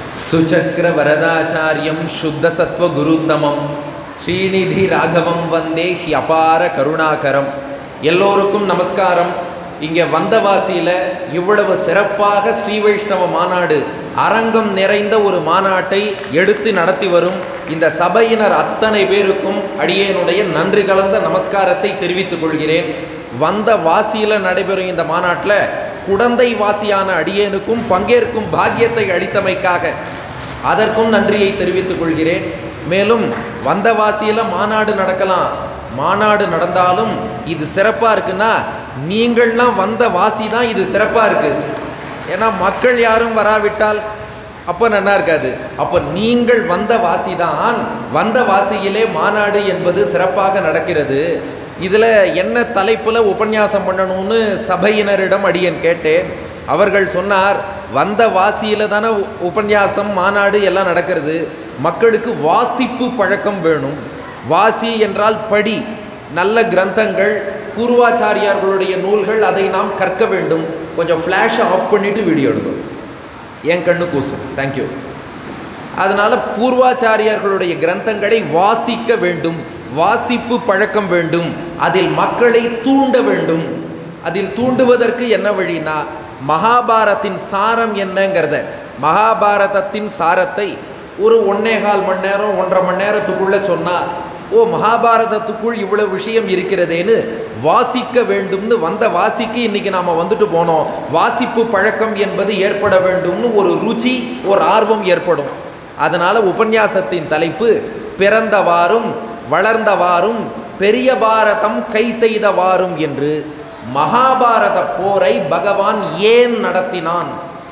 சுச்சக்கர வரதாச்சாரியம் சுத்த சத்வ குருத்தமம் ஸ்ரீநிதி ராகவம் வந்தே ஹி அபார கருணாகரம் எல்லோருக்கும் நமஸ்காரம் இங்கே வந்தவாசியில் இவ்வளவு சிறப்பாக ஸ்ரீ வைஷ்ணவ மாநாடு அரங்கம் நிறைந்த ஒரு மாநாட்டை எடுத்து நடத்தி வரும் இந்த சபையினர் அத்தனை பேருக்கும் அடியேனுடைய நன்றி கலந்த நமஸ்காரத்தை தெரிவித்துக் கொள்கிறேன் வந்த வாசியில் நடைபெறும் இந்த மாநாட்டில் குடந்தை வாசியான அடியேனுக்கும் பங்கேற்கும் பாக்கியத்தை அளித்தமைக்காக அதற்கும் நன்றியை தெரிவித்துக் கொள்கிறேன் மேலும் வந்த வாசியில் மாநாடு நடக்கலாம் மாநாடு நடந்தாலும் இது சிறப்பாக இருக்குன்னா நீங்கள்லாம் வந்த வாசி தான் இது சிறப்பாக இருக்குது ஏன்னா மக்கள் யாரும் வராவிட்டால் அப்போ நல்லா இருக்காது அப்போ நீங்கள் வந்த வாசி தான் வந்த வாசியிலே மாநாடு என்பது சிறப்பாக நடக்கிறது இதில் என்ன தலைப்பில் உபன்யாசம் பண்ணணும்னு சபையினரிடம் அடியேன் கேட்டேன் அவர்கள் சொன்னார் வந்த வாசியில் தானே உ- உபன்யாசம் மாநாடு எல்லாம் நடக்கிறது மக்களுக்கு வாசிப்பு பழக்கம் வேணும் வாசி என்றால் படி நல்ல கிரந்தங்கள் பூர்வாச்சாரியார்களுடைய நூல்கள் அதை நாம் கற்க வேண்டும் கொஞ்சம் ஃப்ளாஷை ஆஃப் பண்ணிவிட்டு வீடியோ எடுக்கும் என் கண்ணு கூசும் தேங்க்யூ அதனால் பூர்வாச்சாரியார்களுடைய கிரந்தங்களை வாசிக்க வேண்டும் வாசிப்பு பழக்கம் வேண்டும் அதில் மக்களை தூண்ட வேண்டும் அதில் தூண்டுவதற்கு என்ன வழினா மகாபாரத்தின் சாரம் என்னங்கிறத மகாபாரதத்தின் சாரத்தை ஒரு ஒன்னேகால் மணி நேரம் ஒன்றரை மணி நேரத்துக்குள்ளே சொன்னால் ஓ மகாபாரதத்துக்குள் இவ்வளவு விஷயம் இருக்கிறதேன்னு வாசிக்க வேண்டும்னு வந்த வாசிக்கு இன்னைக்கு நாம் வந்துட்டு போனோம் வாசிப்பு பழக்கம் என்பது ஏற்பட வேண்டும்னு ஒரு ருச்சி ஒரு ஆர்வம் ஏற்படும் அதனால் உபன்யாசத்தின் தலைப்பு பிறந்தவாறும் வளர்ந்தவாறும் பெரிய பாரதம் கை செய்தவாறும் என்று மகாபாரத போரை பகவான் ஏன் நடத்தினான்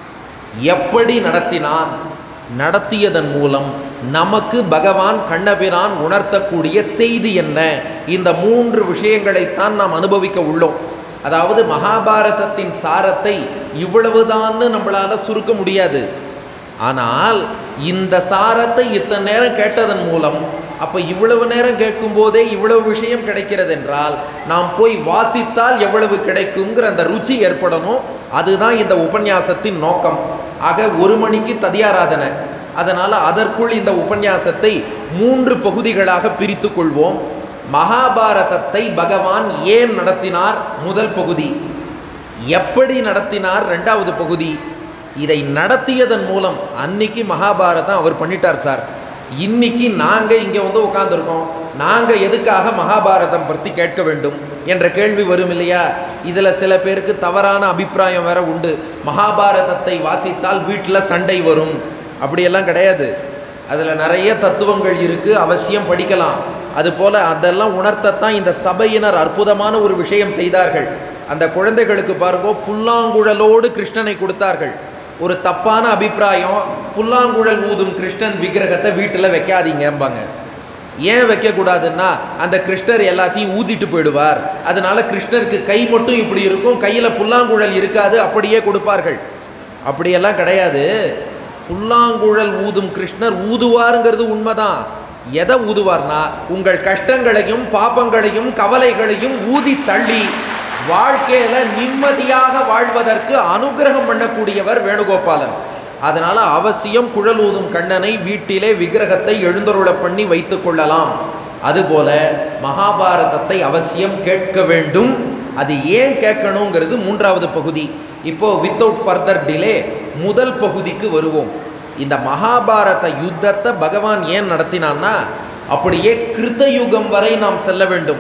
எப்படி நடத்தினான் நடத்தியதன் மூலம் நமக்கு பகவான் கண்ணபிரான் உணர்த்தக்கூடிய செய்தி என்ன இந்த மூன்று விஷயங்களைத்தான் நாம் அனுபவிக்க உள்ளோம் அதாவது மகாபாரதத்தின் சாரத்தை இவ்வளவுதான்னு நம்மளால சுருக்க முடியாது ஆனால் இந்த சாரத்தை இத்தனை நேரம் கேட்டதன் மூலம் அப்போ இவ்வளவு நேரம் கேட்கும்போதே இவ்வளவு விஷயம் கிடைக்கிறது என்றால் நாம் போய் வாசித்தால் எவ்வளவு கிடைக்குங்கிற அந்த ருச்சி ஏற்படணும் அதுதான் இந்த உபன்யாசத்தின் நோக்கம் ஆக ஒரு மணிக்கு ததியாராதனை அதனால் அதற்குள் இந்த உபன்யாசத்தை மூன்று பகுதிகளாக பிரித்து கொள்வோம் மகாபாரதத்தை பகவான் ஏன் நடத்தினார் முதல் பகுதி எப்படி நடத்தினார் ரெண்டாவது பகுதி இதை நடத்தியதன் மூலம் அன்னைக்கு மகாபாரதம் அவர் பண்ணிட்டார் சார் இன்னைக்கு நாங்கள் இங்கே வந்து உட்காந்துருக்கோம் நாங்கள் எதுக்காக மகாபாரதம் பற்றி கேட்க வேண்டும் என்ற கேள்வி வரும் இல்லையா இதில் சில பேருக்கு தவறான அபிப்பிராயம் வேற உண்டு மகாபாரதத்தை வாசித்தால் வீட்டில் சண்டை வரும் அப்படியெல்லாம் கிடையாது அதில் நிறைய தத்துவங்கள் இருக்குது அவசியம் படிக்கலாம் அதுபோல் அதெல்லாம் உணர்த்தத்தான் இந்த சபையினர் அற்புதமான ஒரு விஷயம் செய்தார்கள் அந்த குழந்தைகளுக்கு பாருங்க புல்லாங்குழலோடு கிருஷ்ணனை கொடுத்தார்கள் ஒரு தப்பான அபிப்பிராயம் புல்லாங்குழல் ஊதும் கிருஷ்ணன் விக்கிரகத்தை வீட்டில் வைக்காதீங்கம்பாங்க ஏன் வைக்கக்கூடாதுன்னா அந்த கிருஷ்ணர் எல்லாத்தையும் ஊதிட்டு போயிடுவார் அதனால கிருஷ்ணருக்கு கை மட்டும் இப்படி இருக்கும் கையில் புல்லாங்குழல் இருக்காது அப்படியே கொடுப்பார்கள் அப்படியெல்லாம் கிடையாது புல்லாங்குழல் ஊதும் கிருஷ்ணர் ஊதுவாருங்கிறது உண்மைதான் எதை ஊதுவார்னா உங்கள் கஷ்டங்களையும் பாப்பங்களையும் கவலைகளையும் ஊதி தள்ளி வாழ்க்கையில நிம்மதியாக வாழ்வதற்கு அனுகிரகம் பண்ணக்கூடியவர் வேணுகோபாலன் அதனால அவசியம் குழல் ஊதும் கண்ணனை வீட்டிலே விக்கிரகத்தை எழுந்தருள பண்ணி வைத்துக் கொள்ளலாம் அதுபோல மகாபாரதத்தை அவசியம் கேட்க வேண்டும் அது ஏன் கேட்கணுங்கிறது மூன்றாவது பகுதி இப்போ வித்தவுட் ஃபர்தர் டிலே முதல் பகுதிக்கு வருவோம் இந்த மகாபாரத யுத்தத்தை பகவான் ஏன் நடத்தினான்னா அப்படியே கிருத்த யுகம் வரை நாம் செல்ல வேண்டும்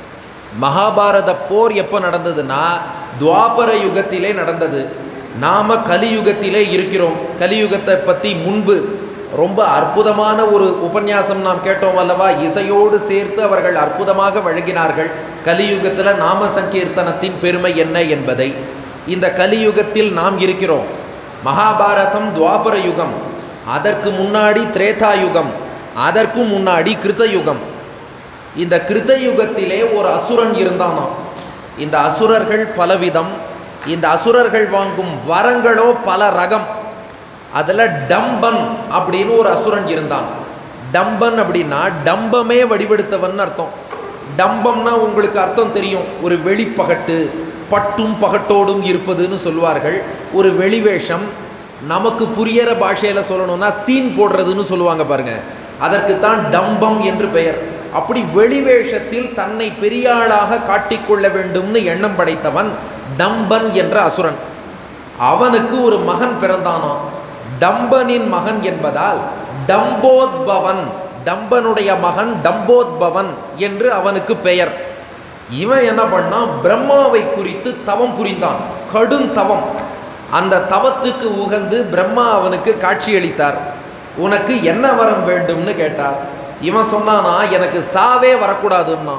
மகாபாரத போர் எப்போ நடந்ததுன்னா துவாபர யுகத்திலே நடந்தது நாம கலியுகத்திலே இருக்கிறோம் கலியுகத்தை பற்றி முன்பு ரொம்ப அற்புதமான ஒரு உபன்யாசம் நாம் கேட்டோம் அல்லவா இசையோடு சேர்த்து அவர்கள் அற்புதமாக வழங்கினார்கள் கலியுகத்தில் நாம சங்கீர்த்தனத்தின் பெருமை என்ன என்பதை இந்த கலியுகத்தில் நாம் இருக்கிறோம் மகாபாரதம் துவாபர யுகம் அதற்கு முன்னாடி திரேதா யுகம் அதற்கும் முன்னாடி கிருத்த யுகம் இந்த கிருத்த யுகத்திலே ஒரு அசுரன் இருந்தானாம் இந்த அசுரர்கள் பலவிதம் இந்த அசுரர்கள் வாங்கும் வரங்களோ பல ரகம் அதில் டம்பன் அப்படின்னு ஒரு அசுரன் இருந்தான் டம்பன் அப்படின்னா டம்பமே வடிவெடுத்தவன் அர்த்தம் டம்பம்னா உங்களுக்கு அர்த்தம் தெரியும் ஒரு வெளிப்பகட்டு பட்டும் பகட்டோடும் இருப்பதுன்னு சொல்வார்கள் ஒரு வெளிவேஷம் நமக்கு புரியற பாஷையில் சொல்லணும்னா சீன் போடுறதுன்னு சொல்லுவாங்க பாருங்க அதற்குத்தான் டம்பம் என்று பெயர் அப்படி வெளிவேஷத்தில் தன்னை பெரியாளாக காட்டிக்கொள்ள வேண்டும்னு எண்ணம் படைத்தவன் டம்பன் என்ற அசுரன் அவனுக்கு ஒரு மகன் பிறந்தானாம் டம்பனின் மகன் என்பதால் டம்போத்பவன் டம்பனுடைய மகன் டம்போத்பவன் என்று அவனுக்கு பெயர் இவன் என்ன பண்ணான் பிரம்மாவை குறித்து தவம் புரிந்தான் கடும் தவம் அந்த தவத்துக்கு உகந்து பிரம்மா அவனுக்கு காட்சியளித்தார் உனக்கு என்ன வரம் வேண்டும்னு கேட்டார் இவன் சொன்னானா எனக்கு சாவே வரக்கூடாதுன்னா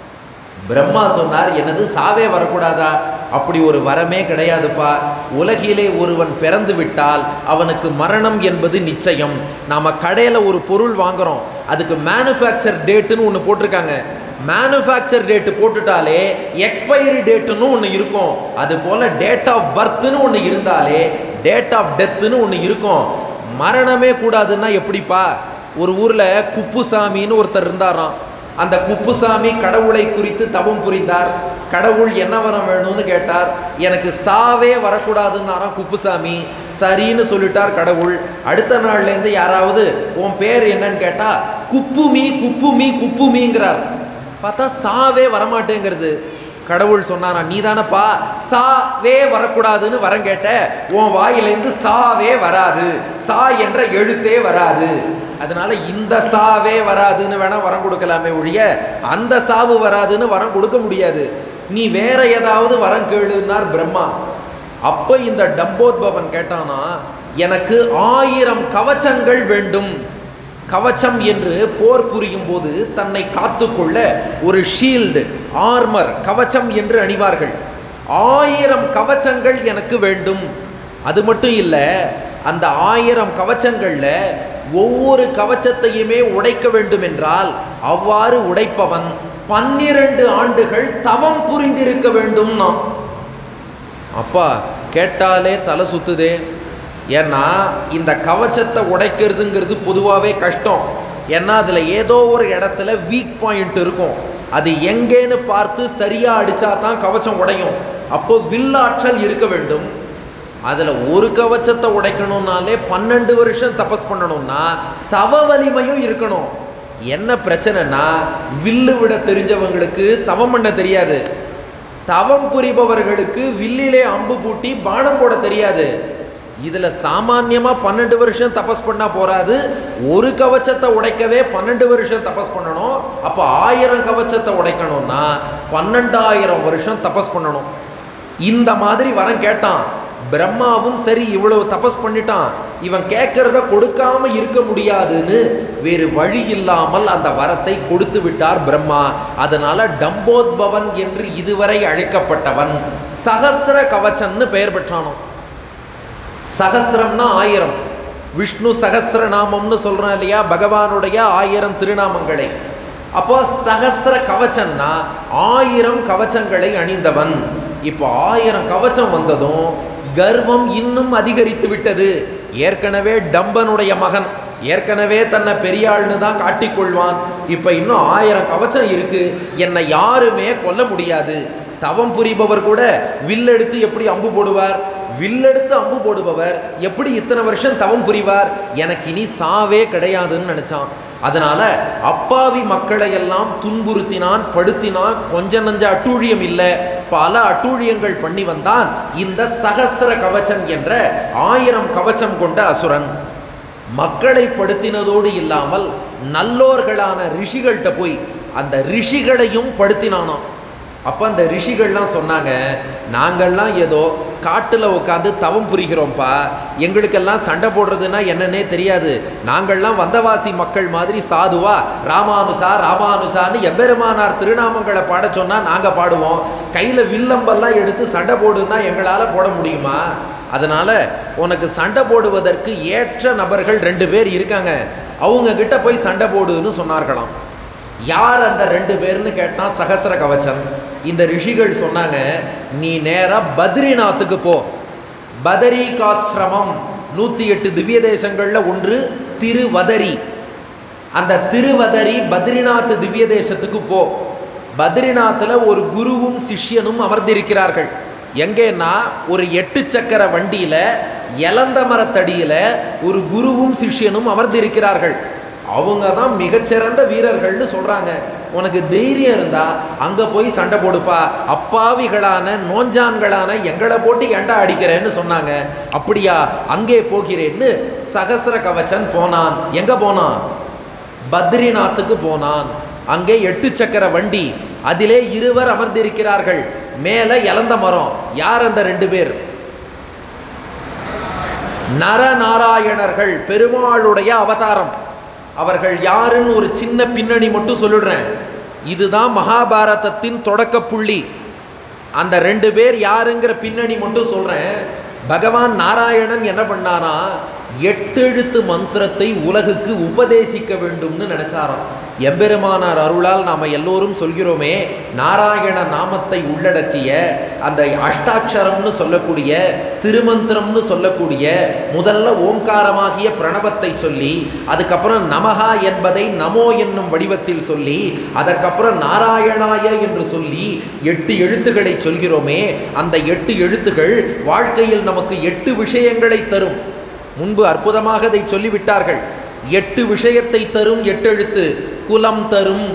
பிரம்மா சொன்னார் எனது சாவே வரக்கூடாதா அப்படி ஒரு வரமே கிடையாதுப்பா உலகிலே ஒருவன் பிறந்து விட்டால் அவனுக்கு மரணம் என்பது நிச்சயம் நாம் கடையில் ஒரு பொருள் வாங்குறோம் அதுக்கு மேனுஃபேக்சர் டேட்டுன்னு ஒன்று போட்டிருக்காங்க மேனுஃபேக்சர் டேட்டு போட்டுட்டாலே எக்ஸ்பைரி டேட்டுன்னு ஒன்று இருக்கும் அது போல் டேட் ஆஃப் பர்த்னு ஒன்று இருந்தாலே டேட் ஆஃப் டெத்துன்னு ஒன்று இருக்கும் மரணமே கூடாதுன்னா எப்படிப்பா ஒரு ஊரில் குப்புசாமின்னு ஒருத்தர் இருந்தாராம் அந்த குப்புசாமி கடவுளை குறித்து தவம் புரிந்தார் கடவுள் என்ன வரம் வேணும்னு கேட்டார் எனக்கு சாவே வரக்கூடாதுன்னாராம் குப்புசாமி சரின்னு சொல்லிட்டார் கடவுள் அடுத்த நாள்லேருந்து யாராவது உன் பேர் என்னன்னு கேட்டா குப்புமி குப்புமி குப்புமிங்கிறார் பார்த்தா சாவே வரமாட்டேங்கிறது கடவுள் சொன்னாரா நீ தானப்பா சாவே வரக்கூடாதுன்னு வரம் கேட்ட உன் வாயிலேருந்து சாவே வராது சா என்ற எழுத்தே வராது அதனால இந்த சாவே வராதுன்னு வேணா வரம் கொடுக்கலாமே ஒழிய அந்த சாவு வராதுன்னு வரம் கொடுக்க முடியாது நீ வேற ஏதாவது வரம் கேளுன்னார் பிரம்மா அப்ப இந்த டம்போத்பவன் கேட்டானா எனக்கு ஆயிரம் கவச்சங்கள் வேண்டும் கவச்சம் என்று போர் புரியும் போது தன்னை காத்துக்கொள்ள ஒரு ஷீல்டு ஆர்மர் கவச்சம் என்று அணிவார்கள் ஆயிரம் கவச்சங்கள் எனக்கு வேண்டும் அது மட்டும் இல்லை அந்த ஆயிரம் கவச்சங்கள்ல ஒவ்வொரு கவச்சத்தையுமே உடைக்க வேண்டும் என்றால் அவ்வாறு உடைப்பவன் பன்னிரண்டு ஆண்டுகள் தவம் புரிந்திருக்க வேண்டும்னா அப்பா கேட்டாலே தலை சுத்துதே ஏன்னா இந்த கவச்சத்தை உடைக்கிறதுங்கிறது பொதுவாகவே கஷ்டம் ஏன்னா அதில் ஏதோ ஒரு இடத்துல வீக் பாயிண்ட் இருக்கும் அது எங்கேன்னு பார்த்து சரியாக அடித்தா தான் கவச்சம் உடையும் அப்போ வில்லாற்றல் இருக்க வேண்டும் அதில் ஒரு கவச்சத்தை உடைக்கணும்னாலே பன்னெண்டு வருஷம் தபஸ் பண்ணணும்னா தவ வலிமையும் இருக்கணும் என்ன பிரச்சனைனா வில்லு விட தெரிஞ்சவங்களுக்கு தவம் பண்ண தெரியாது தவம் புரிபவர்களுக்கு வில்லிலே அம்பு பூட்டி பானம் போட தெரியாது இதில் சாமான்யமாக பன்னெண்டு வருஷம் தபஸ் பண்ணால் போராது ஒரு கவச்சத்தை உடைக்கவே பன்னெண்டு வருஷம் தபஸ் பண்ணணும் அப்போ ஆயிரம் கவச்சத்தை உடைக்கணும்னா பன்னெண்டாயிரம் வருஷம் தபஸ் பண்ணணும் இந்த மாதிரி வரம் கேட்டான் பிரம்மாவும் சரி இவ்வளவு தபஸ் பண்ணிட்டான் இவன் கேட்கறத கொடுக்காம இருக்க முடியாதுன்னு வேறு வழி இல்லாமல் அந்த வரத்தை கொடுத்து விட்டார் பிரம்மா அதனால டம்போத்பவன் என்று இதுவரை அழைக்கப்பட்டவன் சகசிர கவச்சன்னு பெயர் பெற்றானோ சகசிரம்னா ஆயிரம் விஷ்ணு சகசிரநாமம்னு சொல்றோம் இல்லையா பகவானுடைய ஆயிரம் திருநாமங்களை அப்போ சகசிர கவச்சம்னா ஆயிரம் கவச்சங்களை அணிந்தவன் இப்போ ஆயிரம் கவச்சம் வந்ததும் கர்வம் இன்னும் அதிகரித்து விட்டது ஏற்கனவே டம்பனுடைய மகன் ஏற்கனவே தன்னை பெரியாள்னு தான் காட்டிக்கொள்வான் இப்போ இன்னும் ஆயிரம் கவச்சம் இருக்கு என்னை யாருமே கொல்ல முடியாது தவம் புரிபவர் கூட வில்லெடுத்து எப்படி அம்பு போடுவார் வில்லெடுத்து அம்பு போடுபவர் எப்படி இத்தனை வருஷம் தவம் புரிவார் எனக்கு இனி சாவே கிடையாதுன்னு நினைச்சான் அதனால அப்பாவி மக்களை எல்லாம் துன்புறுத்தினான் படுத்தினான் கொஞ்ச நஞ்ச அட்டூழியம் இல்லை பல அட்டூழியங்கள் பண்ணி வந்தான் இந்த சகசிர கவச்சம் என்ற ஆயிரம் கவச்சம் கொண்ட அசுரன் மக்களை படுத்தினதோடு இல்லாமல் நல்லோர்களான ரிஷிகள்கிட்ட போய் அந்த ரிஷிகளையும் படுத்தினானாம் அப்போ அந்த ரிஷிகள்லாம் சொன்னாங்க நாங்கள்லாம் ஏதோ காட்டில் உட்காந்து தவம் புரிகிறோம்ப்பா எங்களுக்கெல்லாம் சண்டை போடுறதுன்னா என்னன்னே தெரியாது நாங்கள்லாம் வந்தவாசி மக்கள் மாதிரி சாதுவா ராமானுசா ராமானுசான்னு எம்பெருமானார் திருநாமங்களை பாட சொன்னால் நாங்கள் பாடுவோம் கையில் வில்லம்பெல்லாம் எடுத்து சண்டை போடுன்னா எங்களால் போட முடியுமா அதனால் உனக்கு சண்டை போடுவதற்கு ஏற்ற நபர்கள் ரெண்டு பேர் இருக்காங்க அவங்க கிட்ட போய் சண்டை போடுன்னு சொன்னார்களாம் யார் அந்த ரெண்டு பேர்னு கேட்டான் சகசிர கவச்சன் இந்த ரிஷிகள் சொன்னாங்க நீ நேராக பத்ரிநாத்துக்கு போ பதரிகாசிரமம் நூற்றி எட்டு திவ்ய தேசங்களில் ஒன்று திருவதரி அந்த திருவதரி பத்ரிநாத் திவ்ய தேசத்துக்கு போ பத்ரிநாத்தில் ஒரு குருவும் சிஷ்யனும் அமர்ந்திருக்கிறார்கள் எங்கேன்னா ஒரு எட்டு சக்கர வண்டியில் இலந்த மரத்தடியில் ஒரு குருவும் சிஷ்யனும் அமர்ந்திருக்கிறார்கள் அவங்க தான் மிகச்சிறந்த வீரர்கள்னு சொல்கிறாங்க உனக்கு தைரியம் இருந்தா அங்கே போய் சண்டை போடுப்பா அப்பாவிகளான நோஞ்சான்களான எங்களை போட்டு ஏண்டா அடிக்கிறேன்னு சொன்னாங்க அப்படியா அங்கே போகிறேன்னு சகசர கவச்சன் போனான் எங்கே போனான் பத்ரிநாத்துக்கு போனான் அங்கே எட்டு சக்கர வண்டி அதிலே இருவர் அமர்ந்திருக்கிறார்கள் மேலே இளந்த மரம் யார் அந்த ரெண்டு பேர் நரநாராயணர்கள் பெருமாளுடைய அவதாரம் அவர்கள் யாருன்னு ஒரு சின்ன பின்னணி மட்டும் சொல்லிடுறேன் இதுதான் மகாபாரதத்தின் தொடக்க புள்ளி அந்த ரெண்டு பேர் யாருங்கிற பின்னணி மட்டும் சொல்கிறேன் பகவான் நாராயணன் என்ன பண்ணாரா எட்டெழுத்து மந்திரத்தை உலகுக்கு உபதேசிக்க வேண்டும்னு நினைச்சாராம் எம்பெருமானார் அருளால் நாம் எல்லோரும் சொல்கிறோமே நாராயண நாமத்தை உள்ளடக்கிய அந்த அஷ்டாட்சரம்னு சொல்லக்கூடிய திருமந்திரம்னு சொல்லக்கூடிய முதல்ல ஓம்காரமாகிய பிரணவத்தை சொல்லி அதுக்கப்புறம் நமகா என்பதை நமோ என்னும் வடிவத்தில் சொல்லி அதற்கப்புறம் நாராயணாய என்று சொல்லி எட்டு எழுத்துக்களை சொல்கிறோமே அந்த எட்டு எழுத்துகள் வாழ்க்கையில் நமக்கு எட்டு விஷயங்களை தரும் முன்பு அற்புதமாக அதை சொல்லிவிட்டார்கள் எட்டு விஷயத்தை தரும் எட்டெழுத்து குலம் தரும்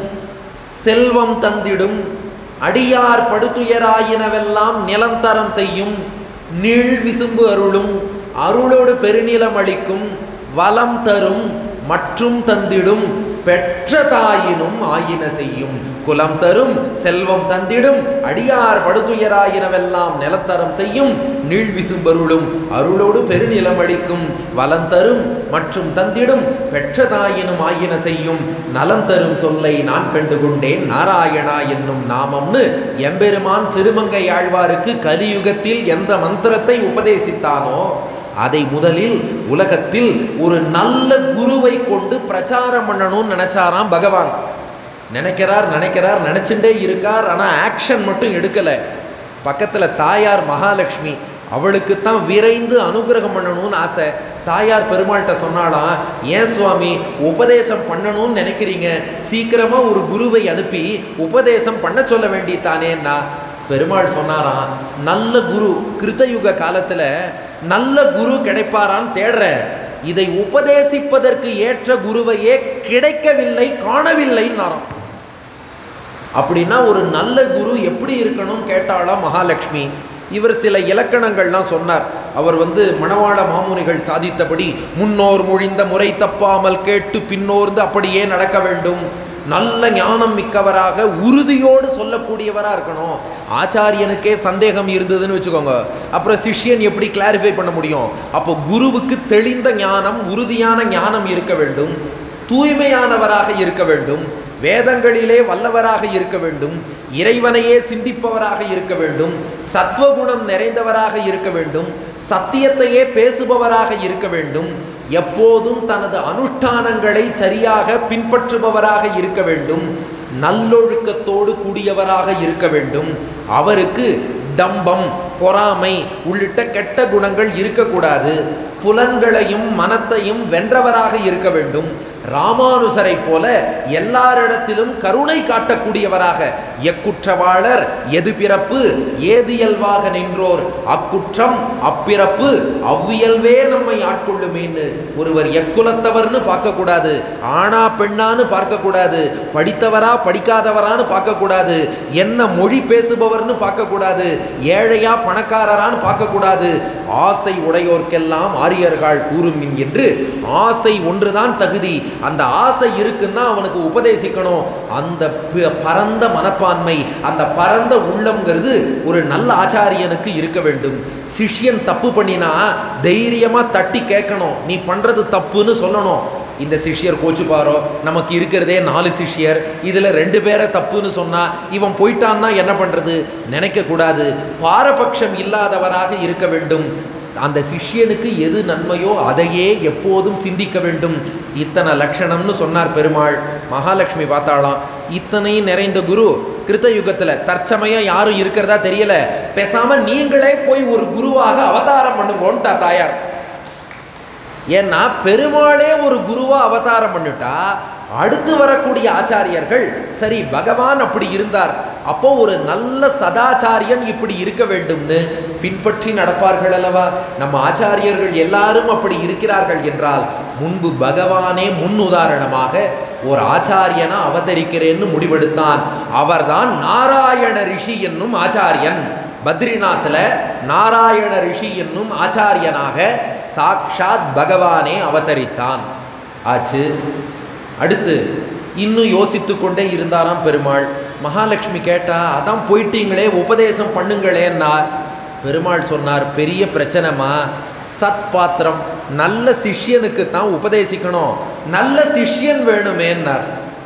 செல்வம் தந்திடும் அடியார் படுத்துயராயினவெல்லாம் நிலந்தரம் செய்யும் நீள் விசும்பு அருளும் அருளோடு பெருநிலம் அளிக்கும் வலம் தரும் மற்றும் தந்திடும் பெற்ற தாயினும் ஆயின செய்யும் குலம் தரும் செல்வம் தந்திடும் அடியார் படுதுயராயினவெல்லாம் நிலத்தரம் செய்யும் நீள் விசும்பருளும் அருளோடு பெருநிலம் அளிக்கும் வலம் தரும் மற்றும் தந்திடும் பெற்ற தாயினும் ஆயின செய்யும் நலம் தரும் சொல்லை நான் கண்டு கொண்டேன் நாராயணா என்னும் நாமம்னு எம்பெருமான் திருமங்கை ஆழ்வாருக்கு கலியுகத்தில் எந்த மந்திரத்தை உபதேசித்தானோ அதை முதலில் உலகத்தில் ஒரு நல்ல குருவை கொண்டு பிரச்சாரம் பண்ணணும்னு நினைச்சாராம் பகவான் நினைக்கிறார் நினைக்கிறார் நினச்சிண்டே இருக்கார் ஆனால் ஆக்ஷன் மட்டும் எடுக்கலை பக்கத்தில் தாயார் மகாலட்சுமி அவளுக்கு தான் விரைந்து அனுகிரகம் பண்ணணும்னு ஆசை தாயார் பெருமாள்கிட்ட சொன்னாலாம் ஏன் சுவாமி உபதேசம் பண்ணணும்னு நினைக்கிறீங்க சீக்கிரமாக ஒரு குருவை அனுப்பி உபதேசம் பண்ண சொல்ல வேண்டியதானேன்னா பெருமாள் சொன்னாராம் நல்ல குரு கிருத்தயுக காலத்தில் நல்ல குரு கிடைப்பாரான்னு தேடுற இதை உபதேசிப்பதற்கு ஏற்ற குருவையே கிடைக்கவில்லை காணவில்லைன்னாராம் அப்படின்னா ஒரு நல்ல குரு எப்படி இருக்கணும் கேட்டாலாம் மகாலட்சுமி இவர் சில இலக்கணங்கள்லாம் சொன்னார் அவர் வந்து மணவாள மாமுனிகள் சாதித்தபடி முன்னோர் மொழிந்த முறை தப்பாமல் கேட்டு பின்னோர்ந்து அப்படியே நடக்க வேண்டும் நல்ல ஞானம் மிக்கவராக உறுதியோடு சொல்லக்கூடியவராக இருக்கணும் ஆச்சாரியனுக்கே சந்தேகம் இருந்ததுன்னு வச்சுக்கோங்க அப்புறம் சிஷ்யன் எப்படி கிளாரிஃபை பண்ண முடியும் அப்போ குருவுக்கு தெளிந்த ஞானம் உறுதியான ஞானம் இருக்க வேண்டும் தூய்மையானவராக இருக்க வேண்டும் வேதங்களிலே வல்லவராக இருக்க வேண்டும் இறைவனையே சிந்திப்பவராக இருக்க வேண்டும் சத்வகுணம் நிறைந்தவராக இருக்க வேண்டும் சத்தியத்தையே பேசுபவராக இருக்க வேண்டும் எப்போதும் தனது அனுஷ்டானங்களை சரியாக பின்பற்றுபவராக இருக்க வேண்டும் நல்லொழுக்கத்தோடு கூடியவராக இருக்க வேண்டும் அவருக்கு தம்பம் பொறாமை உள்ளிட்ட கெட்ட குணங்கள் இருக்கக்கூடாது புலன்களையும் மனத்தையும் வென்றவராக இருக்க வேண்டும் ராமானுசரை போல எல்லாரிடத்திலும் கருணை காட்டக்கூடியவராக எக்குற்றவாளர் எது பிறப்பு ஏது இயல்பாக நின்றோர் அக்குற்றம் அப்பிறப்பு அவ்வியல்வே நம்மை ஆட்கொள்ளுமேன்னு ஒருவர் எக்குலத்தவர்னு பார்க்கக்கூடாது ஆணா பெண்ணான்னு பார்க்கக்கூடாது படித்தவரா படிக்காதவரான்னு பார்க்கக்கூடாது என்ன மொழி பேசுபவர்னு பார்க்கக்கூடாது ஏழையா பணக்காரரான்னு பார்க்கக்கூடாது ஆசை உடையோர்க்கெல்லாம் ஆரியர்கள் கூறும் என்று ஆசை ஒன்றுதான் தகுதி அந்த ஆசை இருக்குன்னா அவனுக்கு உபதேசிக்கணும் அந்த ப- பரந்த மனப்பான்மை அந்த பரந்த உள்ளம்ங்கிறது ஒரு நல்ல ஆச்சாரியனுக்கு இருக்க வேண்டும் சிஷ்யன் தப்பு பண்ணினா தைரியமா தட்டி கேட்கணும் நீ பண்றது தப்புன்னு சொல்லணும் இந்த சிஷ்யர் கோச்சுப்பாரோ நமக்கு இருக்கிறதே நாலு சிஷ்யர் இதில் ரெண்டு பேரை தப்புன்னு சொன்னா இவன் போயிட்டான்னா என்ன பண்ணுறது நினைக்கக்கூடாது பாரபட்சம் இல்லாதவராக இருக்க வேண்டும் அந்த சிஷ்யனுக்கு எது நன்மையோ அதையே எப்போதும் சிந்திக்க வேண்டும் இத்தனை லட்சணம்னு சொன்னார் பெருமாள் மகாலட்சுமி பார்த்தாளாம் இத்தனையும் நிறைந்த குரு கிருத்த யுகத்தில் தற்சமயம் யாரும் இருக்கிறதா தெரியல பேசாம நீங்களே போய் ஒரு குருவாக அவதாரம் பண்ணுங்கோன்ட்டா தாயார் ஏன்னா பெருமாளே ஒரு குருவா அவதாரம் பண்ணிட்டா அடுத்து வரக்கூடிய ஆச்சாரியர்கள் சரி பகவான் அப்படி இருந்தார் அப்போ ஒரு நல்ல சதாச்சாரியன் இப்படி இருக்க வேண்டும்னு பின்பற்றி நடப்பார்கள் அல்லவா நம்ம ஆச்சாரியர்கள் எல்லாரும் அப்படி இருக்கிறார்கள் என்றால் முன்பு பகவானே முன் உதாரணமாக ஒரு ஆச்சாரியனா அவதரிக்கிறேன்னு முடிவெடுத்தான் அவர்தான் நாராயண ரிஷி என்னும் ஆச்சாரியன் பத்ரிநாத்தில் நாராயண ரிஷி என்னும் ஆச்சாரியனாக சாக்ஷாத் பகவானே அவதரித்தான் ஆச்சு அடுத்து இன்னும் யோசித்து கொண்டே இருந்தாராம் பெருமாள் மகாலட்சுமி கேட்டா அதான் போயிட்டீங்களே உபதேசம் பண்ணுங்களேன்னா பெருமாள் சொன்னார் பெரிய பிரச்சனைமா சத் பாத்திரம் நல்ல சிஷ்யனுக்கு தான் உபதேசிக்கணும் நல்ல சிஷ்யன் வேணுமேன்னார்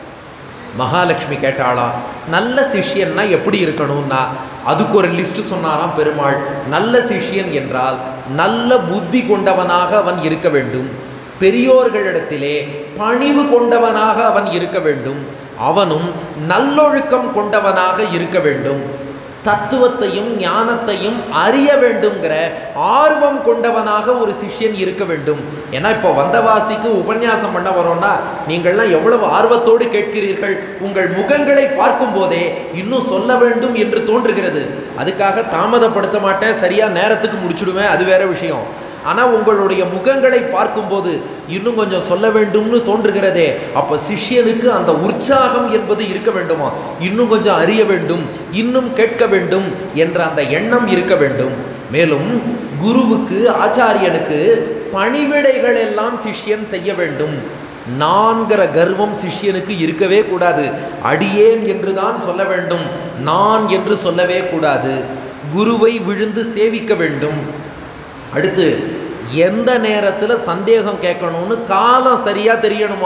மகாலட்சுமி கேட்டாளாம் நல்ல சிஷ்யன்னா எப்படி இருக்கணும்னா அதுக்கு ஒரு லிஸ்ட் சொன்னாராம் பெருமாள் நல்ல சிஷ்யன் என்றால் நல்ல புத்தி கொண்டவனாக அவன் இருக்க வேண்டும் பெரியோர்களிடத்திலே பணிவு கொண்டவனாக அவன் இருக்க வேண்டும் அவனும் நல்லொழுக்கம் கொண்டவனாக இருக்க வேண்டும் தத்துவத்தையும் ஞானத்தையும் அறிய வேண்டுங்கிற ஆர்வம் கொண்டவனாக ஒரு சிஷ்யன் இருக்க வேண்டும் ஏன்னா இப்போ வந்தவாசிக்கு உபன்யாசம் பண்ண வரோம்னா நீங்கள்லாம் எவ்வளவு ஆர்வத்தோடு கேட்கிறீர்கள் உங்கள் முகங்களை பார்க்கும்போதே இன்னும் சொல்ல வேண்டும் என்று தோன்றுகிறது அதுக்காக தாமதப்படுத்த மாட்டேன் சரியா நேரத்துக்கு முடிச்சுடுவேன் அது வேற விஷயம் ஆனால் உங்களுடைய முகங்களை பார்க்கும்போது இன்னும் கொஞ்சம் சொல்ல வேண்டும்னு தோன்றுகிறதே அப்போ சிஷ்யனுக்கு அந்த உற்சாகம் என்பது இருக்க வேண்டுமா இன்னும் கொஞ்சம் அறிய வேண்டும் இன்னும் கேட்க வேண்டும் என்ற அந்த எண்ணம் இருக்க வேண்டும் மேலும் குருவுக்கு ஆச்சாரியனுக்கு பணிவிடைகள் எல்லாம் சிஷ்யன் செய்ய வேண்டும் நான்கிற கர்வம் சிஷ்யனுக்கு இருக்கவே கூடாது அடியேன் என்று தான் சொல்ல வேண்டும் நான் என்று சொல்லவே கூடாது குருவை விழுந்து சேவிக்க வேண்டும் அடுத்து எந்த நேரத்தில் சந்தேகம் கேட்கணும்னு காலம் சரியாக தெரியணுமா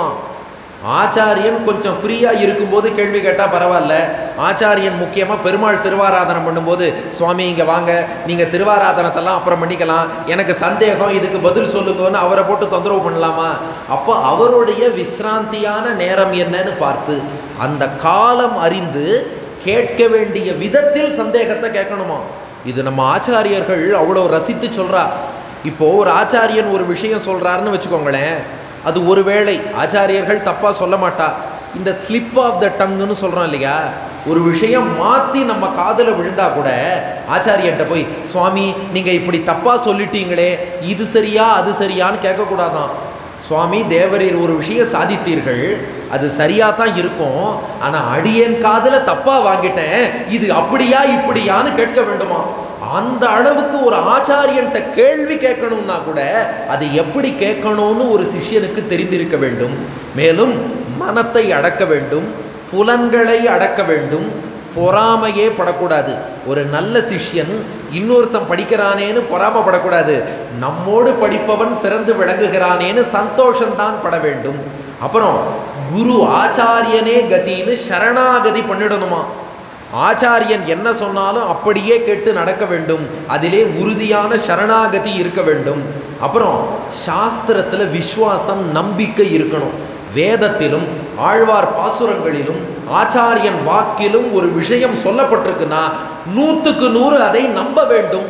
ஆச்சாரியன் கொஞ்சம் ஃப்ரீயாக இருக்கும்போது கேள்வி கேட்டால் பரவாயில்ல ஆச்சாரியன் முக்கியமாக பெருமாள் திருவாராதனம் பண்ணும்போது சுவாமி இங்கே வாங்க நீங்கள் திருவாராதனத்தெல்லாம் அப்புறம் பண்ணிக்கலாம் எனக்கு சந்தேகம் இதுக்கு பதில் சொல்லுங்கன்னு அவரை போட்டு தொந்தரவு பண்ணலாமா அப்போ அவருடைய விசிராந்தியான நேரம் என்னன்னு பார்த்து அந்த காலம் அறிந்து கேட்க வேண்டிய விதத்தில் சந்தேகத்தை கேட்கணுமா இது நம்ம ஆச்சாரியர்கள் அவ்வளோ ரசித்து சொல்கிறா இப்போ ஒரு ஆச்சாரியன் ஒரு விஷயம் சொல்கிறாருன்னு வச்சுக்கோங்களேன் அது ஒருவேளை ஆச்சாரியர்கள் தப்பாக சொல்ல மாட்டா இந்த ஸ்லிப் ஆஃப் த டங்குன்னு சொல்கிறோம் இல்லையா ஒரு விஷயம் மாற்றி நம்ம காதில் விழுந்தா கூட ஆச்சாரியன்ட்ட போய் சுவாமி நீங்கள் இப்படி தப்பாக சொல்லிட்டீங்களே இது சரியா அது சரியான்னு கேட்கக்கூடாதான் சுவாமி தேவரீர் ஒரு விஷயம் சாதித்தீர்கள் அது சரியாக தான் இருக்கும் ஆனால் அடியேன் காதில் தப்பாக வாங்கிட்டேன் இது அப்படியா இப்படியான்னு கேட்க வேண்டுமா அந்த அளவுக்கு ஒரு ஆச்சாரியன்ட்ட கேள்வி கேட்கணும்னா கூட அது எப்படி கேட்கணும்னு ஒரு சிஷ்யனுக்கு தெரிந்திருக்க வேண்டும் மேலும் மனத்தை அடக்க வேண்டும் புலன்களை அடக்க வேண்டும் பொறாமையே படக்கூடாது ஒரு நல்ல சிஷ்யன் இன்னொருத்தன் படிக்கிறானேன்னு பொறாமப்படக்கூடாது நம்மோடு படிப்பவன் சிறந்து விளங்குகிறானேன்னு சந்தோஷம்தான் பட வேண்டும் அப்புறம் குரு ஆச்சாரியனே கதின்னு சரணாகதி பண்ணிடணுமா ஆச்சாரியன் என்ன சொன்னாலும் அப்படியே கேட்டு நடக்க வேண்டும் அதிலே உறுதியான சரணாகதி இருக்க வேண்டும் அப்புறம் சாஸ்திரத்தில் விஸ்வாசம் நம்பிக்கை இருக்கணும் வேதத்திலும் ஆழ்வார் பாசுரங்களிலும் ஆச்சாரியன் வாக்கிலும் ஒரு விஷயம் சொல்லப்பட்டிருக்குன்னா நூற்றுக்கு நூறு அதை நம்ப வேண்டும்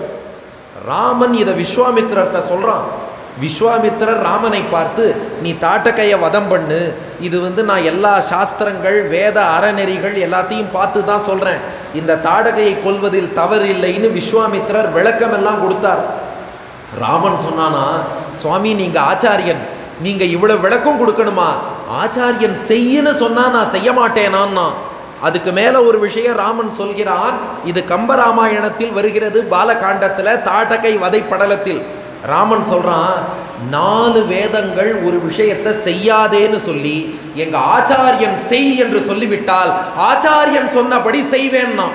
ராமன் இதை விஸ்வாமித்திரர்கிட்ட சொல்கிறான் விஸ்வாமித்திரர் ராமனை பார்த்து நீ தாட்டக்கையை வதம் பண்ணு இது வந்து நான் எல்லா சாஸ்திரங்கள் வேத அறநெறிகள் எல்லாத்தையும் பார்த்து தான் சொல்கிறேன் இந்த தாடகையை கொல்வதில் தவறு இல்லைன்னு விஸ்வாமித்திரர் விளக்கமெல்லாம் கொடுத்தார் ராமன் சொன்னானா சுவாமி நீங்கள் ஆச்சாரியன் நீங்கள் இவ்வளோ விளக்கம் கொடுக்கணுமா ஆச்சாரியன் செய்யன்னு சொன்னால் நான் செய்ய மாட்டேனான்னா அதுக்கு மேலே ஒரு விஷயம் ராமன் சொல்கிறான் இது கம்பராமாயணத்தில் வருகிறது பாலகாண்டத்தில் தாட்டகை வதை படலத்தில் ராமன் சொல்கிறான் நாலு வேதங்கள் ஒரு விஷயத்தை செய்யாதேன்னு சொல்லி எங்கள் ஆச்சாரியன் செய் என்று சொல்லிவிட்டால் ஆச்சாரியன் சொன்னபடி செய்வேன்னா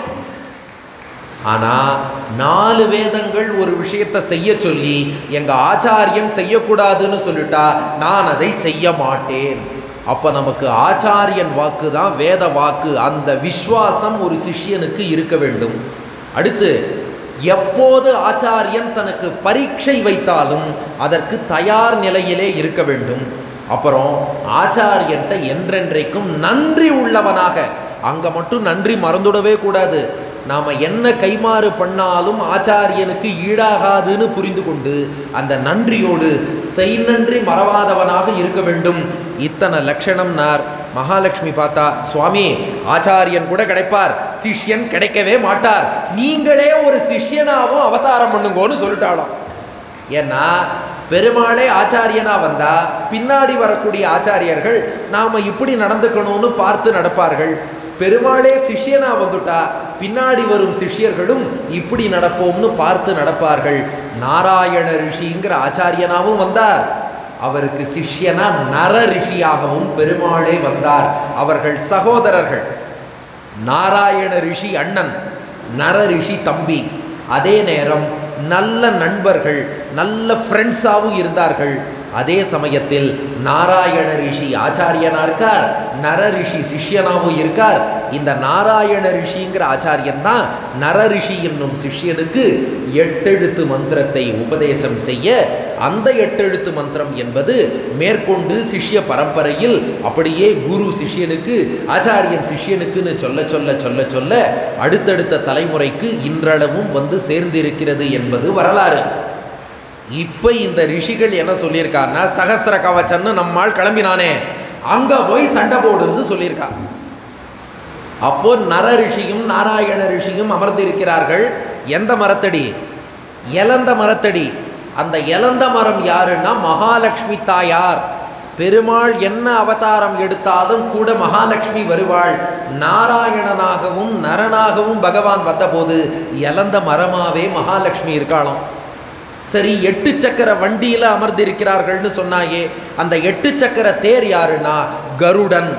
ஆனால் நாலு வேதங்கள் ஒரு விஷயத்தை செய்ய சொல்லி எங்கள் ஆச்சாரியன் செய்யக்கூடாதுன்னு சொல்லிட்டா நான் அதை செய்ய மாட்டேன் அப்போ நமக்கு ஆச்சாரியன் வாக்கு தான் வேத வாக்கு அந்த விஸ்வாசம் ஒரு சிஷ்யனுக்கு இருக்க வேண்டும் அடுத்து எப்போது ஆச்சாரியன் தனக்கு பரீட்சை வைத்தாலும் அதற்கு தயார் நிலையிலே இருக்க வேண்டும் அப்புறம் ஆச்சாரியன்ட்ட என்றென்றைக்கும் நன்றி உள்ளவனாக அங்கே மட்டும் நன்றி மறந்துடவே கூடாது நாம் என்ன கைமாறு பண்ணாலும் ஆச்சாரியனுக்கு ஈடாகாதுன்னு புரிந்து கொண்டு அந்த நன்றியோடு செய் நன்றி மறவாதவனாக இருக்க வேண்டும் இத்தனை லட்சணம்னார் மகாலட்சுமி பார்த்தா சுவாமி ஆச்சாரியன் கூட கிடைப்பார் சிஷ்யன் கிடைக்கவே மாட்டார் நீங்களே ஒரு சிஷ்யனாவும் அவதாரம் பண்ணுங்கோன்னு சொல்லிட்டாளாம் ஏன்னா பெருமாளே ஆச்சாரியனா வந்தா பின்னாடி வரக்கூடிய ஆச்சாரியர்கள் நாம இப்படி நடந்துக்கணும்னு பார்த்து நடப்பார்கள் பெருமாளே சிஷ்யனா வந்துட்டா பின்னாடி வரும் சிஷ்யர்களும் இப்படி நடப்போம்னு பார்த்து நடப்பார்கள் நாராயண ரிஷிங்கிற ஆச்சாரியனாவும் வந்தார் அவருக்கு சிஷ்யனா நர ரிஷியாகவும் பெருமாளே வந்தார் அவர்கள் சகோதரர்கள் நாராயண ரிஷி அண்ணன் நர ரிஷி தம்பி அதே நேரம் நல்ல நண்பர்கள் நல்ல ஃப்ரெண்ட்ஸாகவும் இருந்தார்கள் அதே சமயத்தில் நாராயண ரிஷி ஆச்சாரியனா இருக்கார் நர ரிஷி சிஷ்யனாகவும் இருக்கார் இந்த நாராயண ரிஷிங்கிற ஆச்சாரியன் தான் நர ரிஷி என்னும் சிஷ்யனுக்கு எட்டெழுத்து மந்திரத்தை உபதேசம் செய்ய அந்த எட்டெழுத்து மந்திரம் என்பது மேற்கொண்டு சிஷ்ய பரம்பரையில் அப்படியே குரு சிஷ்யனுக்கு ஆச்சாரியன் சிஷ்யனுக்குன்னு சொல்ல சொல்ல சொல்ல சொல்ல அடுத்தடுத்த தலைமுறைக்கு இன்றளவும் வந்து சேர்ந்திருக்கிறது என்பது வரலாறு இப்போ இந்த ரிஷிகள் என்ன சொல்லியிருக்காருன்னா சகசிர கவச்சன்னு நம்மால் கிளம்பினானே அங்க போய் சண்டை போடுன்னு சொல்லியிருக்கா அப்போ நர ரிஷியும் நாராயண ரிஷியும் அமர்ந்திருக்கிறார்கள் எந்த மரத்தடி எலந்த மரத்தடி அந்த எலந்த மரம் யாருன்னா மகாலட்சுமி தாயார் பெருமாள் என்ன அவதாரம் எடுத்தாலும் கூட மகாலட்சுமி வருவாள் நாராயணனாகவும் நரனாகவும் பகவான் வந்தபோது எலந்த மரமாவே மகாலட்சுமி இருக்காளாம் சரி எட்டு சக்கர வண்டியில் அமர்ந்திருக்கிறார்கள்னு சொன்னாயே அந்த எட்டு சக்கர தேர் யாருன்னா கருடன்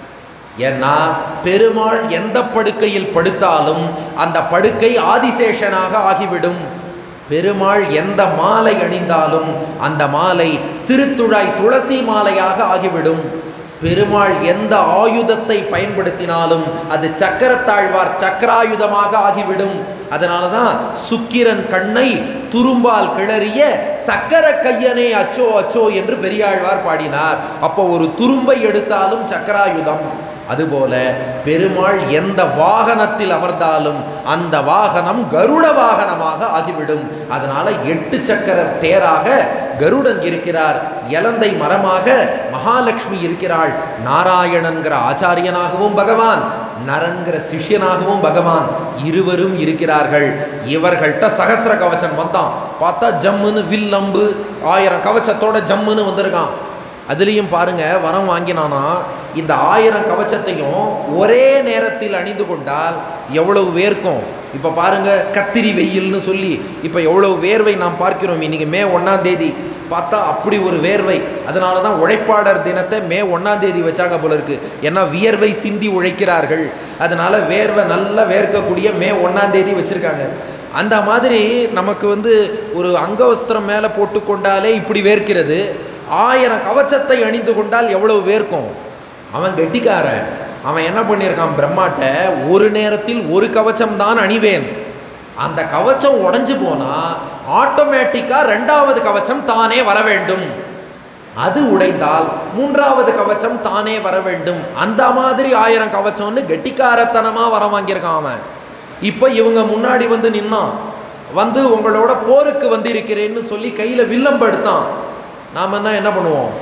ஏன்னா பெருமாள் எந்த படுக்கையில் படுத்தாலும் அந்த படுக்கை ஆதிசேஷனாக ஆகிவிடும் பெருமாள் எந்த மாலை அணிந்தாலும் அந்த மாலை திருத்துழாய் துளசி மாலையாக ஆகிவிடும் பெருமாள் எந்த ஆயுதத்தை பயன்படுத்தினாலும் அது சக்கரத்தாழ்வார் சக்கராயுதமாக ஆகிவிடும் அதனால தான் சுக்கிரன் கண்ணை துரும்பால் கிளறிய சக்கர கையனே அச்சோ அச்சோ என்று பெரியாழ்வார் பாடினார் அப்போ ஒரு துரும்பை எடுத்தாலும் சக்கராயுதம் அதுபோல பெருமாள் எந்த வாகனத்தில் அமர்ந்தாலும் அந்த வாகனம் கருட வாகனமாக ஆகிவிடும் அதனால எட்டு சக்கர தேராக கருடன் இருக்கிறார் எலந்தை மரமாக மகாலட்சுமி இருக்கிறாள் நாராயணன்கிற ஆச்சாரியனாகவும் பகவான் நரன்கிற சிஷ்யனாகவும் பகவான் இருவரும் இருக்கிறார்கள் இவர்கள்ட்ட சகசிர கவச்சன் வந்தான் பார்த்தா ஜம்முன்னு வில் அம்பு ஆயிரம் கவச்சத்தோட ஜம்முன்னு வந்திருக்கான் அதுலேயும் பாருங்க வரம் வாங்கினானா இந்த ஆயிரம் கவச்சத்தையும் ஒரே நேரத்தில் அணிந்து கொண்டால் எவ்வளவு வேர்க்கும் இப்போ பாருங்க கத்திரி வெயில்னு சொல்லி இப்போ எவ்வளவு வேர்வை நாம் பார்க்கிறோம் இன்னைக்கு மே ஒன்றாம் தேதி பார்த்தா அப்படி ஒரு வேர்வை அதனால தான் உழைப்பாளர் தினத்தை மே ஒன்றாம் தேதி வச்சாங்க போல இருக்கு ஏன்னா வியர்வை சிந்தி உழைக்கிறார்கள் அதனால வேர்வை நல்லா வேர்க்கக்கூடிய மே ஒன்றாம் தேதி வச்சிருக்காங்க அந்த மாதிரி நமக்கு வந்து ஒரு அங்கவஸ்திரம் மேலே போட்டுக்கொண்டாலே இப்படி வேர்க்கிறது ஆயிரம் கவச்சத்தை அணிந்து கொண்டால் எவ்வளவு வேர்க்கும் அவன் கெட்டிக்காரன் அவன் என்ன பண்ணியிருக்கான் பிரம்மாட்ட ஒரு நேரத்தில் ஒரு கவச்சம் தான் அணிவேன் அந்த கவச்சம் உடைஞ்சு போனா ஆட்டோமேட்டிக்காக ரெண்டாவது கவச்சம் தானே வர வேண்டும் அது உடைந்தால் மூன்றாவது கவச்சம் தானே வர வேண்டும் அந்த மாதிரி ஆயிரம் கவச்சம்னு கெட்டிக்காரத்தனமாக வர வாங்கியிருக்கான் அவன் இப்போ இவங்க முன்னாடி வந்து நின்னான் வந்து உங்களோட போருக்கு வந்திருக்கிறேன்னு சொல்லி கையில் வில்லம்பு எடுத்தான் நாம் என்ன என்ன பண்ணுவோம்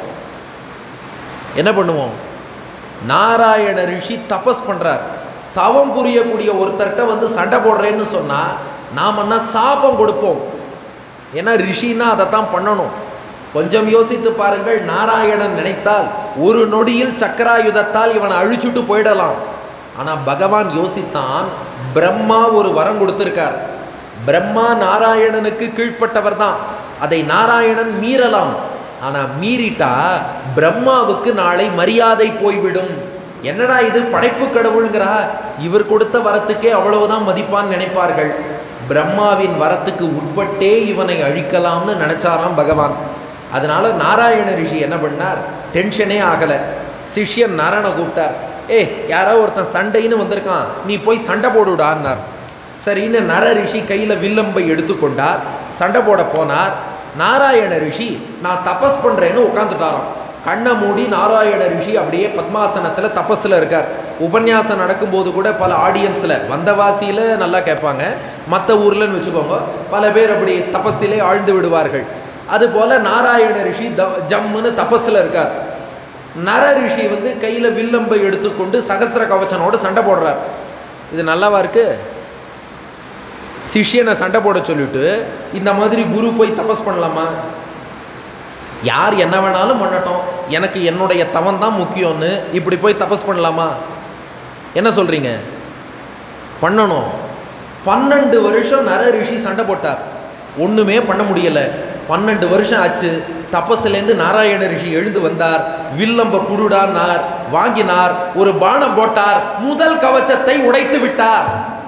என்ன பண்ணுவோம் நாராயண ரிஷி தபஸ் பண்ணுறார் தவம் புரியக்கூடிய ஒருத்தர்கிட்ட வந்து சண்டை போடுறேன்னு சொன்னால் நாம் என்ன சாபம் கொடுப்போம் ஏன்னா ரிஷின்னா அதைத்தான் பண்ணணும் கொஞ்சம் யோசித்து பாருங்கள் நாராயணன் நினைத்தால் ஒரு நொடியில் சக்கராயுதத்தால் இவனை அழிச்சுட்டு போயிடலாம் ஆனால் பகவான் யோசித்தான் பிரம்மா ஒரு வரம் கொடுத்திருக்கார் பிரம்மா நாராயணனுக்கு கீழ்ப்பட்டவர் தான் அதை நாராயணன் மீறலாம் ஆனால் மீறிட்டா பிரம்மாவுக்கு நாளை மரியாதை போய்விடும் என்னடா இது படைப்பு கடவுளுங்கிறா இவர் கொடுத்த வரத்துக்கே அவ்வளவுதான் மதிப்பான்னு நினைப்பார்கள் பிரம்மாவின் வரத்துக்கு உட்பட்டே இவனை அழிக்கலாம்னு நினைச்சாராம் பகவான் அதனால நாராயண ரிஷி என்ன பண்ணார் டென்ஷனே ஆகலை சிஷ்யன் நாராயண கூப்பிட்டார் ஏ யாரோ ஒருத்தன் சண்டைன்னு வந்திருக்கான் நீ போய் சண்டை போடுடான்னார் சரின்னு நர ரிஷி கையில் வில்லம்பை எடுத்துக்கொண்டார் சண்டை போட போனார் நாராயண ரிஷி நான் தபஸ் பண்ணுறேன்னு உட்காந்துட்டாராம் கண்ணை மூடி நாராயண ரிஷி அப்படியே பத்மாசனத்தில் தபஸில் இருக்கார் உபன்யாசம் நடக்கும்போது கூட பல ஆடியன்ஸில் வந்தவாசியில் நல்லா கேட்பாங்க மற்ற ஊர்லன்னு வச்சுக்கோங்க பல பேர் அப்படி தபஸிலே ஆழ்ந்து விடுவார்கள் அதுபோல் நாராயண ரிஷி த ஜம்முன்னு தபஸில் இருக்கார் நர ரிஷி வந்து கையில் வில்லம்பை எடுத்துக்கொண்டு சகசிர கவச்சனோடு சண்டை போடுறார் இது நல்லாவா இருக்கு சிஷ்யனை சண்டை போட சொல்லிட்டு இந்த மாதிரி குரு போய் தபஸ் பண்ணலாமா யார் என்ன வேணாலும் பண்ணட்டும் எனக்கு என்னுடைய தவம் தான் முக்கியம்னு இப்படி போய் தபஸ் பண்ணலாமா என்ன சொல்றீங்க பண்ணணும் பன்னெண்டு வருஷம் நர ரிஷி சண்டை போட்டார் ஒன்றுமே பண்ண முடியலை பன்னெண்டு வருஷம் ஆச்சு தபஸ்லேருந்து நாராயண ரிஷி எழுந்து வந்தார் வில்லம்ப குருடானார் வாங்கினார் ஒரு பானம் போட்டார் முதல் கவச்சத்தை உடைத்து விட்டார்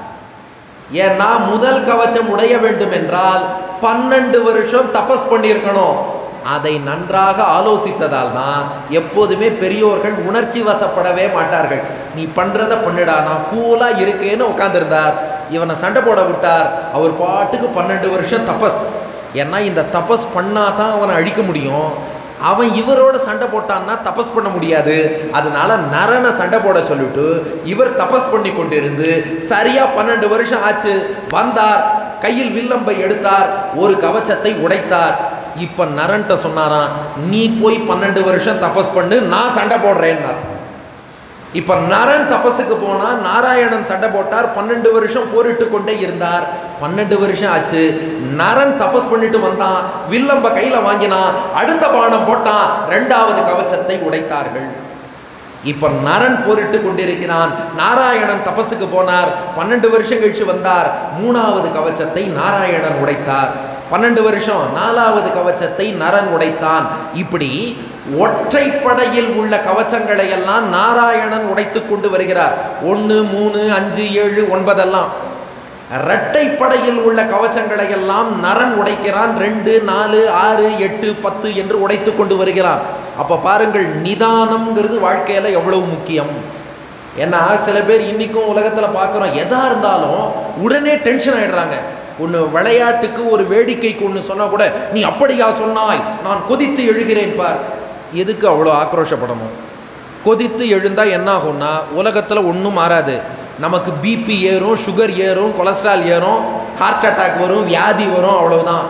ஏன்னா முதல் கவச்சம் உடைய வேண்டும் என்றால் பன்னெண்டு வருஷம் தபஸ் பண்ணியிருக்கணும் அதை நன்றாக ஆலோசித்ததால் தான் எப்போதுமே பெரியோர்கள் உணர்ச்சி வசப்படவே மாட்டார்கள் நீ பண்றத பண்ணுடா நான் கூலா இருக்கேன்னு உட்காந்துருந்தார் இவனை சண்டை போட விட்டார் அவர் பாட்டுக்கு பன்னெண்டு வருஷம் தபஸ் ஏன்னா இந்த தபஸ் பண்ணா தான் அவனை அழிக்க முடியும் அவன் இவரோட சண்டை போட்டான்னா தபஸ் பண்ண முடியாது அதனால நரனை சண்டை போட சொல்லிட்டு இவர் தபஸ் பண்ணி கொண்டிருந்து சரியா பன்னெண்டு வருஷம் ஆச்சு வந்தார் கையில் வில்லம்பை எடுத்தார் ஒரு கவச்சத்தை உடைத்தார் இப்ப நரன்ட்ட சொன்னாராம் நீ போய் பன்னெண்டு வருஷம் தபஸ் பண்ணு நான் சண்டை போடுறேன்னார் இப்ப நரன் தபஸுக்கு போனா நாராயணன் சண்டை போட்டார் பன்னெண்டு வருஷம் போரிட்டு கொண்டே இருந்தார் பன்னெண்டு வருஷம் ஆச்சு நரன் தபஸ் பண்ணிட்டு வந்தான் வில்லம்ப கையில வாங்கினான் அடுத்த பானம் போட்டான் ரெண்டாவது கவச்சத்தை உடைத்தார்கள் இப்ப நரன் போரிட்டு கொண்டிருக்கிறான் நாராயணன் தபஸுக்கு போனார் பன்னெண்டு வருஷம் கழிச்சு வந்தார் மூணாவது கவச்சத்தை நாராயணன் உடைத்தார் பன்னெண்டு வருஷம் நாலாவது கவச்சத்தை நரன் உடைத்தான் இப்படி ஒற்றைப்படையில் உள்ள கவச்சங்களை எல்லாம் நாராயணன் உடைத்து கொண்டு வருகிறார் ஒன்று மூணு அஞ்சு ஏழு ஒன்பதெல்லாம் இரட்டைப்படையில் உள்ள கவச்சங்களை எல்லாம் நரன் உடைக்கிறான் ரெண்டு நாலு ஆறு எட்டு பத்து என்று உடைத்து கொண்டு வருகிறான் அப்போ பாருங்கள் நிதானம்ங்கிறது வாழ்க்கையில் எவ்வளவு முக்கியம் ஏன்னா சில பேர் இன்னைக்கும் உலகத்தில் பார்க்குறோம் எதா இருந்தாலும் உடனே டென்ஷன் ஆயிடுறாங்க ஒன்று விளையாட்டுக்கு ஒரு வேடிக்கைக்கு ஒன்று சொன்னால் கூட நீ அப்படியா சொன்னாய் நான் கொதித்து எழுகிறேன் பார் எதுக்கு அவ்வளோ ஆக்ரோஷப்படணும் கொதித்து எழுந்தா என்ன ஆகும்னா உலகத்தில் ஒன்றும் மாறாது நமக்கு பிபி ஏறும் சுகர் ஏறும் கொலஸ்ட்ரால் ஏறும் ஹார்ட் அட்டாக் வரும் வியாதி வரும் அவ்வளவுதான்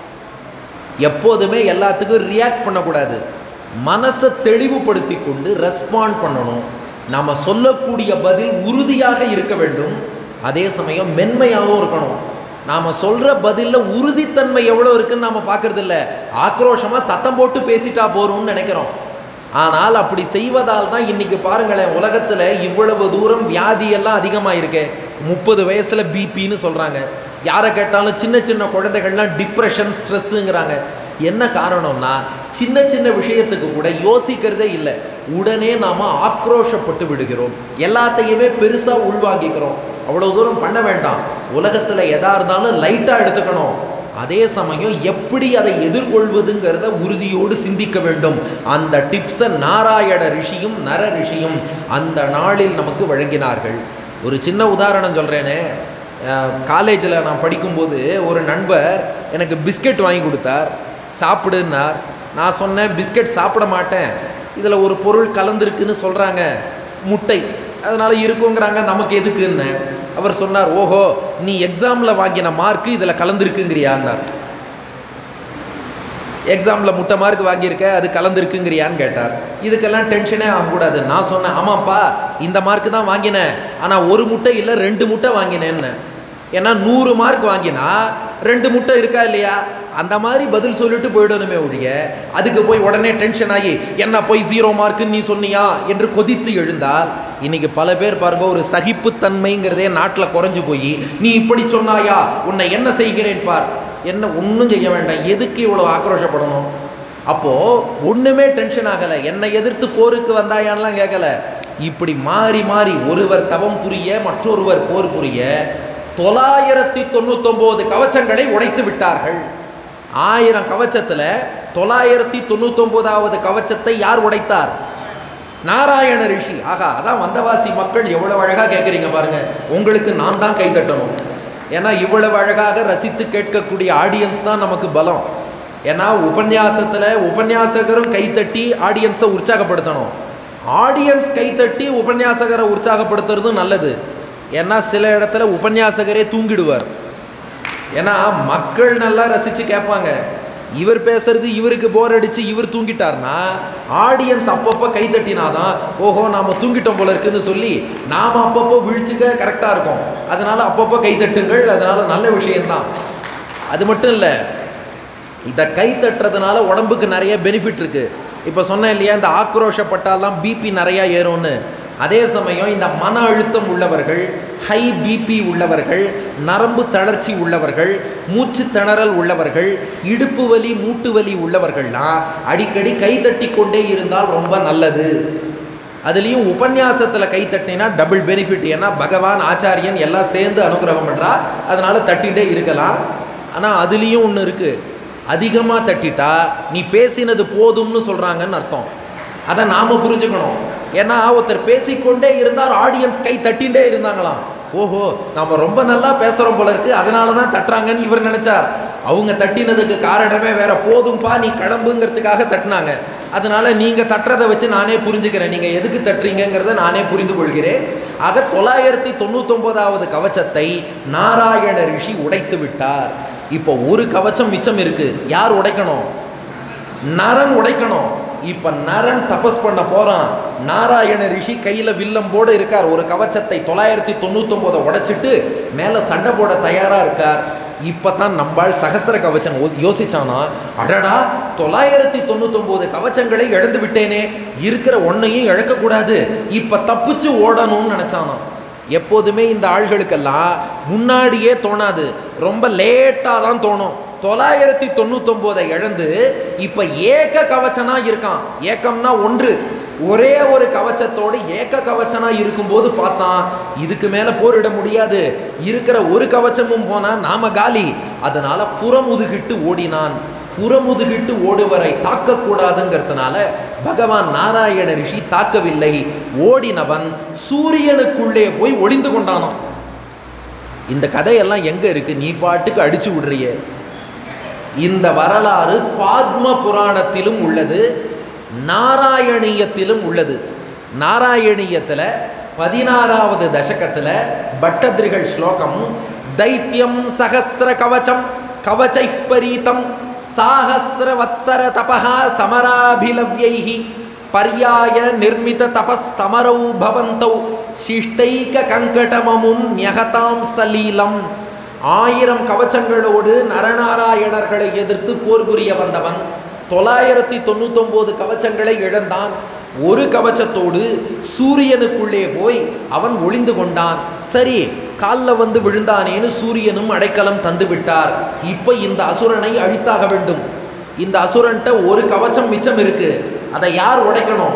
எப்போதுமே எல்லாத்துக்கும் ரியாக்ட் பண்ணக்கூடாது மனசை தெளிவுபடுத்தி கொண்டு ரெஸ்பாண்ட் பண்ணணும் நாம் சொல்லக்கூடிய பதில் உறுதியாக இருக்க வேண்டும் அதே சமயம் மென்மையாகவும் இருக்கணும் நாம் சொல்கிற பதிலில் உறுதித்தன்மை எவ்வளோ இருக்குன்னு நாம் பார்க்கறது இல்ல ஆக்ரோஷமாக சத்தம் போட்டு பேசிட்டா போகிறோம்னு நினைக்கிறோம் ஆனால் அப்படி செய்வதால் தான் இன்னைக்கு பாருங்களேன் உலகத்தில் இவ்வளவு தூரம் வியாதியெல்லாம் அதிகமாக இருக்கே முப்பது வயசில் பிபின்னு சொல்கிறாங்க யாரை கேட்டாலும் சின்ன சின்ன குழந்தைகள்லாம் டிப்ரெஷன் ஸ்ட்ரெஸ்ஸுங்கிறாங்க என்ன காரணம்னா சின்ன சின்ன விஷயத்துக்கு கூட யோசிக்கிறதே இல்லை உடனே நாம் ஆக்ரோஷப்பட்டு விடுகிறோம் எல்லாத்தையுமே பெருசாக உள்வாங்கிக்கிறோம் அவ்வளோ தூரம் பண்ண வேண்டாம் உலகத்தில் எதா இருந்தாலும் லைட்டாக எடுத்துக்கணும் அதே சமயம் எப்படி அதை எதிர்கொள்வதுங்கிறத உறுதியோடு சிந்திக்க வேண்டும் அந்த டிப்ஸை நாராயண ரிஷியும் நர ரிஷியும் அந்த நாளில் நமக்கு வழங்கினார்கள் ஒரு சின்ன உதாரணம் சொல்கிறேனே காலேஜில் நான் படிக்கும்போது ஒரு நண்பர் எனக்கு பிஸ்கெட் வாங்கி கொடுத்தார் சாப்பிடுன்னார் நான் சொன்னேன் பிஸ்கெட் சாப்பிட மாட்டேன் இதில் ஒரு பொருள் கலந்துருக்குன்னு சொல்கிறாங்க முட்டை அதனால் இருக்குங்கிறாங்க நமக்கு எதுக்குன்னு அவர் சொன்னார் ஓஹோ நீ எக்ஸாமில் வாங்கின மார்க்கு இதில் கலந்துருக்குங்கிறியான்னார் எக்ஸாமில் முட்டை மார்க் வாங்கியிருக்க அது கலந்துருக்குங்கிறியான்னு கேட்டார் இதுக்கெல்லாம் டென்ஷனே ஆகக்கூடாது நான் சொன்னேன் ஆமாப்பா இந்த மார்க்கு தான் வாங்கினேன் ஆனால் ஒரு முட்டை இல்லை ரெண்டு முட்டை வாங்கினேன்னு ஏன்னா நூறு மார்க் வாங்கினா ரெண்டு முட்டை இருக்கா இல்லையா அந்த மாதிரி பதில் சொல்லிட்டு போயிடணுமே ஒழிய அதுக்கு போய் உடனே டென்ஷன் ஆகி என்ன போய் ஜீரோ மார்க்குன்னு நீ சொன்னியா என்று கொதித்து எழுந்தால் இன்னைக்கு பல பேர் பாருங்க ஒரு சகிப்புத்தன்மைங்கிறதே நாட்டில் குறைஞ்சு போய் நீ இப்படி சொன்னாயா உன்னை என்ன செய்கிறேன் பார் என்ன ஒன்றும் செய்ய வேண்டாம் எதுக்கு இவ்வளோ ஆக்ரோஷப்படணும் அப்போது ஒன்றுமே டென்ஷன் ஆகலை என்னை எதிர்த்து போருக்கு வந்தாயான்லாம் கேட்கல இப்படி மாறி மாறி ஒருவர் தவம் புரிய மற்றொருவர் போர் புரிய தொள்ளாயிரத்தி தொண்ணூத்தொம்போது கவச்சங்களை உடைத்து விட்டார்கள் ஆயிரம் கவச்சத்தில் தொள்ளாயிரத்தி தொண்ணூத்தொம்போதாவது கவச்சத்தை யார் உடைத்தார் நாராயண ரிஷி ஆகா அதான் வந்தவாசி மக்கள் எவ்வளவு அழகாக கேட்குறீங்க பாருங்க உங்களுக்கு நான் தான் கை தட்டணும் ஏன்னா இவ்வளவு அழகாக ரசித்து கேட்கக்கூடிய ஆடியன்ஸ் தான் நமக்கு பலம் ஏன்னா உபன்யாசத்தில் உபன்யாசகரும் கைத்தட்டி ஆடியன்ஸை உற்சாகப்படுத்தணும் ஆடியன்ஸ் கைத்தட்டி உபன்யாசகரை உற்சாகப்படுத்துறதும் நல்லது ஏன்னா சில இடத்துல உபன்யாசகரே தூங்கிடுவார் ஏன்னா மக்கள் நல்லா ரசித்து கேட்பாங்க இவர் பேசுறது இவருக்கு போர் அடிச்சு இவர் தூங்கிட்டார்னா ஆடியன்ஸ் அப்பப்போ கை தட்டினாதான் ஓஹோ நாம தூங்கிட்டோம் போல இருக்குன்னு சொல்லி நாம அப்பப்போ விழிச்சுக்க கரெக்டாக இருக்கும் அதனால அப்பப்போ கை தட்டுங்கள் அதனால நல்ல விஷயம்தான் அது மட்டும் இல்லை இதை கை தட்டுறதுனால உடம்புக்கு நிறைய பெனிஃபிட் இருக்கு இப்போ சொன்னேன் இல்லையா இந்த ஆக்ரோஷப்பட்டாலாம் பிபி நிறையா ஏறும்னு அதே சமயம் இந்த மன அழுத்தம் உள்ளவர்கள் ஹை பிபி உள்ளவர்கள் நரம்பு தளர்ச்சி உள்ளவர்கள் மூச்சு திணறல் உள்ளவர்கள் இடுப்பு வலி மூட்டு வலி உள்ளவர்கள்லாம் அடிக்கடி கை தட்டி கொண்டே இருந்தால் ரொம்ப நல்லது அதுலேயும் உபன்யாசத்தில் கை தட்டினா டபுள் பெனிஃபிட் ஏன்னா பகவான் ஆச்சாரியன் எல்லாம் சேர்ந்து அனுகிரகம் பண்ணுறா அதனால தட்டிகிட்டே இருக்கலாம் ஆனால் அதுலேயும் ஒன்று இருக்குது அதிகமாக தட்டிட்டா நீ பேசினது போதும்னு சொல்கிறாங்கன்னு அர்த்தம் அதை நாம் புரிஞ்சுக்கணும் ஏன்னா ஒருத்தர் பேசிக்கொண்டே இருந்தார் ஆடியன்ஸ் கை தட்டிகிட்டே இருந்தாங்களாம் ஓஹோ நம்ம ரொம்ப நல்லா பேசுகிறோம் போல இருக்கு அதனால தான் தட்டுறாங்கன்னு இவர் நினச்சார் அவங்க தட்டினதுக்கு காரணமே வேற போதும்பா நீ கிளம்புங்கிறதுக்காக தட்டினாங்க அதனால நீங்கள் தட்டுறதை வச்சு நானே புரிஞ்சுக்கிறேன் நீங்கள் எதுக்கு தட்டுறீங்கிறத நானே புரிந்து கொள்கிறேன் ஆக தொள்ளாயிரத்தி தொண்ணூத்தொம்போதாவது கவச்சத்தை நாராயண ரிஷி உடைத்து விட்டார் இப்போ ஒரு கவச்சம் மிச்சம் இருக்கு யார் உடைக்கணும் நரன் உடைக்கணும் இப்ப நரன் தபஸ் பண்ண போறான் நாராயண ரிஷி கையில வில்லம் போட இருக்கார் ஒரு கவச்சத்தை தொள்ளாயிரத்தி தொண்ணூத்தொன்பதை உடைச்சிட்டு மேல சண்டை போட தயாரா இருக்கார் இப்பதான் நம்பாள் சகசர கவச்சம் ஓ- யோசிச்சானா அடடா தொள்ளாயிரத்தி தொண்ணூத்தொன்பது கவச்சங்களை இழந்து விட்டேனே இருக்கிற ஒன்னையும் இழக்கக்கூடாது இப்ப தப்பிச்சு ஓடணும்னு நினைச்சானா எப்போதுமே இந்த ஆள்களுக்கெல்லாம் முன்னாடியே தோணாது ரொம்ப லேட்டாக தான் தோணும் தொள்ளாயிரத்தி தொண்ணூத்தொம்போதை இழந்து இப்போ ஏக கவச்சனா இருக்கான் ஏக்கம்னா ஒன்று ஒரே ஒரு கவச்சத்தோடு ஏக கவச்சனா இருக்கும்போது பார்த்தான் இதுக்கு மேலே போரிட முடியாது இருக்கிற ஒரு கவச்சமும் போனால் நாம காலி அதனால புறமுதுகிட்டு ஓடினான் புறமுதுகிட்டு ஓடுவரை தாக்கக்கூடாதுங்கிறதுனால பகவான் நாராயண ரிஷி தாக்கவில்லை ஓடினவன் சூரியனுக்குள்ளே போய் ஒளிந்து கொண்டானான் இந்த கதையெல்லாம் எங்க இருக்கு நீ பாட்டுக்கு அடிச்சு விடுறியே இந்த வரலாறு பாத்ம புராணத்திலும் உள்ளது நாராயணியத்திலும் உள்ளது நாராயணியத்தில் பதினாறாவது தசகத்தில் பட்டத்ரிகள் ஸ்லோகம் தைத்தியம் சகசிர கவச்சம் கவச்சை பரீதம் சாகசிர வத்சர தபா சமராபிலவ்யைஹி பர்யாய நிர்மித தபஸ் சமரௌ பவந்தௌ சிஷ்டைக கங்கடமமும் ஞகதாம் சலீலம் ஆயிரம் கவச்சங்களோடு நரநாராயணர்களை எதிர்த்து போர் புரிய வந்தவன் தொள்ளாயிரத்தி தொண்ணூத்தொம்போது கவச்சங்களை இழந்தான் ஒரு கவச்சத்தோடு சூரியனுக்குள்ளே போய் அவன் ஒளிந்து கொண்டான் சரி காலில் வந்து விழுந்தானேன்னு சூரியனும் அடைக்கலம் தந்து விட்டார் இப்போ இந்த அசுரனை அழித்தாக வேண்டும் இந்த அசுரன்ட்ட ஒரு கவச்சம் மிச்சம் இருக்கு அதை யார் உடைக்கணும்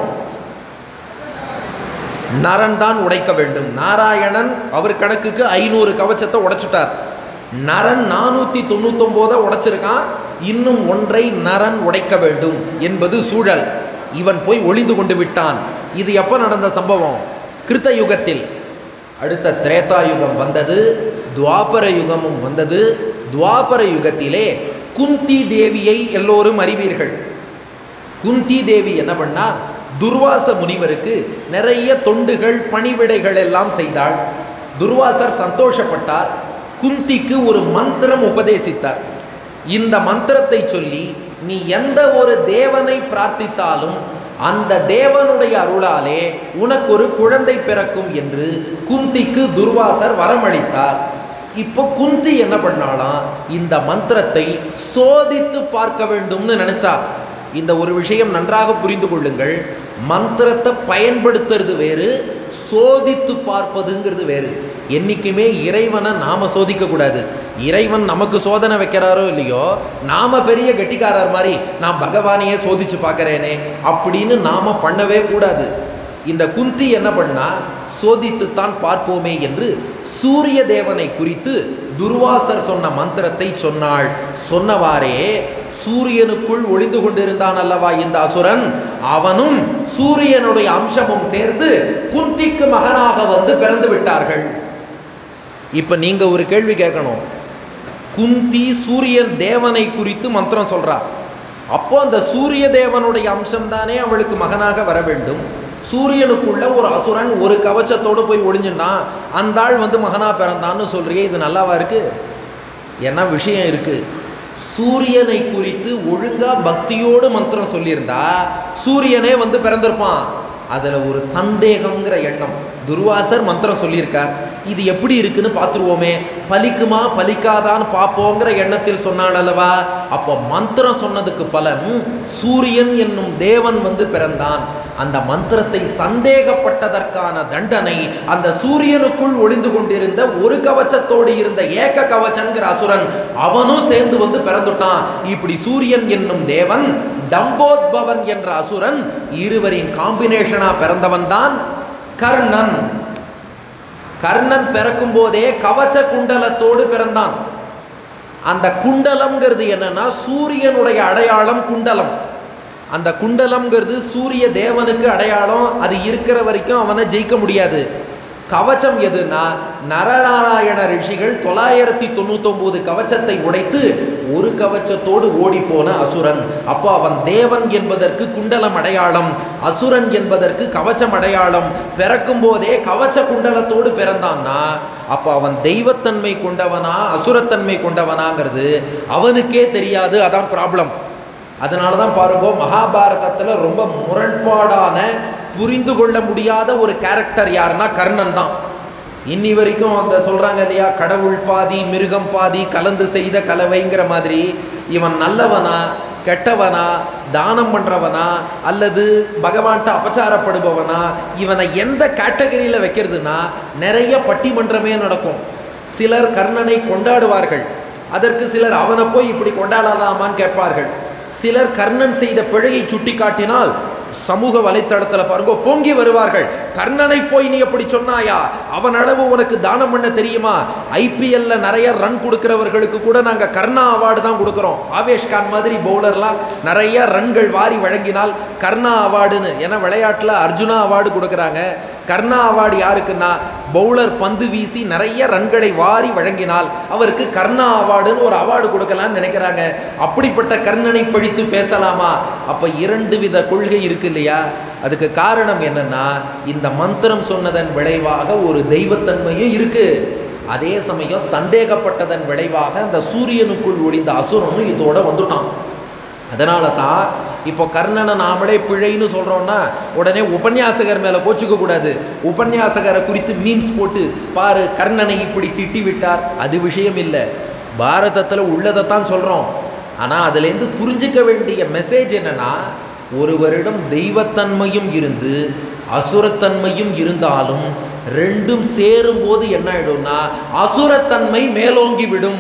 நரன் தான் உடைக்க வேண்டும் நாராயணன் அவர் கணக்குக்கு ஐநூறு கவச்சத்தை உடைச்சிட்டார் நரன் நானூற்றி தொண்ணூத்தொம்போதை உடைச்சிருக்கான் இன்னும் ஒன்றை நரன் உடைக்க வேண்டும் என்பது சூழல் இவன் போய் ஒளிந்து கொண்டு விட்டான் இது எப்போ நடந்த சம்பவம் கிருத்த யுகத்தில் அடுத்த திரேதா யுகம் வந்தது துவாபர யுகமும் வந்தது துவாபர யுகத்திலே குந்தி தேவியை எல்லோரும் அறிவீர்கள் குந்தி தேவி என்ன பண்ணா துர்வாச முனிவருக்கு நிறைய தொண்டுகள் பணிவிடைகள் எல்லாம் செய்தாள் துர்வாசர் சந்தோஷப்பட்டார் குந்திக்கு ஒரு மந்திரம் உபதேசித்தார் இந்த மந்திரத்தை சொல்லி நீ எந்த ஒரு தேவனை பிரார்த்தித்தாலும் அந்த தேவனுடைய அருளாலே உனக்கு ஒரு குழந்தை பிறக்கும் என்று குந்திக்கு துர்வாசர் வரமளித்தார் இப்போ குந்தி என்ன பண்ணாலாம் இந்த மந்திரத்தை சோதித்து பார்க்க வேண்டும்னு நினைச்சா இந்த ஒரு விஷயம் நன்றாக புரிந்து கொள்ளுங்கள் மந்திரத்தை பயன்படுத்துறது வேறு சோதித்து பார்ப்பதுங்கிறது வேறு என்றைக்குமே இறைவனை நாம சோதிக்க கூடாது இறைவன் நமக்கு சோதனை வைக்கிறாரோ இல்லையோ நாம பெரிய கெட்டிக்காரர் மாதிரி நான் பகவானையே சோதிச்சு பார்க்கறேனே அப்படின்னு நாம பண்ணவே கூடாது இந்த குந்தி என்ன பண்ணா சோதித்துத்தான் பார்ப்போமே என்று சூரிய தேவனை குறித்து துர்வாசர் சொன்ன மந்திரத்தை சொன்னாள் சொன்னவாறே சூரியனுக்குள் ஒளிந்து கொண்டிருந்தான் அல்லவா இந்த அசுரன் அவனும் சூரியனுடைய அம்சமும் சேர்ந்து குந்திக்கு மகனாக வந்து பிறந்து விட்டார்கள் இப்ப நீங்க ஒரு கேள்வி கேட்கணும் குந்தி சூரியன் தேவனை குறித்து மந்திரம் சொல்றா அப்போ அந்த சூரிய தேவனுடைய அம்சம் தானே அவளுக்கு மகனாக வர வேண்டும் சூரியனுக்குள்ள ஒரு அசுரன் ஒரு கவச்சத்தோடு போய் ஒளிஞ்சுட்டான் அந்த ஆள் வந்து மகனா பிறந்தான்னு சொல்றியே இது நல்லாவா இருக்கு ஏன்னா விஷயம் இருக்கு சூரியனை குறித்து ஒழுங்கா பக்தியோடு மந்திரம் சொல்லியிருந்தா சூரியனே வந்து பிறந்திருப்பான் அதில் ஒரு சந்தேகம்ங்கிற எண்ணம் துர்வாசர் மந்திரம் சொல்லியிருக்கார் இது எப்படி இருக்குன்னு பார்த்துருவோமே பலிக்குமா பலிக்காதான்னு பார்ப்போங்கிற எண்ணத்தில் சொன்னாள் அல்லவா அப்போ மந்திரம் சொன்னதுக்கு பலன் சூரியன் என்னும் தேவன் வந்து பிறந்தான் அந்த மந்திரத்தை சந்தேகப்பட்டதற்கான தண்டனை அந்த சூரியனுக்குள் ஒளிந்து கொண்டிருந்த ஒரு கவச்சத்தோடு இருந்த ஏக கவச்சன்கிற அசுரன் அவனும் சேர்ந்து வந்து பிறந்துட்டான் இப்படி சூரியன் என்னும் தேவன் டம்போத்பவன் என்ற அசுரன் இருவரின் காம்பினேஷனா பிறந்தவன் தான் கர்ணன் கர்ணன் பிறக்கும் போதே கவச்ச குண்டலத்தோடு பிறந்தான் அந்த குண்டலம்ங்கிறது என்னன்னா சூரியனுடைய அடையாளம் குண்டலம் அந்த குண்டலம்ங்கிறது சூரிய தேவனுக்கு அடையாளம் அது இருக்கிற வரைக்கும் அவனை ஜெயிக்க முடியாது கவச்சம் எதுனா நரநாராயண ரிஷிகள் தொள்ளாயிரத்தி தொண்ணூத்தொம்போது கவச்சத்தை உடைத்து ஒரு கவச்சத்தோடு ஓடிப்போன அசுரன் அப்போ அவன் தேவன் என்பதற்கு குண்டலம் அடையாளம் அசுரன் என்பதற்கு கவச்சம் அடையாளம் பிறக்கும் போதே கவச்ச குண்டலத்தோடு பிறந்தான்னா அப்போ அவன் தெய்வத்தன்மை கொண்டவனா அசுரத்தன்மை கொண்டவனாங்கிறது அவனுக்கே தெரியாது அதான் ப்ராப்ளம் அதனால தான் பாருங்க மகாபாரதத்தில் ரொம்ப முரண்பாடான புரிந்து கொள்ள முடியாத ஒரு கேரக்டர் யாருன்னா கர்ணன் தான் இன்னி வரைக்கும் அந்த சொல்கிறாங்க இல்லையா கடவுள் பாதி மிருகம் பாதி கலந்து செய்த கலவைங்கிற மாதிரி இவன் நல்லவனா கெட்டவனா தானம் பண்ணுறவனா அல்லது பகவான்கிட்ட அபச்சாரப்படுபவனா இவனை எந்த கேட்டகரியில் வைக்கிறதுனா நிறைய பட்டிமன்றமே நடக்கும் சிலர் கர்ணனை கொண்டாடுவார்கள் அதற்கு சிலர் அவனை போய் இப்படி கொண்டாடலாமான்னு கேட்பார்கள் சிலர் கர்ணன் செய்த பிழையை சுட்டி காட்டினால் சமூக வலைத்தளத்தில் பாருங்க பொங்கி வருவார்கள் கர்ணனை போய் நீ எப்படி சொன்னாயா அவன் அளவு உனக்கு தானம் பண்ண தெரியுமா ஐபிஎல்ல நிறைய ரன் கொடுக்கிறவர்களுக்கு கூட நாங்கள் கர்ணா அவார்டு தான் கொடுக்குறோம் ஆவேஷ் கான் மாதிரி பவுலர்லாம் நிறைய ரன்கள் வாரி வழங்கினால் கர்ணா அவார்டுன்னு ஏன்னா விளையாட்டில் அர்ஜுனா அவார்டு கொடுக்குறாங்க கர்ணா அவார்டு யாருக்குன்னா பவுலர் பந்து வீசி நிறைய ரன்களை வாரி வழங்கினால் அவருக்கு கர்ணா அவார்டுன்னு ஒரு அவார்டு கொடுக்கலான்னு நினைக்கிறாங்க அப்படிப்பட்ட கர்ணனை பழித்து பேசலாமா அப்போ இரண்டு வித கொள்கை இருக்கு இல்லையா அதுக்கு காரணம் என்னன்னா இந்த மந்திரம் சொன்னதன் விளைவாக ஒரு தெய்வத்தன்மையும் இருக்கு அதே சமயம் சந்தேகப்பட்டதன் விளைவாக அந்த சூரியனுக்குள் ஒளிந்த அசுரனும் இதோட வந்துட்டான் அதனால தான் இப்போ கர்ணனை நாமளே பிழைன்னு சொல்கிறோன்னா உடனே உபன்யாசகர் மேலே கோச்சிக்க கூடாது உபன்யாசகரை குறித்து மீம்ஸ் போட்டு பாரு கர்ணனை இப்படி திட்டி விட்டார் அது விஷயம் இல்லை பாரதத்தில் உள்ளதைத்தான் சொல்கிறோம் ஆனால் அதுலேருந்து புரிஞ்சிக்க வேண்டிய மெசேஜ் என்னன்னா ஒருவரிடம் தெய்வத்தன்மையும் இருந்து அசுரத்தன்மையும் இருந்தாலும் ரெண்டும் சேரும்போது என்ன ஆயிடும்னா அசுரத்தன்மை மேலோங்கி விடும்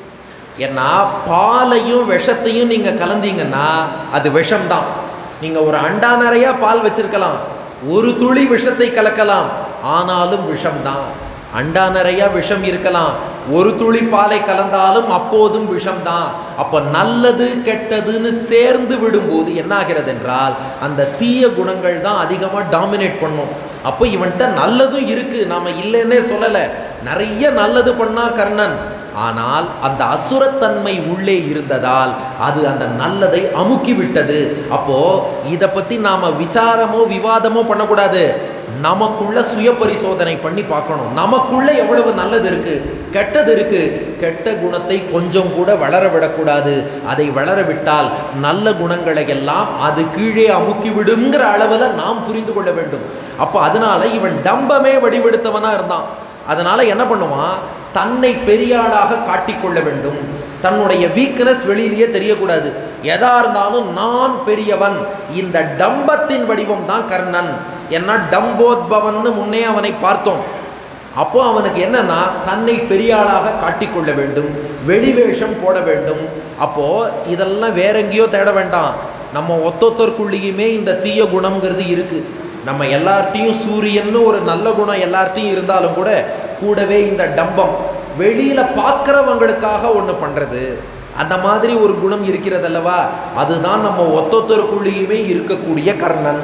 ஏன்னா பாலையும் விஷத்தையும் நீங்கள் கலந்தீங்கன்னா அது விஷம்தான் நீங்கள் ஒரு அண்டா நிறையா பால் வச்சிருக்கலாம் ஒரு துளி விஷத்தை கலக்கலாம் ஆனாலும் விஷம்தான் அண்டா நிறைய விஷம் இருக்கலாம் ஒரு துளி பாலை கலந்தாலும் அப்போதும் விஷம்தான் அப்போ நல்லது கெட்டதுன்னு சேர்ந்து விடும்போது என்ன ஆகிறது என்றால் அந்த தீய குணங்கள் தான் அதிகமாக டாமினேட் பண்ணும் அப்போ இவன்கிட்ட நல்லதும் இருக்கு நாம இல்லைன்னே சொல்லலை நிறைய நல்லது பண்ணா கர்ணன் ஆனால் அந்த அசுரத்தன்மை உள்ளே இருந்ததால் அது அந்த நல்லதை அமுக்கி விட்டது அப்போ இதை பத்தி நாம விசாரமோ விவாதமோ பண்ணக்கூடாது நமக்குள்ள சுய பரிசோதனை பண்ணி பார்க்கணும் நமக்குள்ள எவ்வளவு நல்லது இருக்கு கெட்டது இருக்கு கெட்ட குணத்தை கொஞ்சம் கூட வளர விடக்கூடாது அதை வளர விட்டால் நல்ல குணங்களை எல்லாம் அது கீழே அமுக்கி விடுங்கிற அளவில் நாம் புரிந்து கொள்ள வேண்டும் அப்போ அதனால இவன் டம்பமே வடிவெடுத்தவனா இருந்தான் அதனால என்ன பண்ணுவான் தன்னை பெரியாளாக காட்டிக்கொள்ள வேண்டும் தன்னுடைய வீக்னஸ் வெளியிலேயே தெரியக்கூடாது எதா இருந்தாலும் நான் பெரியவன் இந்த டம்பத்தின் வடிவம் தான் கர்ணன் ஏன்னா டம்போத்பவன்னு முன்னே அவனை பார்த்தோம் அப்போ அவனுக்கு என்னன்னா தன்னை பெரியாளாக காட்டிக்கொள்ள வேண்டும் வெளிவேஷம் போட வேண்டும் அப்போ இதெல்லாம் வேற எங்கேயோ தேட வேண்டாம் நம்ம ஒத்தொத்தருக்குள்ளேயுமே இந்த தீய குணம்ங்கிறது இருக்கு நம்ம எல்லார்ட்டையும் சூரியன்னு ஒரு நல்ல குணம் எல்லார்ட்டையும் இருந்தாலும் கூட கூடவே இந்த டம்பம் வெளியில பார்க்குறவங்களுக்காக ஒன்று பண்றது அந்த மாதிரி ஒரு குணம் இருக்கிறதல்லவா அதுதான் நம்ம ஒத்தொத்தருக்குள்ளேயுமே இருக்கக்கூடிய கர்ணன்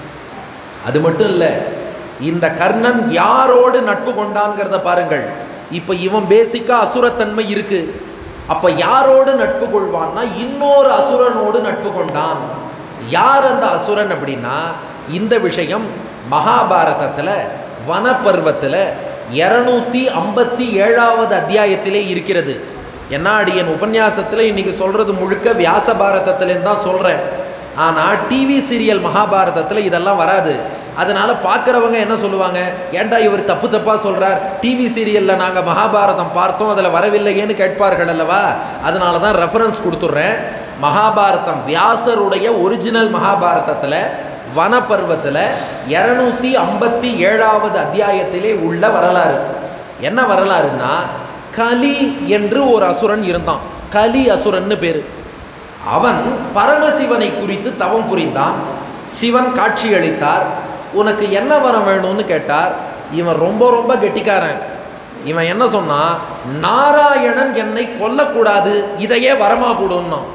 அது மட்டும் இல்லை இந்த கர்ணன் யாரோடு நட்பு கொண்டான்ங்கிறத பாருங்கள் இப்போ இவன் பேசிக்கா அசுரத்தன்மை இருக்கு அப்ப யாரோடு நட்பு கொள்வான்னா இன்னொரு அசுரனோடு நட்பு கொண்டான் யார் அந்த அசுரன் அப்படின்னா இந்த விஷயம் மகாபாரதத்தில் வனப்பர்வத்தில் இரநூத்தி ஐம்பத்தி ஏழாவது அத்தியாயத்திலே இருக்கிறது என்ன அடியன் உபன்யாசத்தில் இன்னைக்கு சொல்கிறது முழுக்க வியாச பாரதத்துலேருந்து தான் சொல்கிறேன் ஆனால் டிவி சீரியல் மகாபாரதத்தில் இதெல்லாம் வராது அதனால் பார்க்குறவங்க என்ன சொல்லுவாங்க ஏன்டா இவர் தப்பு தப்பாக சொல்கிறார் டிவி சீரியலில் நாங்கள் மகாபாரதம் பார்த்தோம் அதில் வரவில்லையேன்னு கேட்பார்கள் அல்லவா அதனால தான் ரெஃபரன்ஸ் கொடுத்துட்றேன் மகாபாரதம் வியாசருடைய ஒரிஜினல் மகாபாரதத்தில் வனப்பருவத்தில் இரநூத்தி ஐம்பத்தி ஏழாவது அத்தியாயத்திலே உள்ள வரலாறு என்ன வரலாறுன்னா கலி என்று ஒரு அசுரன் இருந்தான் கலி அசுரன்னு பேர் அவன் பரமசிவனை குறித்து தவம் புரிந்தான் சிவன் காட்சியளித்தார் உனக்கு என்ன வரம் வேணும்னு கேட்டார் இவன் ரொம்ப ரொம்ப கெட்டிக்காரன் இவன் என்ன சொன்னான் நாராயணன் என்னை கொல்லக்கூடாது இதையே வரமா கொடுன்னான்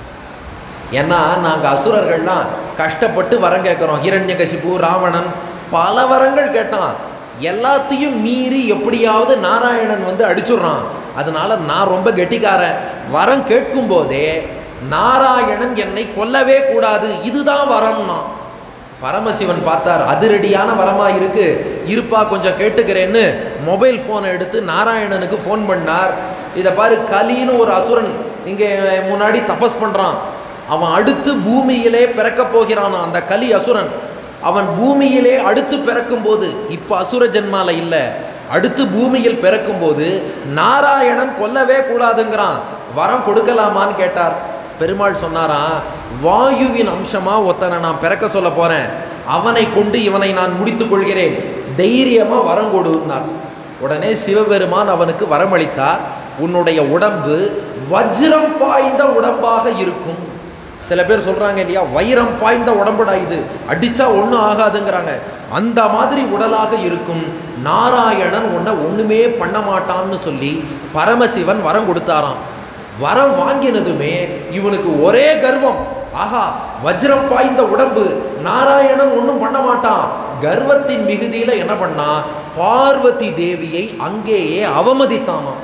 ஏன்னா நாங்கள் அசுரர்கள்லாம் கஷ்டப்பட்டு வரம் கேட்குறோம் ஹிரண்யகசிபு ராவணன் பல வரங்கள் கேட்டான் எல்லாத்தையும் மீறி எப்படியாவது நாராயணன் வந்து அடிச்சுடுறான் அதனால நான் ரொம்ப கெட்டிக்காரன் வரம் கேட்கும் போதே நாராயணன் என்னை கொல்லவே கூடாது இதுதான் வரம்னா பரமசிவன் பார்த்தார் அதிரடியான வரமா இருக்கு இருப்பா கொஞ்சம் கேட்டுக்கிறேன்னு மொபைல் ஃபோனை எடுத்து நாராயணனுக்கு ஃபோன் பண்ணார் இதை பாரு கலின்னு ஒரு அசுரன் இங்கே முன்னாடி தபஸ் பண்ணுறான் அவன் அடுத்து பூமியிலே பிறக்கப் போகிறான் அந்த கலி அசுரன் அவன் பூமியிலே அடுத்து பிறக்கும்போது இப்போ அசுர ஜென்மால இல்லை அடுத்து பூமியில் பிறக்கும்போது நாராயணன் கொல்லவே கூடாதுங்கிறான் வரம் கொடுக்கலாமான்னு கேட்டார் பெருமாள் சொன்னாராம் வாயுவின் அம்சமா ஒருத்தனை நான் பிறக்க சொல்ல போறேன் அவனை கொண்டு இவனை நான் முடித்துக் கொள்கிறேன் தைரியமா வரம் கொடுன்னார் உடனே சிவபெருமான் அவனுக்கு வரமளித்தார் உன்னுடைய உடம்பு வஜ்ரம் பாய்ந்த உடம்பாக இருக்கும் சில பேர் சொல்றாங்க இல்லையா வைரம் பாய்ந்த உடம்புடா இது அடிச்சா ஒன்றும் ஆகாதுங்கிறாங்க அந்த மாதிரி உடலாக இருக்கும் நாராயணன் உன்னை ஒண்ணுமே பண்ண மாட்டான்னு சொல்லி பரமசிவன் வரம் கொடுத்தாராம் வரம் வாங்கினதுமே இவனுக்கு ஒரே கர்வம் ஆஹா வஜ்ரம் பாய்ந்த உடம்பு நாராயணன் ஒன்றும் பண்ண மாட்டான் கர்வத்தின் மிகுதியில என்ன பண்ணா பார்வதி தேவியை அங்கேயே அவமதித்தானாம்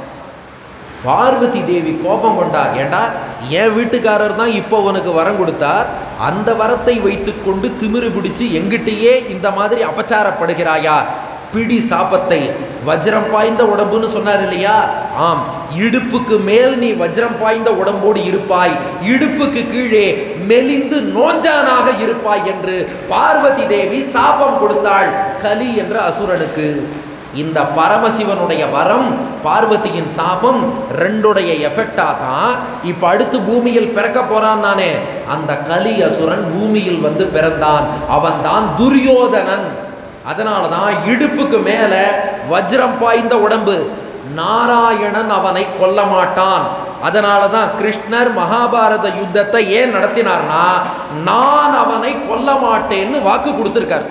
பார்வதி தேவி கோபம் கொண்டா ஏண்டா என் வீட்டுக்காரர் தான் இப்போ உனக்கு வரம் கொடுத்தார் அந்த வரத்தை வைத்துக்கொண்டு திமிரு பிடிச்சு எங்கிட்டயே இந்த மாதிரி அபச்சாரப்படுகிறாயா பிடி சாபத்தை வஜ்ரம் பாய்ந்த உடம்புன்னு சொன்னார் இல்லையா ஆம் இடுப்புக்கு மேல் நீ வஜ்ரம் பாய்ந்த உடம்போடு இருப்பாய் இடுப்புக்கு கீழே மெலிந்து நோஞ்சானாக இருப்பாய் என்று பார்வதி தேவி சாபம் கொடுத்தாள் கலி என்ற அசுரனுக்கு இந்த பரமசிவனுடைய வரம் பார்வதியின் சாபம் ரெண்டுடைய எஃபெக்டா தான் இப்போ அடுத்து பூமியில் பிறக்க போறான் நானே அந்த கலி அசுரன் பூமியில் வந்து பிறந்தான் அவன் தான் துரியோதனன் அதனால தான் இடுப்புக்கு மேல வஜ்ரம் பாய்ந்த உடம்பு நாராயணன் அவனை கொல்ல மாட்டான் அதனால தான் கிருஷ்ணர் மகாபாரத யுத்தத்தை ஏன் நடத்தினார்னா நான் அவனை கொல்ல மாட்டேன்னு வாக்கு கொடுத்துருக்கார்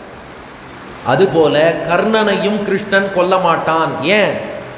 அதுபோல கர்ணனையும் கிருஷ்ணன் கொல்ல மாட்டான் ஏன்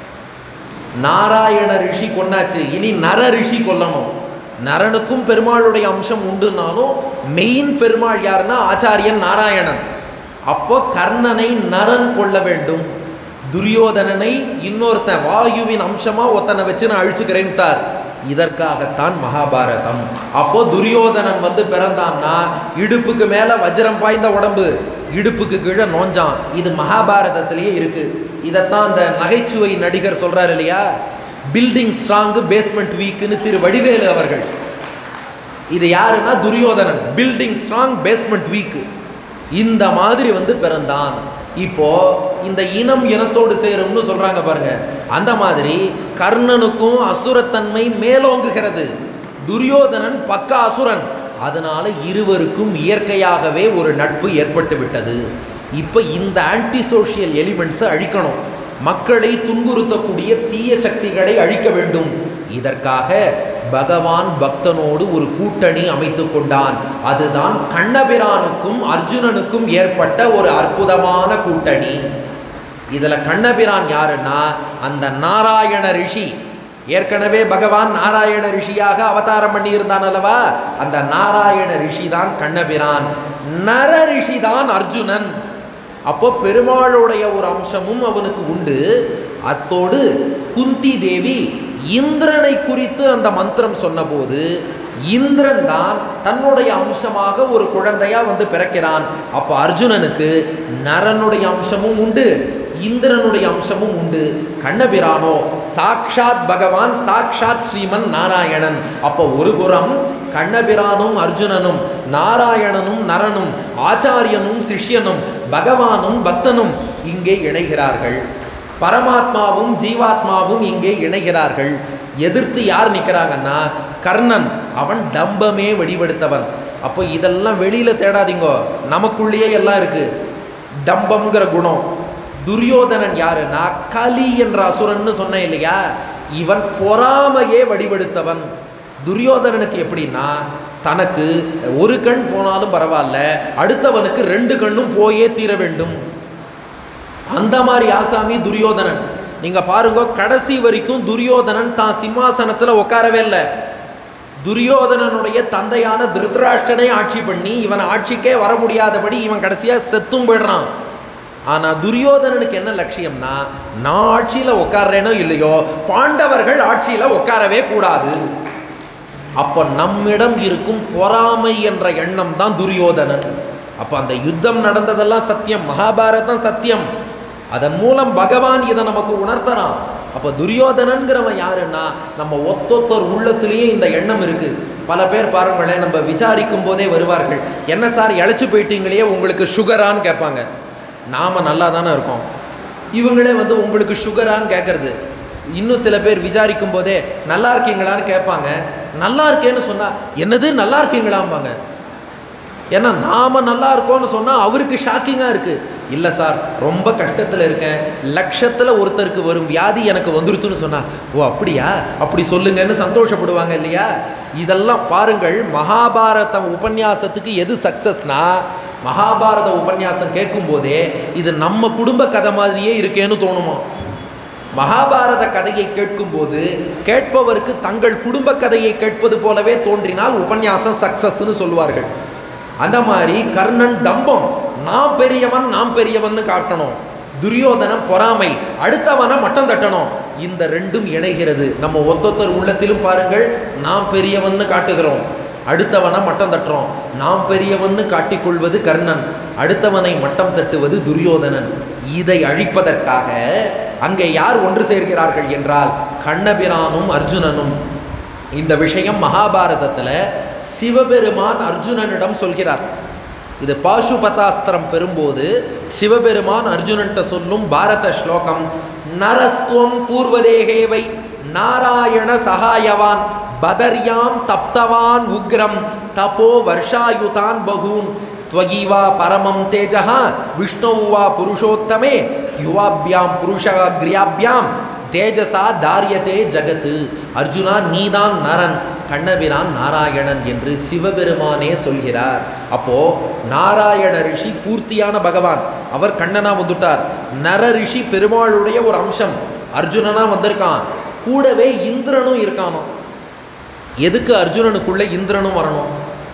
நாராயண ரிஷி கொன்னாச்சு இனி நர ரிஷி கொல்லணும் நரனுக்கும் பெருமாளுடைய அம்சம் உண்டுனாலும் மெயின் பெருமாள் யாருன்னா ஆச்சாரியன் நாராயணன் அப்போ கர்ணனை நரன் கொள்ள வேண்டும் துரியோதனனை இன்னொருத்தன் வாயுவின் அம்சமா ஒருத்தனை வச்சு நான் அழிச்சுக்கிறேன்ட்டார் இதற்காகத்தான் மகாபாரதம் அப்போ துரியோதனன் வந்து பிறந்தான்னா இடுப்புக்கு மேல வஜ்ரம் பாய்ந்த உடம்பு இடுப்புக்கு கீழே நோஞ்சான் இது மகாபாரதத்திலேயே இருக்கு இதைத்தான் அந்த நகைச்சுவை நடிகர் சொல்றாரு இல்லையா பில்டிங் ஸ்ட்ராங்கு பேஸ்மெண்ட் வீக்குன்னு திரு வடிவேலு அவர்கள் இது யாருன்னா Duryodhanan building strong basement weak இந்த மாதிரி வந்து பிறந்தான் இப்போ இந்த இனம் இனத்தோடு சேரும்னு சொல்றாங்க பாருங்க அந்த மாதிரி கர்ணனுக்கும் அசுரத்தன்மை மேலோங்குகிறது துரியோதனன் பக்க அசுரன் அதனால இருவருக்கும் இயற்கையாகவே ஒரு நட்பு ஏற்பட்டு விட்டது இப்போ இந்த ஆன்டி சோஷியல் எலிமெண்ட்ஸை அழிக்கணும் மக்களை துன்புறுத்தக்கூடிய தீய சக்திகளை அழிக்க வேண்டும் இதற்காக பகவான் பக்தனோடு ஒரு கூட்டணி அமைத்து கொண்டான் அதுதான் கண்ணபிரானுக்கும் அர்ஜுனனுக்கும் ஏற்பட்ட ஒரு அற்புதமான கூட்டணி இதில் கண்ணபிரான் யாருன்னா அந்த நாராயண ரிஷி ஏற்கனவே பகவான் நாராயண ரிஷியாக அவதாரம் பண்ணியிருந்தான் அல்லவா அந்த நாராயண ரிஷி தான் கண்ணபிரான் நர ரிஷி தான் அர்ஜுனன் அப்போ பெருமாளுடைய ஒரு அம்சமும் அவனுக்கு உண்டு அத்தோடு குந்தி தேவி இந்திரனை குறித்து அந்த மந்திரம் சொன்னபோது இந்திரன் தான் தன்னுடைய அம்சமாக ஒரு குழந்தையா வந்து பிறக்கிறான் அப்போ அர்ஜுனனுக்கு நரனுடைய அம்சமும் உண்டு இந்திரனுடைய அம்சமும் உண்டு கண்ணபிரானோ சாக்ஷாத் பகவான் சாக்ஷாத் ஸ்ரீமன் நாராயணன் அப்போ ஒரு புறம் கண்ணபிரானும் அர்ஜுனனும் நாராயணனும் நரனும் ஆச்சாரியனும் சிஷ்யனும் பகவானும் பக்தனும் இங்கே இணைகிறார்கள் பரமாத்மாவும் ஜீவாத்மாவும் இங்கே இணைகிறார்கள் எதிர்த்து யார் நிற்கிறாங்கன்னா கர்ணன் அவன் டம்பமே வடிவெடுத்தவன் அப்போ இதெல்லாம் வெளியில தேடாதீங்கோ நமக்குள்ளேயே எல்லாம் இருக்கு டம்பம்ங்கிற குணம் துரியோதனன் யாருன்னா கலி என்ற அசுரன்னு சொன்னேன் இல்லையா இவன் பொறாமையே வடிவெடுத்தவன் துரியோதனனுக்கு எப்படின்னா தனக்கு ஒரு கண் போனாலும் பரவாயில்ல அடுத்தவனுக்கு ரெண்டு கண்ணும் போயே தீர வேண்டும் அந்த மாதிரி ஆசாமி துரியோதனன் நீங்க பாருங்க கடைசி வரைக்கும் துரியோதனன் தான் சிம்மாசனத்துல உட்காரவே இல்லை துரியோதனனுடைய தந்தையான திருதராஷ்டனை ஆட்சி பண்ணி இவன் ஆட்சிக்கே வர முடியாதபடி இவன் கடைசியா செத்தும் போயிடுறான் ஆனா துரியோதனனுக்கு என்ன லட்சியம்னா நான் ஆட்சியில உட்கார்றேனோ இல்லையோ பாண்டவர்கள் ஆட்சியில உட்காரவே கூடாது அப்போ நம்மிடம் இருக்கும் பொறாமை என்ற எண்ணம் தான் துரியோதனன் அப்போ அந்த யுத்தம் நடந்ததெல்லாம் சத்தியம் மகாபாரதம் சத்தியம் அதன் மூலம் பகவான் இதை நமக்கு உணர்த்தறான் அப்போ துரியோதனன்கிறவன் யாருன்னா நம்ம ஒத்தொத்தர் உள்ளத்திலேயே இந்த எண்ணம் இருக்கு பல பேர் பாருங்களேன் நம்ம விசாரிக்கும் போதே வருவார்கள் என்ன சார் இழைச்சி போயிட்டீங்களே உங்களுக்கு சுகரான்னு கேட்பாங்க நாம நல்லா தானே இருக்கோம் இவங்களே வந்து உங்களுக்கு சுகரான்னு கேட்கறது இன்னும் சில பேர் விசாரிக்கும் போதே நல்லா இருக்கீங்களான்னு கேட்பாங்க நல்லா இருக்கேன்னு சொன்னா என்னது நல்லா இருக்கீங்களாம்பாங்க ஏன்னா நாம நல்லா இருக்கோம்னு சொன்னா அவருக்கு ஷாக்கிங்கா இருக்கு இல்ல சார் ரொம்ப கஷ்டத்துல இருக்கேன் லட்சத்துல ஒருத்தருக்கு வரும் வியாதி எனக்கு வந்துருத்துன்னு சொன்னா ஓ அப்படியா அப்படி சொல்லுங்கன்னு சந்தோஷப்படுவாங்க இல்லையா இதெல்லாம் பாருங்கள் மகாபாரத உபன்யாசத்துக்கு எது சக்சஸ்னா மகாபாரத உபன்யாசம் கேட்கும் போதே இது நம்ம குடும்ப கதை மாதிரியே இருக்கேன்னு தோணுமா மகாபாரத கதையை கேட்கும்போது கேட்பவருக்கு தங்கள் குடும்ப கதையை கேட்பது போலவே தோன்றினால் உபன்யாசம் சக்சஸ்னு சொல்லுவார்கள் அந்த மாதிரி கர்ணன் டம்பம் நான் பெரியவன் நான் பெரியவன்னு காட்டணும் துரியோதனம் பொறாமை அடுத்தவனை மட்டம் தட்டணும் இந்த ரெண்டும் இணைகிறது நம்ம ஒத்தொத்தர் உள்ளத்திலும் பாருங்கள் நாம் பெரியவன்னு காட்டுகிறோம் அடுத்தவனை மட்டம் தட்டுறோம் நாம் பெரியவன்னு காட்டிக்கொள்வது கர்ணன் அடுத்தவனை மட்டம் தட்டுவது துரியோதனன் இதை அழிப்பதற்காக அங்கே யார் ஒன்று சேர்கிறார்கள் என்றால் கண்ணபிரானும் அர்ஜுனனும் இந்த விஷயம் மகாபாரதத்தில் சிவபெருமான் அர்ஜுனனிடம் சொல்கிறார் இது பாசுபதாஸ்திரம் பெறும்போது சிவபெருமான் அர்ஜுனன்ட்ட சொல்லும் பாரத ஸ்லோகம் நரஸ்துவம் பூர்வதேகேவை நாராயண சகாயவான் பதர்யாம் தப்தவான் உக்ரம் தபோ வர்ஷாயுதான் பகூன் त्वयि वा परमं तेजः विष्णौ वा पुरुषोत्तमे युवाभ्यां पुरुषाग्र्याभ्यां தேஜசா தாரியதே ஜகத்து அர்ஜுனா நீதான் நரன் கண்ணபிரான் நாராயணன் என்று சிவபெருமானே சொல்கிறார் அப்போ நாராயண ரிஷி பூர்த்தியான பகவான் அவர் கண்ணனா வந்துட்டார் நர ரிஷி பெருமாளுடைய ஒரு அம்சம் அர்ஜுனனா வந்திருக்கான் கூடவே இந்திரனும் இருக்கானோ எதுக்கு அர்ஜுனனுக்குள்ள இந்திரனும் வரணும்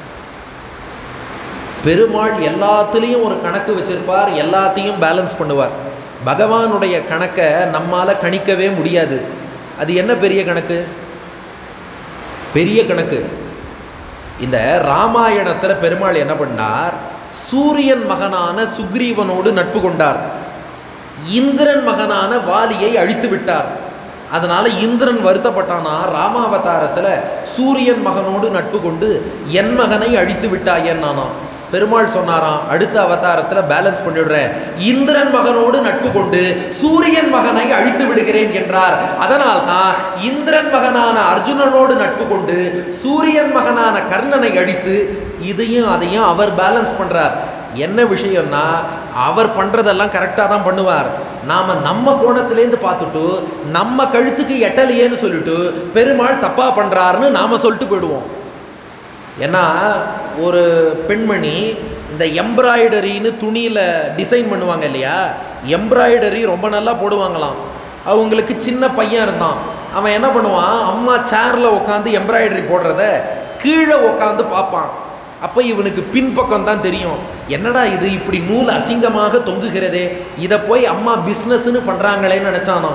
பெருமாள் எல்லாத்துலேயும் ஒரு கணக்கு வச்சிருப்பார் எல்லாத்தையும் பேலன்ஸ் பண்ணுவார் பகவானுடைய கணக்கை நம்மால் கணிக்கவே முடியாது அது என்ன பெரிய கணக்கு பெரிய கணக்கு இந்த ராமாயணத்தில் பெருமாள் என்ன பண்ணார் சூரியன் மகனான சுக்ரீவனோடு நட்பு கொண்டார் இந்திரன் மகனான வாலியை அழித்து விட்டார் அதனால இந்திரன் வருத்தப்பட்டானா ராமாவதாரத்தில் சூரியன் மகனோடு நட்பு கொண்டு என் மகனை அழித்து விட்டாயன்னானா பெருமாள் சொன்னாராம் அடுத்த அவதாரத்தில் பேலன்ஸ் பண்ணிவிடுறேன் இந்திரன் மகனோடு நட்பு கொண்டு சூரியன் மகனை அழித்து விடுகிறேன் என்றார் அதனால் தான் இந்திரன் மகனான அர்ஜுனனோடு நட்பு கொண்டு சூரியன் மகனான கர்ணனை அழித்து இதையும் அதையும் அவர் பேலன்ஸ் பண்றார் என்ன விஷயம்னா அவர் பண்றதெல்லாம் கரெக்டாக தான் பண்ணுவார் நாம நம்ம கோணத்திலேருந்து பார்த்துட்டு நம்ம கழுத்துக்கு எட்டலையேன்னு சொல்லிட்டு பெருமாள் தப்பா பண்றாருன்னு நாம சொல்லிட்டு போயிடுவோம் ஏன்னா ஒரு பெண்மணி இந்த எம்ப்ராய்டரின்னு துணியில் டிசைன் பண்ணுவாங்க இல்லையா எம்ப்ராய்டரி ரொம்ப நல்லா போடுவாங்களாம் அவங்களுக்கு சின்ன பையன் இருந்தான் அவன் என்ன பண்ணுவான் அம்மா சேரில் உட்காந்து எம்ப்ராய்டரி போடுறத கீழே உட்காந்து பார்ப்பான் அப்போ இவனுக்கு பின்பக்கம் தான் தெரியும் என்னடா இது இப்படி நூல் அசிங்கமாக தொங்குகிறதே இதை போய் அம்மா பிஸ்னஸ்ன்னு பண்ணுறாங்களேன்னு நினச்சானோ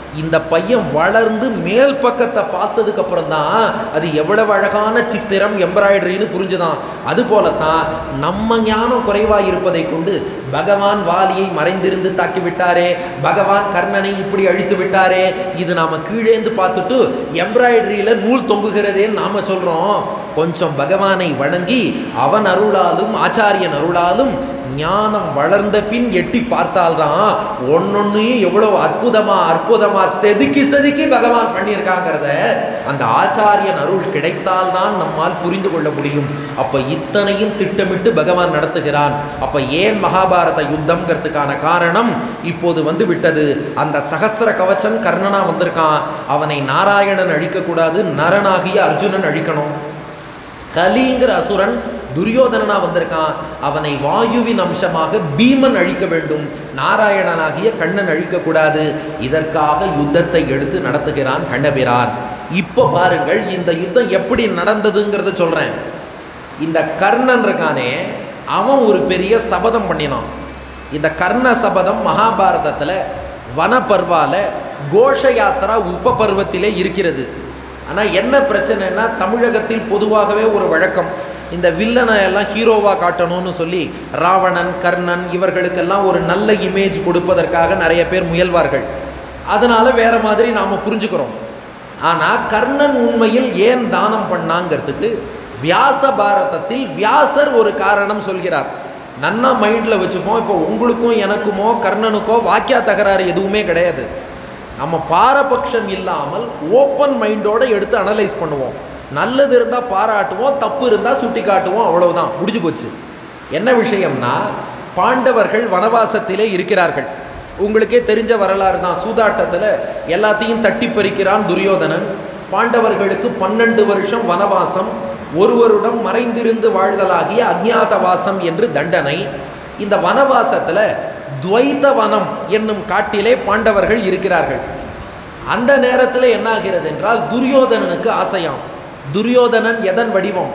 இந்த பையன் வளர்ந்து மேல் பக்கத்தை பார்த்ததுக்கு அப்புறம் தான் அது எவ்வளவு அழகான சித்திரம் எம்ப்ராய்டரின்னு புரிஞ்சுதான் அது போலத்தான் நம்ம ஞானம் குறைவாக இருப்பதை கொண்டு பகவான் வாலியை மறைந்திருந்து தாக்கி விட்டாரே பகவான் கர்ணனை இப்படி அழித்து விட்டாரே இது நாம கீழேந்து பார்த்துட்டு எம்ப்ராய்டரியில் நூல் தொங்குகிறதேன்னு நாம சொல்றோம் கொஞ்சம் பகவானை வணங்கி அவன் அருளாலும் ஆச்சாரியன் அருளாலும் ஞானம் வளர்ந்த பின் எட்டி பார்த்தால்தான் ஒன்னொன்னையும் எவ்வளோ அற்புதமா அற்புதமா செதுக்கி செதுக்கி பகவான் பண்ணியிருக்காங்கிறத அந்த ஆச்சாரியன் அருள் கிடைத்தால்தான் நம்மால் புரிந்து கொள்ள முடியும் அப்ப இத்தனையும் திட்டமிட்டு பகவான் நடத்துகிறான் அப்ப ஏன் மகாபாரத யுத்தம்ங்கிறதுக்கான காரணம் இப்போது வந்து விட்டது அந்த சகஸ்ர கவச்சம் கர்ணனா வந்திருக்கான் அவனை நாராயணன் அழிக்கக்கூடாது நரனாகிய அர்ஜுனன் அழிக்கணும் கலிங்கிற அசுரன் துரியோதனனா வந்திருக்கான் அவனை வாயுவின் அம்சமாக பீமன் அழிக்க வேண்டும் நாராயணனாகிய கண்ணன் அழிக்கக்கூடாது இதற்காக யுத்தத்தை எடுத்து நடத்துகிறான் கண்ணபிரான் இப்போ பாருங்கள் இந்த யுத்தம் எப்படி நடந்ததுங்கிறத சொல்றேன் இந்த கர்ணன் இருக்கானே அவன் ஒரு பெரிய சபதம் பண்ணினான் இந்த கர்ண சபதம் மகாபாரதத்தில் வனப்பர்வால கோஷ யாத்திரா உப பருவத்திலே இருக்கிறது ஆனால் என்ன பிரச்சனைனா தமிழகத்தில் பொதுவாகவே ஒரு வழக்கம் இந்த வில்லனை எல்லாம் ஹீரோவாக காட்டணும்னு சொல்லி ராவணன் கர்ணன் இவர்களுக்கெல்லாம் ஒரு நல்ல இமேஜ் கொடுப்பதற்காக நிறைய பேர் முயல்வார்கள் அதனால் வேற மாதிரி நாம் புரிஞ்சுக்கிறோம் ஆனால் கர்ணன் உண்மையில் ஏன் தானம் பண்ணாங்கிறதுக்கு வியாச பாரதத்தில் வியாசர் ஒரு காரணம் சொல்கிறார் நன்னா மைண்டில் வச்சுப்போம் இப்போ உங்களுக்கும் எனக்குமோ கர்ணனுக்கோ வாக்கியா தகராறு எதுவுமே கிடையாது நம்ம பாரபட்சம் இல்லாமல் ஓப்பன் மைண்டோட எடுத்து அனலைஸ் பண்ணுவோம் நல்லது இருந்தால் பாராட்டுவோம் தப்பு இருந்தால் சுட்டி காட்டுவோம் அவ்வளவுதான் முடிஞ்சு போச்சு என்ன விஷயம்னா பாண்டவர்கள் வனவாசத்திலே இருக்கிறார்கள் உங்களுக்கே தெரிஞ்ச வரலாறு தான் சூதாட்டத்தில் எல்லாத்தையும் தட்டி பறிக்கிறான் துரியோதனன் பாண்டவர்களுக்கு பன்னெண்டு வருஷம் வனவாசம் ஒருவருடன் மறைந்திருந்து வாழ்தலாகிய அஜ்ஞாதவாசம் என்று தண்டனை இந்த வனவாசத்தில் துவைத்த வனம் என்னும் காட்டிலே பாண்டவர்கள் இருக்கிறார்கள் அந்த நேரத்தில் என்ன ஆகிறது என்றால் துரியோதனனுக்கு ஆசையாம் துரியோதனன் எதன் வடிவம்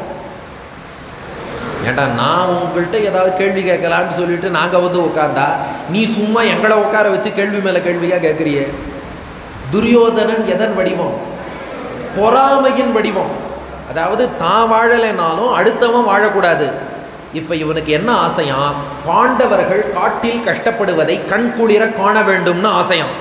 ஏண்டா நான் உங்கள்கிட்ட ஏதாவது கேள்வி கேட்கலான்னு சொல்லிட்டு நாங்கள் வந்து உட்காந்தா நீ சும்மா எங்களை உட்கார வச்சு கேள்வி மேலே கேள்வியாக கேட்குறியே துரியோதனன் எதன் வடிவம் பொறாமையின் வடிவம் அதாவது தான் வாழலைனாலும் அடுத்தவன் வாழக்கூடாது இப்போ இவனுக்கு என்ன ஆசையாம் பாண்டவர்கள் காட்டில் கஷ்டப்படுவதை கண்குளிர காண வேண்டும்னு ஆசையாம்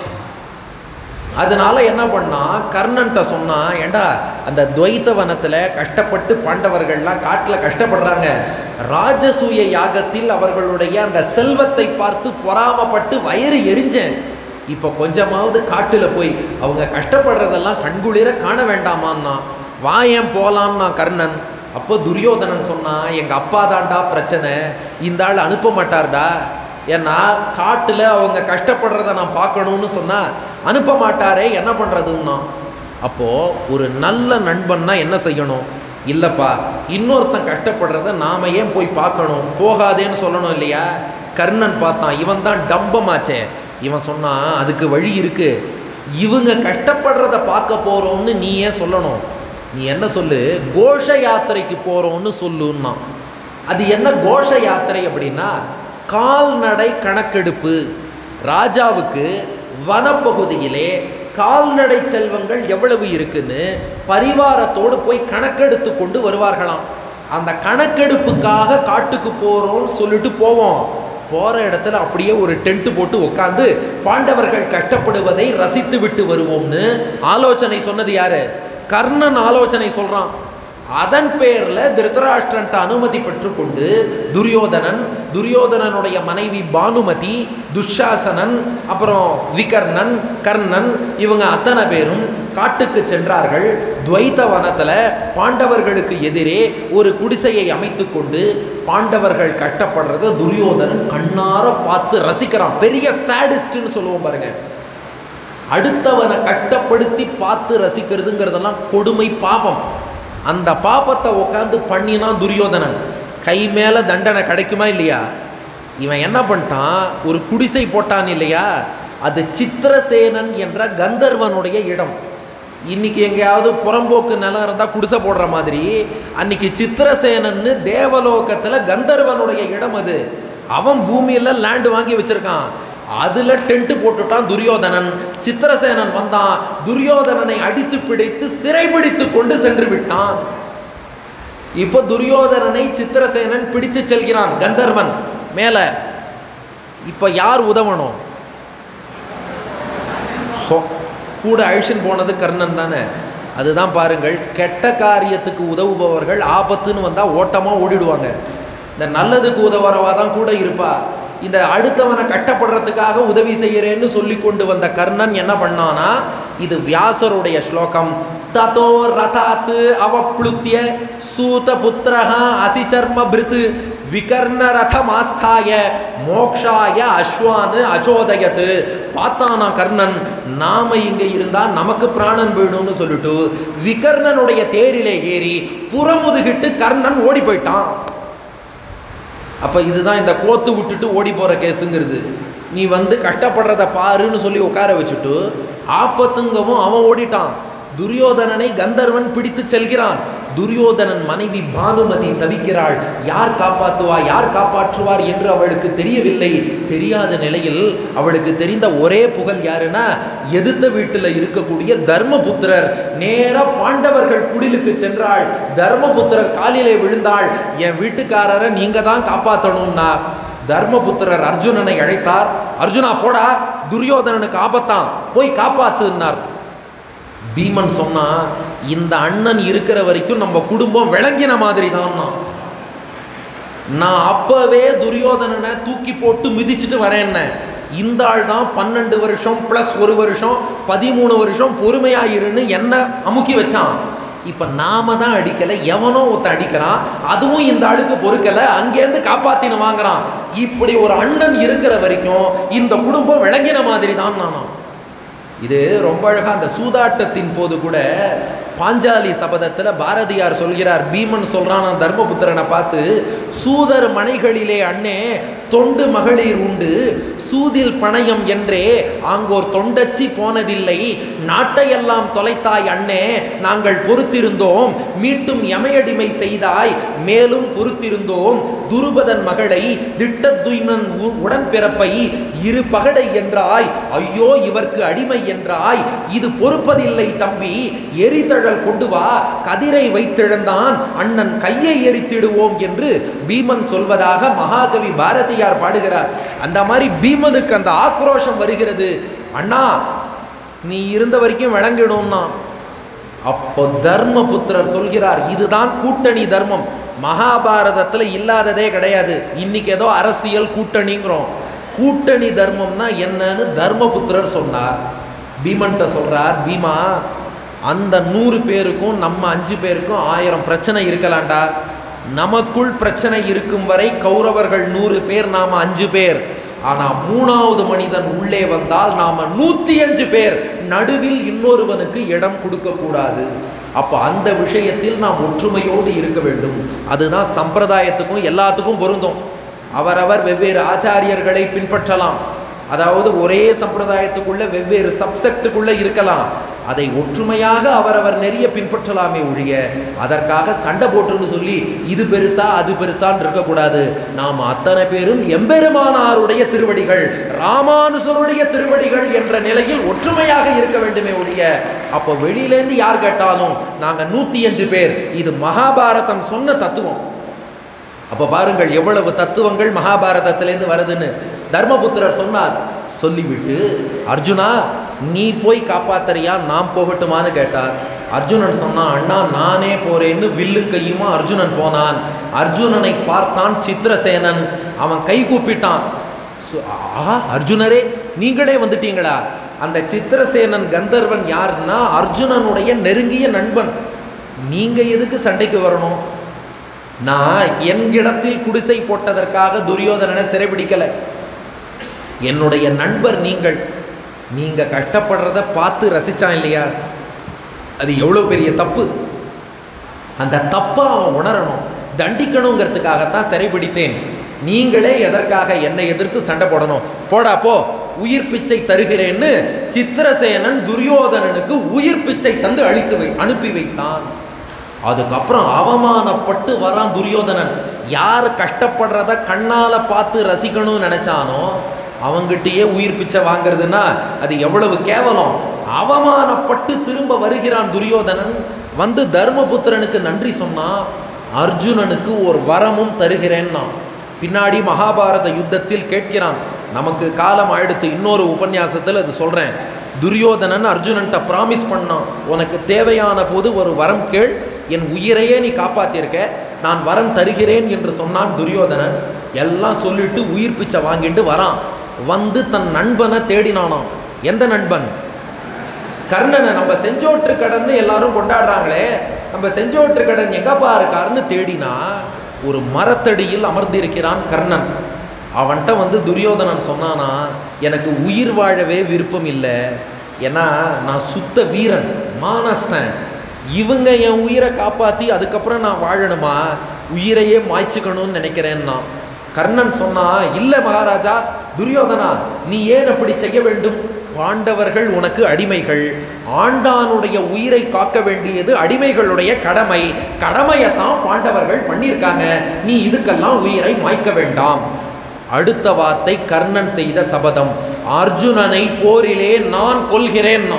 அதனால என்ன பண்ணா கர்ணன்ட்ட சொன்னா ஏண்டா அந்த துவைத்த வனத்தில் கஷ்டப்பட்டு பாண்டவர்கள்லாம் காட்டில் கஷ்டப்படுறாங்க ராஜசூய யாகத்தில் அவர்களுடைய அந்த செல்வத்தை பார்த்து பொறாமப்பட்டு வயிறு எரிஞ்சேன் இப்போ கொஞ்சமாவது காட்டில் போய் அவங்க கஷ்டப்படுறதெல்லாம் கண்குளிர காண வேண்டாமான்னா வா ஏன் போலான்னா கர்ணன் அப்போ துரியோதனன் சொன்னான் எங்கள் அப்பா தாண்டா பிரச்சனை இந்த ஆள் அனுப்ப மாட்டார்டா ஏன்னா காட்டில் அவங்க கஷ்டப்படுறத நான் பார்க்கணும்னு சொன்னால் அனுப்ப மாட்டாரே என்ன பண்ணுறதுன்னா அப்போது ஒரு நல்ல நண்பன்னா என்ன செய்யணும் இல்லைப்பா இன்னொருத்தன் கஷ்டப்படுறத நாம் ஏன் போய் பார்க்கணும் போகாதேன்னு சொல்லணும் இல்லையா கர்ணன் பார்த்தான் இவன் தான் டம்பமாச்சே இவன் சொன்னான் அதுக்கு வழி இருக்கு இவங்க கஷ்டப்படுறத பார்க்க போகிறோம்னு நீ ஏன் சொல்லணும் நீ என்ன சொல்லு கோஷ யாத்திரைக்கு போகிறோம்னு சொல்லுன்னா அது என்ன கோஷ யாத்திரை அப்படின்னா கால்நடை கணக்கெடுப்பு ராஜாவுக்கு வனப்பகுதியிலே கால்நடை செல்வங்கள் எவ்வளவு இருக்குன்னு பரிவாரத்தோடு போய் கணக்கெடுத்து கொண்டு வருவார்களாம் அந்த கணக்கெடுப்புக்காக காட்டுக்கு போகிறோம்னு சொல்லிட்டு போவோம் போகிற இடத்துல அப்படியே ஒரு டென்ட் போட்டு உட்காந்து பாண்டவர்கள் கஷ்டப்படுவதை ரசித்து விட்டு வருவோம்னு ஆலோசனை சொன்னது யாரு கர்ணன் ஆலோசனை சொல்கிறான் அதன் பேரில் திருதராஷ்டிரன்ட்ட அனுமதி பெற்றுக்கொண்டு துரியோதனன் துரியோதனனுடைய மனைவி பானுமதி துஷாசனன் அப்புறம் விகர்ணன் கர்ணன் இவங்க அத்தனை பேரும் காட்டுக்கு சென்றார்கள் துவைத்த வனத்தில் பாண்டவர்களுக்கு எதிரே ஒரு குடிசையை அமைத்து கொண்டு பாண்டவர்கள் கஷ்டப்படுறத துரியோதனன் கண்ணார பார்த்து ரசிக்கிறான் பெரிய சேடிஸ்ட்னு சொல்லுவோம் பாருங்க அடுத்தவனை கஷ்டப்படுத்தி பார்த்து ரசிக்கிறதுங்கிறதெல்லாம் கொடுமை பாபம் அந்த பாப்பத்தை உட்காந்து பண்ணினான் துரியோதனன் கை மேலே தண்டனை கிடைக்குமா இல்லையா இவன் என்ன பண்ணிட்டான் ஒரு குடிசை போட்டான் இல்லையா அது சித்திரசேனன் என்ற கந்தர்வனுடைய இடம் இன்னைக்கு எங்கேயாவது புறம்போக்கு நிலம் இருந்தால் குடிசை போடுற மாதிரி அன்னைக்கு சித்திரசேனன்னு தேவலோகத்தில் கந்தர்வனுடைய இடம் அது அவன் பூமியில் லேண்டு வாங்கி வச்சிருக்கான் அதுல டென்ட் போட்டுட்டான் துரியோதனன் சித்திரசேனன் வந்தான் துரியோதனனை அடித்து பிடித்து சிறைபிடித்து கொண்டு சென்று விட்டான் இப்போ துரியோதனனை சித்திரசேனன் பிடித்து செல்கிறான் கந்தர்வன் மேல இப்போ யார் உதவணும் சொ கூட அழிச்சின்னு போனது கர்ணன் தானே அதுதான் பாருங்கள் கெட்ட காரியத்துக்கு உதவுபவர்கள் ஆபத்துன்னு வந்தால் ஓட்டமாக ஓடிடுவாங்க இந்த நல்லதுக்கு உதவுறவா தான் கூட இருப்பா இந்த அடுத்தவனை கட்டப்படுறதுக்காக உதவி செய்கிறேன்னு சொல்லி கொண்டு வந்த கர்ணன் என்ன பண்ணானா இது வியாசருடைய ஸ்லோகம் ததோ ரதாத்து அவப்ளுத்திய சூத புத்திரஹா அசிச்சர்ம பிருத்து விகர்ண ரதமாஸ்தாய மோக்ஷாய அஸ்வானு அச்சோதயத்து பார்த்தானா கர்ணன் நாம இங்க இருந்தா நமக்கு பிராணன் போயிடும்னு சொல்லிட்டு விகர்ணனுடைய தேரிலே ஏறி புறமுதுகிட்டு கர்ணன் ஓடி போயிட்டான் அப்போ இதுதான் இந்த கோத்து விட்டுட்டு ஓடி போகிற கேஸுங்கிறது நீ வந்து கஷ்டப்படுறத பாருன்னு சொல்லி உட்கார வச்சுட்டு ஆபத்துங்கவும் அவன் ஓடிட்டான் துரியோதனனை கந்தர்வன் பிடித்து செல்கிறான் துரியோதனன் மனைவி பானுமதி தவிக்கிறாள் யார் காப்பாற்றுவா யார் காப்பாற்றுவார் என்று அவளுக்கு தெரியவில்லை தெரியாத நிலையில் அவளுக்கு தெரிந்த ஒரே புகழ் யாருன்னா எதிர்த்த வீட்டில் இருக்கக்கூடிய தர்மபுத்திரர் நேரா பாண்டவர்கள் குடிலுக்கு சென்றாள் தர்மபுத்திரர் காலிலே விழுந்தாள் என் வீட்டுக்காரரை நீங்க தான் காப்பாற்றணும்னா தர்மபுத்திரர் அர்ஜுனனை அழைத்தார் அர்ஜுனா போடா துரியோதனனுக்கு ஆபத்தான் போய் காப்பாத்துன்னார் பீமன் சொன்னா இந்த அண்ணன் இருக்கிற வரைக்கும் நம்ம குடும்பம் விளங்கின மாதிரி தான் நான் அப்பவே துரியோதனனை தூக்கி போட்டு மிதிச்சிட்டு வரேன்ன இந்த ஆள் தான் பன்னெண்டு வருஷம் ப்ளஸ் ஒரு வருஷம் பதிமூணு வருஷம் பொறுமையாயிருன்னு என்ன அமுக்கி வச்சான் இப்போ நாம தான் அடிக்கலை எவனோ ஒருத்த அடிக்கிறான் அதுவும் இந்த ஆளுக்கு பொறுக்கலை அங்கேருந்து காப்பாத்தின்னு வாங்குறான் இப்படி ஒரு அண்ணன் இருக்கிற வரைக்கும் இந்த குடும்பம் விளங்கின மாதிரி தான் நானும் இது ரொம்ப அழகாக அந்த சூதாட்டத்தின் போது கூட பாஞ்சாலி சபதத்தில் பாரதியார் சொல்கிறார் பீமன் சொல்கிறான் தர்மபுத்திரனை பார்த்து சூதர் மனைகளிலே அண்ணே தொண்டு மகளிர் உண்டு சூதில் பணயம் என்றே ஆங்கோர் தொண்டச்சி போனதில்லை நாட்டையெல்லாம் தொலைத்தாய் அண்ணே நாங்கள் பொறுத்திருந்தோம் மீட்டும் எமையடிமை செய்தாய் மேலும் பொறுத்திருந்தோம் துருபதன் மகளை திட்டத்துய்மன் உடன்பிறப்பை இரு பகடை என்றாய் ஐயோ இவர்க்கு அடிமை என்றாய் இது பொறுப்பதில்லை தம்பி எரிதழல் கொண்டு வா கதிரை வைத்திழந்தான் அண்ணன் கையை எரித்திடுவோம் என்று பீமன் சொல்வதாக மகாகவி பாரதியார் பாடுகிறார் அந்த மாதிரி பீமனுக்கு அந்த ஆக்ரோஷம் வருகிறது அண்ணா நீ இருந்த வரைக்கும் விளங்கிடும்னா அப்போ தர்மபுத்திரர் சொல்கிறார் இதுதான் கூட்டணி தர்மம் மகாபாரதத்தில் இல்லாததே கிடையாது இன்னைக்கு ஏதோ அரசியல் கூட்டணிங்கிறோம் கூட்டணி தர்மம்னா என்னன்னு தர்மபுத்திரர் சொன்னார் பீமன்ட்ட சொல்றார் பீமா அந்த நூறு பேருக்கும் நம்ம அஞ்சு பேருக்கும் ஆயிரம் பிரச்சனை இருக்கலாம்டா நமக்குள் பிரச்சனை இருக்கும் வரை கௌரவர்கள் நூறு பேர் நாம அஞ்சு பேர் ஆனா மூணாவது மனிதன் உள்ளே வந்தால் நாம நூத்தி அஞ்சு பேர் நடுவில் இன்னொருவனுக்கு இடம் கொடுக்க கூடாது அப்போ அந்த விஷயத்தில் நாம் ஒற்றுமையோடு இருக்க வேண்டும் அதுதான் சம்பிரதாயத்துக்கும் எல்லாத்துக்கும் பொருந்தும் அவரவர் வெவ்வேறு ஆச்சாரியர்களை பின்பற்றலாம் அதாவது ஒரே சம்பிரதாயத்துக்குள்ள வெவ்வேறு சப்செக்டுக்குள்ள இருக்கலாம் அதை ஒற்றுமையாக அவரவர் நெறிய பின்பற்றலாமே ஒழிய அதற்காக சண்டை போட்டுன்னு சொல்லி இது பெருசா அது பெருசான்னு இருக்கக்கூடாது நாம் அத்தனை பேரும் எம்பெருமானாருடைய திருவடிகள் ராமானுசருடைய திருவடிகள் என்ற நிலையில் ஒற்றுமையாக இருக்க வேண்டுமே ஒழிய அப்போ வெளியிலேருந்து யார் கேட்டாலும் நாங்கள் நூற்றி அஞ்சு பேர் இது மகாபாரதம் சொன்ன தத்துவம் அப்போ பாருங்கள் எவ்வளவு தத்துவங்கள் மகாபாரதத்திலேருந்து வருதுன்னு தர்மபுத்திரர் சொன்னார் சொல்லிவிட்டு அர்ஜுனா நீ போய் காப்பாத்தறியா நான் போகட்டுமான்னு கேட்டார் அர்ஜுனன் சொன்னான் அண்ணா நானே போறேன்னு வில்லு கையுமா அர்ஜுனன் போனான் அர்ஜுனனை பார்த்தான் சித்திரசேனன் அவன் கை கூப்பிட்டான் சு- ஆஹா அர்ஜுனரே நீங்களே வந்துட்டீங்களா அந்த சித்திரசேனன் கந்தர்வன் யாருன்னா அர்ஜுனனுடைய நெருங்கிய நண்பன் நீங்க எதுக்கு சண்டைக்கு வரணும் நான் என்கிடத்தில் குடிசை போட்டதற்காக துரியோதனனை சிறைபிடிக்கலை என்னுடைய நண்பர் நீங்கள் நீங்க கஷ்டப்படுறத பார்த்து ரசிச்சான் இல்லையா அது எவ்வளோ பெரிய தப்பு அந்த தப்பை அவன் உணரணும் தண்டிக்கணுங்கிறதுக்காகத்தான் சிறைபிடித்தேன் நீங்களே எதற்காக என்னை எதிர்த்து சண்டை போடணும் போடா போ உயிர் பிச்சை தருகிறேன்னு சித்திரசேனன் துரியோதனனுக்கு உயிர் பிச்சை தந்து அழித்து வை அனுப்பி வைத்தான் அதுக்கப்புறம் அவமானப்பட்டு வரான் துரியோதனன் யார் கஷ்டப்படுறத கண்ணால பார்த்து ரசிக்கணும்னு நினைச்சானோ அவங்கிட்டயே உயிர் பிச்சை வாங்குறதுன்னா அது எவ்வளவு கேவலம் அவமானப்பட்டு திரும்ப வருகிறான் துரியோதனன் வந்து தர்மபுத்திரனுக்கு நன்றி சொன்னா அர்ஜுனனுக்கு ஒரு வரமும் தருகிறேன்னா பின்னாடி மகாபாரத யுத்தத்தில் கேட்கிறான் நமக்கு காலம் ஆயிடுத்து இன்னொரு உபன்யாசத்தில் அது சொல்கிறேன் துரியோதனன் அர்ஜுனன்ட்ட ப்ராமிஸ் பண்ணான் உனக்கு தேவையான போது ஒரு வரம் கேள் என் உயிரையே நீ காப்பாத்திருக்க நான் வரம் தருகிறேன் என்று சொன்னான் துரியோதனன் எல்லாம் சொல்லிட்டு உயிர் பிச்சை வாங்கிட்டு வரான் வந்து தன் நண்பனை தேடினானாம் எந்த நண்பன் கர்ணனை நம்ம செஞ்சோற்று கடன் எல்லாரும் கொண்டாடுறாங்களே நம்ம செஞ்சோற்று கடன் எங்கப்பா இருக்காருன்னு தேடினா ஒரு மரத்தடியில் அமர்ந்திருக்கிறான் கர்ணன் அவன்கிட்ட வந்து துரியோதனன் சொன்னானா எனக்கு உயிர் வாழவே விருப்பம் இல்லை ஏன்னா நான் சுத்த வீரன் மானஸ்தன் இவங்க என் உயிரை காப்பாற்றி அதுக்கப்புறம் நான் வாழணுமா உயிரையே மாய்ச்சிக்கணும்னு நினைக்கிறேன்னா கர்ணன் சொன்னா இல்லை மகாராஜா துரியோதனா நீ ஏன் அப்படி செய்ய வேண்டும் பாண்டவர்கள் உனக்கு அடிமைகள் ஆண்டானுடைய உயிரை காக்க வேண்டியது அடிமைகளுடைய கடமை கடமையைத்தான் பாண்டவர்கள் பண்ணியிருக்காங்க நீ இதுக்கெல்லாம் உயிரை மாய்க்க வேண்டாம் அடுத்த வார்த்தை கர்ணன் செய்த சபதம் அர்ஜுனனை போரிலே நான் கொல்கிறேன்னா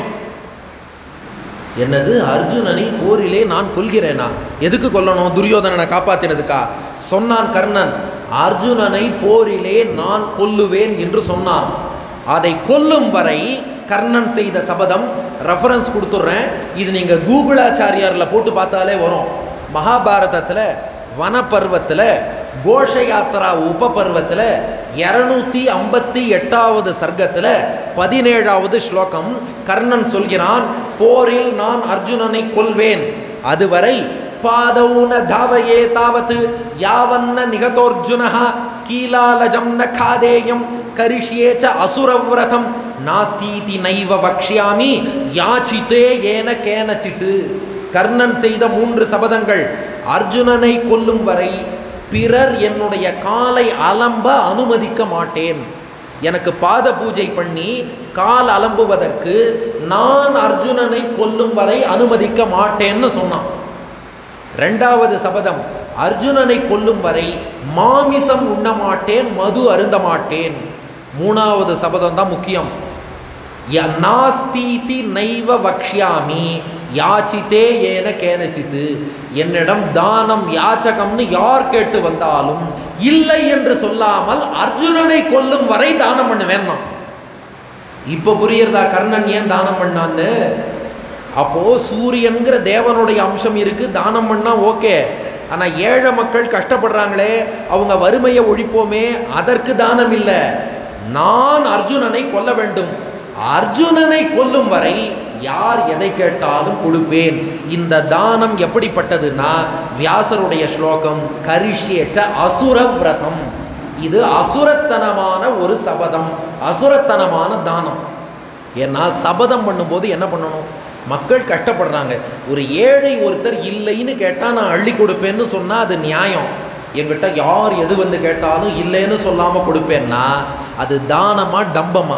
என்னது அர்ஜுனனை போரிலே நான் கொல்கிறேனா எதுக்கு கொல்லணும் துரியோதனனை காப்பாத்தினதுக்கா சொன்னான் கர்ணன் அர்ஜுனனை போரிலே நான் கொல்லுவேன் என்று சொன்னான் அதை கொல்லும் வரை கர்ணன் செய்த சபதம் ரெஃபரன்ஸ் கொடுத்துட்றேன் இது நீங்கள் கூகுளாச்சாரியாரில் போட்டு பார்த்தாலே வரும் மகாபாரதத்தில் வனப்பருவத்தில் கோஷ யாத்திரா உபபர்வத்தில் இரநூத்தி ஐம்பத்தி எட்டாவது சர்க்கத்தில் பதினேழாவது ஸ்லோகம் கர்ணன் சொல்கிறான் போரில் நான் அர்ஜுனனை கொல்வேன் அதுவரை பாதௌன தாவயே தாவத் யாவன்ன நிகதோர்ஜுனः கீலாலஜம் ந காதேயம் கரிஷ்யே ச அசுரவ்ரதம் நாஸ்தீதி நைவ வக்ஷ்யாமி யாச்சித்தே ஏன கேனச்சித்து கர்ணன் செய்த மூன்று சபதங்கள் அர்ஜுனனை கொல்லும் வரை பிறர் என்னுடைய காலை அலம்ப அனுமதிக்க மாட்டேன் எனக்கு பாத பூஜை பண்ணி கால் அலம்புவதற்கு நான் அர்ஜுனனை கொல்லும் வரை அனுமதிக்க மாட்டேன்னு சொன்னான் ரெண்டாவது சபதம் அர்ஜுனனை கொல்லும் வரை மாமிசம் உண்ண மாட்டேன் மது அருந்த மாட்டேன் மூணாவது சபதம் தான் முக்கியம் ய- நாஸ்தீதி நைவ வக்ஷ்யாமி யாச்சித்தே ஏன கேனச்சித்து என்னிடம் தானம் யாச்சகம்னு யார் கேட்டு வந்தாலும் இல்லை என்று சொல்லாமல் அர்ஜுனனை கொல்லும் வரை தானம் பண்ணுவேன் நான் இப்போ புரியுறதா கர்ணன் ஏன் தானம் பண்ணான்னு அப்போ சூரியன்கிற தேவனுடைய அம்சம் இருக்கு தானம் பண்ணா ஓகே ஆனா ஏழை மக்கள் கஷ்டப்படுறாங்களே அவங்க வறுமையை ஒழிப்போமே அதற்கு தானம் இல்லை நான் அர்ஜுனனை கொல்ல வேண்டும் அர்ஜுனனை கொல்லும் வரை யார் எதை கேட்டாலும் கொடுப்பேன் இந்த தானம் எப்படிப்பட்டதுன்னா வியாசருடைய ஸ்லோகம் கரிஷ்யேச்ச அசுர விரதம் இது அசுரத்தனமான ஒரு சபதம் அசுரத்தனமான தானம் ஏன்னா சபதம் பண்ணும்போது என்ன பண்ணணும் மக்கள் கஷ்டப்படுறாங்க ஒரு ஏழை ஒருத்தர் இல்லைன்னு கேட்டால் நான் அள்ளி கொடுப்பேன்னு சொன்னால் அது நியாயம் என்கிட்ட யார் எது வந்து கேட்டாலும் இல்லைன்னு சொல்லாமல் கொடுப்பேன்னா அது தானமா டம்பமா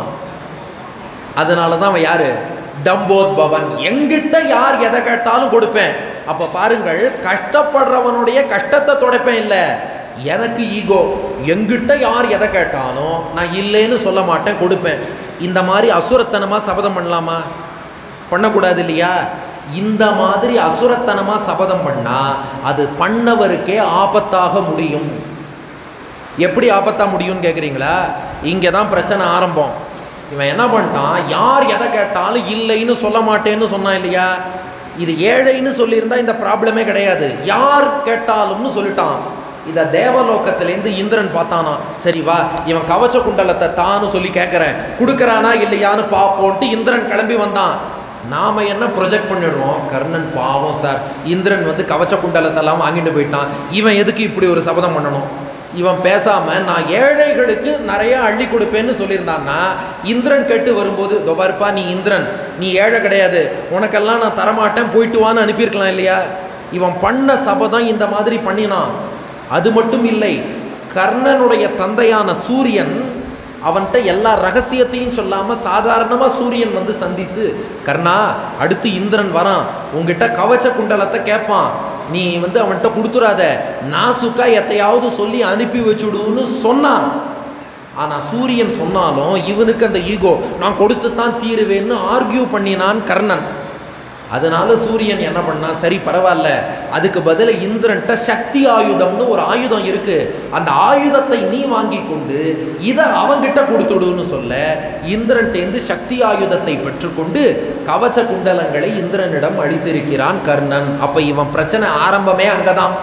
அதனால தான் அவன் யாரு டம்போத்பவன் எங்கிட்ட யார் எதை கேட்டாலும் கொடுப்பேன் அப்போ பாருங்கள் கஷ்டப்படுறவனுடைய கஷ்டத்தை துடைப்பேன் இல்லை எனக்கு ஈகோ எங்கிட்ட யார் எதை கேட்டாலும் நான் இல்லைன்னு சொல்ல மாட்டேன் கொடுப்பேன் இந்த மாதிரி அசுரத்தனமாக சபதம் பண்ணலாமா பண்ணக்கூடாது இல்லையா இந்த மாதிரி அசுரத்தனமாக சபதம் பண்ணால் அது பண்ணவருக்கே ஆபத்தாக முடியும் எப்படி ஆபத்தா முடியும்னு கேட்குறீங்களா இங்கே தான் பிரச்சனை ஆரம்பம் இவன் என்ன பண்ணிட்டான் யார் எதை கேட்டாலும் இல்லைன்னு சொல்ல மாட்டேன்னு சொன்னான் இல்லையா இது ஏழைன்னு சொல்லியிருந்தா இந்த ப்ராப்ளமே கிடையாது யார் கேட்டாலும்னு சொல்லிட்டான் இதை தேவலோகத்திலேருந்து இந்திரன் பார்த்தானா சரி வா இவன் கவச்ச குண்டலத்தை தான்னு சொல்லி கேட்குறேன் கொடுக்குறானா இல்லையான்னு பார்ப்போன்ட்டு இந்திரன் கிளம்பி வந்தான் நாம என்ன ப்ரொஜெக்ட் பண்ணிடுறோம் கர்ணன் பாவம் சார் இந்திரன் வந்து கவச்ச குண்டலத்தெல்லாம் வாங்கிட்டு போயிட்டான் இவன் எதுக்கு இப்படி ஒரு சபதம் பண்ணணும் இவன் பேசாம நான் ஏழைகளுக்கு நிறைய அள்ளி கொடுப்பேன்னு சொல்லியிருந்தான்னா இந்திரன் கேட்டு வரும்போது "இதோ பாருப்பா நீ இந்திரன் நீ ஏழை கிடையாது உனக்கெல்லாம் நான் தரமாட்டேன் போயிட்டு வான்னு அனுப்பியிருக்கலாம் இல்லையா இவன் பண்ண சபதம் இந்த மாதிரி பண்ணினான் அது மட்டும் இல்லை கர்ணனுடைய தந்தையான சூரியன் அவன்கிட்ட எல்லா ரகசியத்தையும் சொல்லாமல் சாதாரணமாக சூரியன் வந்து சந்தித்து கர்ணா அடுத்து இந்திரன் வரான் உங்ககிட்ட கவச்ச குண்டலத்தை கேட்பான் நீ வந்து அவன்கிட்ட கொடுத்துறாத நாசுக்கா எத்தையாவது சொல்லி அனுப்பி வச்சுடுன்னு சொன்னான் ஆனால் சூரியன் சொன்னாலும் இவனுக்கு அந்த ஈகோ நான் கொடுத்து தான் தீருவேன்னு ஆர்கியூ பண்ணினான் கர்ணன் அதனால சூரியன் என்ன பண்ணா சரி பரவாயில்ல அதுக்கு பதிலா இந்திரன்ட்ட சக்தி ஆயுதம்னு ஒரு ஆயுதம் இருக்கு அந்த ஆயுதத்தை நீ வாங்கி கொண்டு இதை அவங்கிட்ட கொடுத்துடுன்னு சொல்ல இந்திரன்டேந்து சக்தி ஆயுதத்தை பெற்றுக்கொண்டு கவச்ச குண்டலங்களை இந்திரனிடம் அளித்திருக்கிறான் கர்ணன் அப்ப இவன் பிரச்சனை ஆரம்பமே அங்கதான்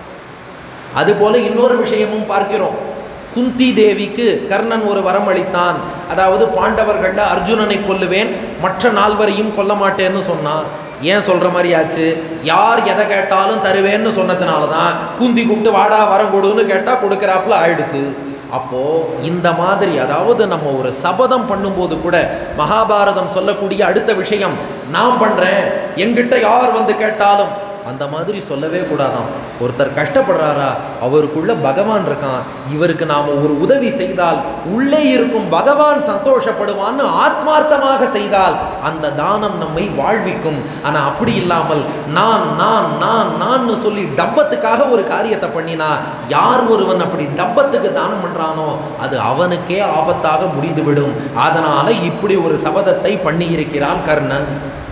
அதுபோல இன்னொரு விஷயமும் பார்க்கிறோம் குந்தி தேவிக்கு கர்ணன் ஒரு வரம் அளித்தான் அதாவது பாண்டவர்கள்ல அர்ஜுனனை கொல்லுவேன் மற்ற நால்வரையும் கொல்ல மாட்டேன்னு சொன்னான் ஏன் சொல்ற மாதிரி ஆச்சு யார் எதை கேட்டாலும் தருவேன்னு சொன்னதுனால தான் குந்தி கூப்பிட்டு வாடா வரம் கொடுன்னு கேட்டா கொடுக்குறாப்புல ஆயிடுத்து அப்போ இந்த மாதிரி அதாவது நம்ம ஒரு சபதம் பண்ணும்போது கூட மகாபாரதம் சொல்லக்கூடிய அடுத்த விஷயம் நான் பண்றேன் எங்கிட்ட யார் வந்து கேட்டாலும் அந்த மாதிரி சொல்லவே கூடாதாம் ஒருத்தர் கஷ்டப்படுறாரா அவருக்குள்ள பகவான் இருக்கான் இவருக்கு நாம ஒரு உதவி செய்தால் உள்ளே இருக்கும் பகவான் சந்தோஷப்படுவான்னு ஆத்மார்த்தமாக செய்தால் அந்த தானம் நம்மை வாழ்விக்கும் ஆனா அப்படி இல்லாமல் நான் நான் நான் நான்னு சொல்லி டப்பத்துக்காக ஒரு காரியத்தை பண்ணினா யார் ஒருவன் அப்படி டப்பத்துக்கு தானம் பண்றானோ அது அவனுக்கே ஆபத்தாக முடிந்துவிடும் அதனால இப்படி ஒரு சபதத்தை பண்ணியிருக்கிறான் கர்ணன்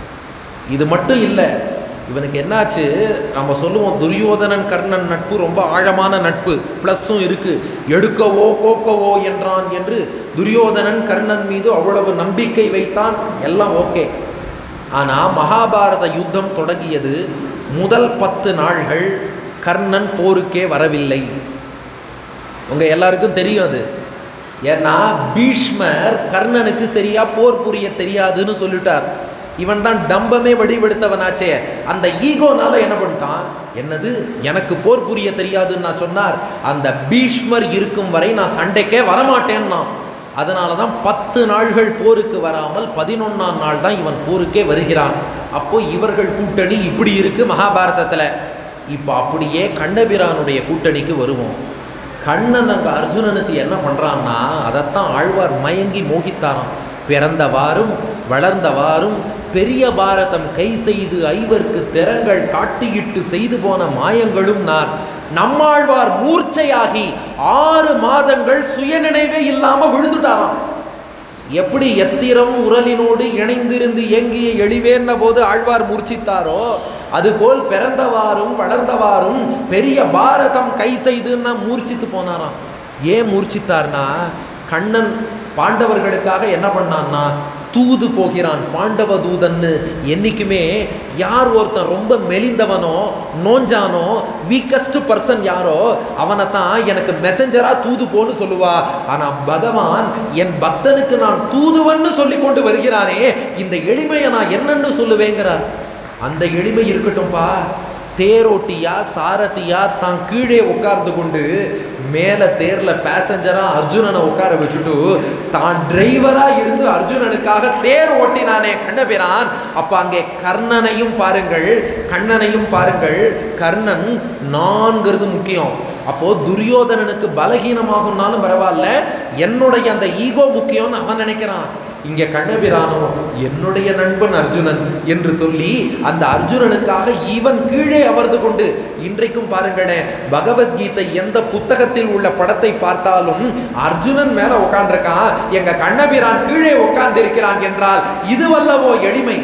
இது மட்டும் இல்லை இவனுக்கு என்னாச்சு நம்ம சொல்லுவோம் துரியோதனன் கர்ணன் நட்பு ரொம்ப ஆழமான நட்பு ப்ளஸ்ஸும் இருக்கு எடுக்கவோ கோக்கவோ என்றான் என்று துரியோதனன் கர்ணன் மீது அவ்வளவு நம்பிக்கை வைத்தான் எல்லாம் ஓகே ஆனால் மகாபாரத யுத்தம் தொடங்கியது முதல் பத்து நாள்கள் கர்ணன் போருக்கே வரவில்லை உங்க எல்லாருக்கும் தெரியும் அது ஏன்னா பீஷ்மர் கர்ணனுக்கு சரியா போர் புரிய தெரியாதுன்னு சொல்லிட்டார் இவன் தான் டம்பமே வடிவெடுத்தவனாச்சே அந்த ஈகோனால என்ன பண்ணிட்டான் என்னது எனக்கு போர் புரிய தெரியாதுன்னு நான் சொன்னார் அந்த பீஷ்மர் இருக்கும் வரை நான் சண்டைக்கே வரமாட்டேன்னா அதனால தான் பத்து நாள்கள் போருக்கு வராமல் பதினொன்னாம் நாள் தான் இவன் போருக்கே வருகிறான் அப்போ இவர்கள் கூட்டணி இப்படி இருக்கு மகாபாரதத்தில் இப்போ அப்படியே கண்ணபிரானுடைய கூட்டணிக்கு வருவோம் கண்ணன் அங்கே அர்ஜுனனுக்கு என்ன பண்ணுறான்னா அதைத்தான் ஆழ்வார் மயங்கி மோகித்தாராம் பிறந்தவாறும் வளர்ந்தவாறும் பெரிய பாரதம் கை செய்து ஐவர்க்கு திறங்கள் காட்டியிட்டு செய்து போன மாயங்களும் நான் நம்மாழ்வார் மூர்ச்சையாகி ஆறு மாதங்கள் சுயநினைவே இல்லாம விழுந்துட்டாராம் எப்படி எத்திரம் உரலினோடு இணைந்திருந்து இயங்கிய எளிவேன்ன போது ஆழ்வார் மூர்ச்சித்தாரோ அதுபோல் பிறந்தவாறும் வளர்ந்தவாறும் பெரிய பாரதம் கை செய்துன்னா மூர்ச்சித்து போனாராம் ஏன் மூர்ச்சித்தார்னா கண்ணன் பாண்டவர்களுக்காக என்ன பண்ணான்னா தூது போகிறான் பாண்டவ தூதன்னு என்னைக்குமே யார் ஒருத்தன் ரொம்ப மெலிந்தவனோ நோஞ்சானோ வீக்கஸ்ட் பர்சன் யாரோ அவனை தான் எனக்கு மெசஞ்சரா தூது போன்னு சொல்லுவா ஆனா பகவான் என் பக்தனுக்கு நான் தூதுவன்னு சொல்லி கொண்டு வருகிறானே இந்த எளிமையை நான் என்னன்னு சொல்லுவேங்கிறார் அந்த எளிமை இருக்கட்டும்பா தேரோட்டியா சாரதியா தான் கீழே உட்கார்ந்து கொண்டு மேலே தேரில் பேசஞ்சராக அர்ஜுனனை உட்கார வச்சுட்டு தான் டிரைவராக இருந்து அர்ஜுனனுக்காக தேர் ஓட்டினானே கண்ணபிரான் அப்போ அங்கே கர்ணனையும் பாருங்கள் கண்ணனையும் பாருங்கள் கர்ணன் நான்கிறது முக்கியம் அப்போ துரியோதனனுக்கு பலகீனமாகும்னாலும் பரவாயில்ல என்னுடைய அந்த ஈகோ முக்கியம்னு அவன் நினைக்கிறான் இங்கே கண்ணபிரானோ என்னுடைய நண்பன் அர்ஜுனன் என்று சொல்லி அந்த அர்ஜுனனுக்காக இவன் கீழே அமர்ந்து கொண்டு இன்றைக்கும் பாருங்களேன் பகவத்கீதை எந்த புத்தகத்தில் உள்ள படத்தை பார்த்தாலும் அர்ஜுனன் மேல உட்கார்ந்திருக்கான் எங்க கண்ணபிரான் கீழே உட்கார்ந்திருக்கிறான் என்றால் இதுவல்லவோ எளிமை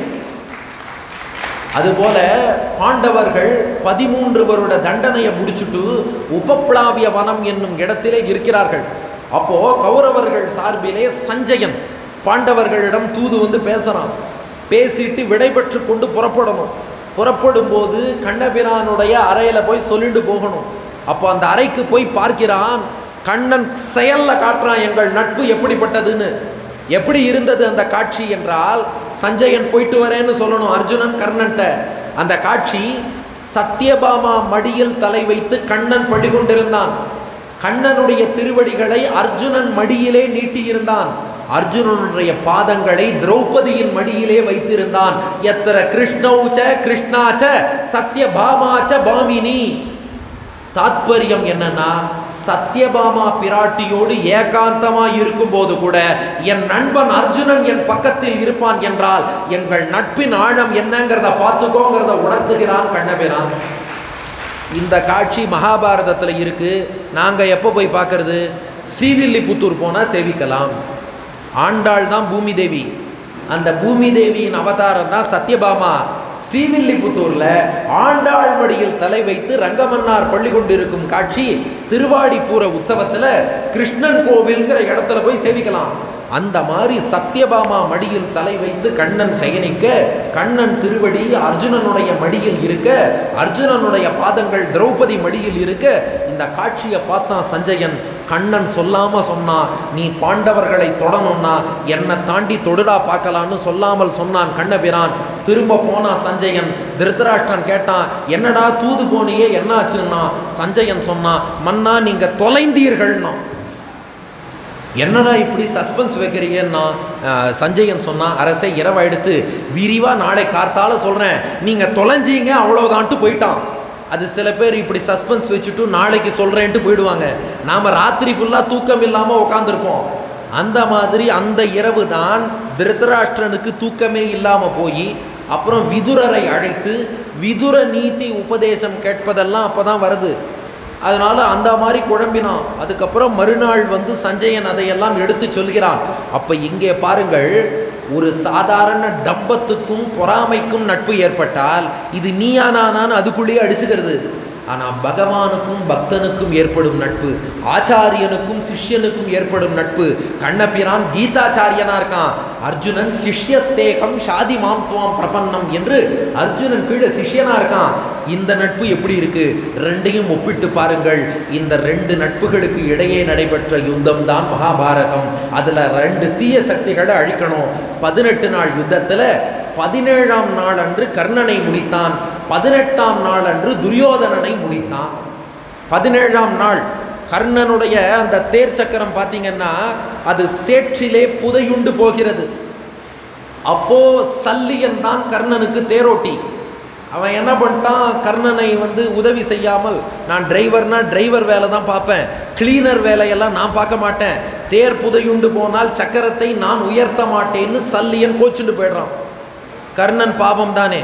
அதுபோல பாண்டவர்கள் பதிமூன்று வருட தண்டனையை முடிச்சுட்டு உபப்ளாவிய வனம் என்னும் இடத்திலே இருக்கிறார்கள் அப்போ கௌரவர்கள் சார்பிலே சஞ்சயன் பாண்டவர்களிடம் தூது வந்து பேசுறான் பேசிட்டு விடைபெற்று கொண்டு புறப்படணும் புறப்படும் போது கண்ணபிரானுடைய அறையில போய் சொல்லிட்டு போகணும் அப்போ அந்த அறைக்கு போய் பார்க்கிறான் கண்ணன் செயல்ல காட்டுறான் எங்கள் நட்பு எப்படிப்பட்டதுன்னு எப்படி இருந்தது அந்த காட்சி என்றால் சஞ்சயன் போயிட்டு வரேன்னு சொல்லணும் அர்ஜுனன் கர்ணன்ட்ட அந்த காட்சி சத்யபாமா மடியில் தலை வைத்து கண்ணன் பள்ளி கொண்டிருந்தான் கண்ணனுடைய திருவடிகளை அர்ஜுனன் மடியிலே நீட்டியிருந்தான் அர்ஜுனனுடைய பாதங்களை திரௌபதியின் மடியிலே வைத்திருந்தான் எத்திர கிருஷ்ணௌச்ச கிருஷ்ணாச்ச சத்யபாமாச்ச பாமினி தாத்பரியம் என்னன்னா சத்யபாமா பிராட்டியோடு ஏகாந்தமா இருக்கும்போது கூட என் நண்பன் அர்ஜுனன் என் பக்கத்தில் இருப்பான் என்றால் எங்கள் நட்பின் ஆழம் என்னங்கிறத பார்த்துக்கோங்கிறத உணர்த்துகிறான் கண்ணபிரான் இந்த காட்சி மகாபாரதத்தில் இருக்கு நாங்கள் எப்போ போய் பார்க்கறது ஸ்ரீவில்லிபுத்தூர் போனால் சேவிக்கலாம் ஆண்டாள் தான் பூமி தேவி அந்த பூமி தேவியின் அவதாரம் தான் சத்யபாமா ஸ்ரீவில்லிபுத்தூரில் ஆண்டாள் மடியில் தலை வைத்து ரங்கமன்னார் பள்ளி கொண்டிருக்கும் காட்சி திருவாடிப்பூர உற்சவத்தில் கிருஷ்ணன் கோவில்ங்கிற இடத்துல போய் சேவிக்கலாம் அந்த மாதிரி சத்யபாமா மடியில் தலை வைத்து கண்ணன் சயனிக்க கண்ணன் திருவடி அர்ஜுனனுடைய மடியில் இருக்க அர்ஜுனனுடைய பாதங்கள் திரௌபதி மடியில் இருக்க இந்த காட்சியை பார்த்தான் சஞ்சயன் கண்ணன் சொல்லாம சொன்னா நீ பாண்டவர்களை தொடணும்னா என்னை தாண்டி தொடுடா பார்க்கலான்னு சொல்லாமல் சொன்னான் கண்ணபிரான் திரும்ப போனா சஞ்சயன் திருத்தராஷ்டிரன் கேட்டான் என்னடா தூது போனியே என்னாச்சுன்னா சஞ்சயன் சொன்னான் மன்னா நீங்க தொலைந்தீர்கள்னா என்னடா இப்படி சஸ்பென்ஸ் வைக்கிறீங்கன்னா அஹ், சஞ்சயன் சொன்னான் அரசை இரவாயிடுத்து விரிவாக நாளை கார்த்தால சொல்கிறேன் நீங்கள் தொலைஞ்சீங்க அவ்வளோதான்ட்டு போயிட்டான் அது சில பேர் இப்படி சஸ்பென்ஸ் வச்சுட்டு நாளைக்கு சொல்கிறேன்ட்டு போயிடுவாங்க நாம் ராத்திரி ஃபுல்லாக தூக்கம் இல்லாமல் உட்காந்துருப்போம் அந்த மாதிரி அந்த இரவு தான் திருத்தராஷ்டிரனுக்கு தூக்கமே இல்லாமல் போய் அப்புறம் விதுரரை அழைத்து விதுர நீதி உபதேசம் கேட்பதெல்லாம் அப்போ தான் வருது அதனால அந்த மாதிரி குழம்பினான் அதுக்கப்புறம் மறுநாள் வந்து சஞ்சயன் அதையெல்லாம் எடுத்து சொல்கிறான் அப்ப இங்கே பாருங்கள் ஒரு சாதாரண டம்பத்துக்கும் பொறாமைக்கும் நட்பு ஏற்பட்டால் இது நீயா நானான்னு அதுக்குள்ளேயே அடிச்சுக்கிறது ஆனால் பகவானுக்கும் பக்தனுக்கும் ஏற்படும் நட்பு ஆச்சாரியனுக்கும் சிஷ்யனுக்கும் ஏற்படும் நட்பு கண்ணபிரான் கீதாச்சாரியனா இருக்கான் அர்ஜுனன் சிஷ்யஸ்தேகம் ஷாதி மாம் துவாம் பிரபன்னம் என்று அர்ஜுனன் கீழே சிஷ்யனா இருக்கான் இந்த நட்பு எப்படி இருக்கு ரெண்டையும் ஒப்பிட்டு பாருங்கள் இந்த ரெண்டு நட்புகளுக்கு இடையே நடைபெற்ற யுத்தம் தான் மகாபாரதம் அதுல ரெண்டு தீய சக்திகளை அழிக்கணும் பதினெட்டு நாள் யுத்தத்துல பதினேழாம் நாள் அன்று கர்ணனை முடித்தான் பதினெட்டாம் நாள் அன்று துரியோதனனை முடித்தான் பதினேழாம் நாள் கர்ணனுடைய அந்த தேர் சக்கரம் பார்த்தீங்கன்னா அது சேற்றிலே புதையுண்டு போகிறது அப்போ சல்லியன் தான் கர்ணனுக்கு தேரோட்டி அவன் என்ன பண்ணிட்டான் கர்ணனை வந்து உதவி செய்யாமல் நான் டிரைவர்னா டிரைவர் வேலை தான் பார்ப்பேன் கிளீனர் வேலையெல்லாம் நான் பார்க்க மாட்டேன் தேர் புதையுண்டு போனால் சக்கரத்தை நான் உயர்த்த மாட்டேன்னு சல்லியன் கோச்சுண்டு போயிடுறான் கர்ணன் பாபம் தானே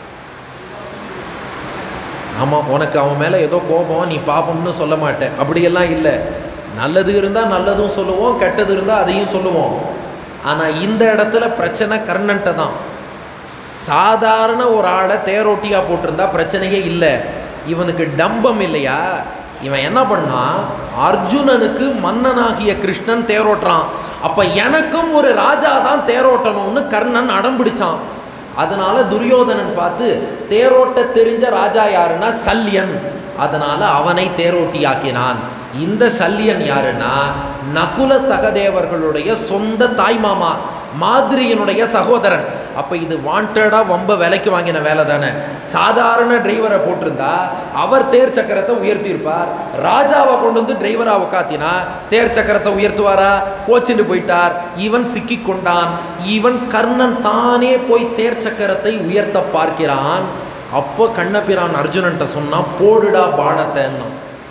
ஆமாம் உனக்கு அவன் மேலே ஏதோ கோபம் நீ பாபம்னு சொல்ல மாட்டேன் அப்படியெல்லாம் இல்லை நல்லது இருந்தால் நல்லதும் சொல்லுவோம் கெட்டது இருந்தால் அதையும் சொல்லுவோம் ஆனால் இந்த இடத்துல பிரச்சனை கர்ணன்ட்ட தான் சாதாரண ஒரு ஆளை தேரோட்டியாக போட்டிருந்தா பிரச்சனையே இல்லை இவனுக்கு டம்பம் இல்லையா இவன் என்ன பண்ணான் அர்ஜுனனுக்கு மன்னனாகிய கிருஷ்ணன் தேரோட்டுறான் அப்போ எனக்கும் ஒரு ராஜா தான் தேரோட்டணும்னு கர்ணன் அடம் பிடிச்சான் அதனால துரியோதனன் பார்த்து தேரோட்ட தெரிஞ்ச ராஜா யாருன்னா சல்யன் அதனால அவனை தேரோட்டியாக்கினான் இந்த சல்யன் யாருன்னா நகுல சகதேவர்களுடைய சொந்த தாய்மாமா மாதிரியனுடைய சகோதரன் அப்போ இது வாண்டடாக வம்ப விலைக்கு வாங்கின வேலை தானே சாதாரண டிரைவரை போட்டிருந்தா அவர் தேர் சக்கரத்தை உயர்த்தியிருப்பார் ராஜாவை கொண்டு வந்து டிரைவராக உக்காத்தினா தேர் சக்கரத்தை உயர்த்துவாரா கோச்சிண்டு போயிட்டார் இவன் சிக்கி கொண்டான் இவன் கர்ணன் தானே போய் தேர் சக்கரத்தை உயர்த்த பார்க்கிறான் அப்போ கண்ணபிரான் அர்ஜுனன்ட்ட சொன்னான் போடுடா பானத்தைன்னா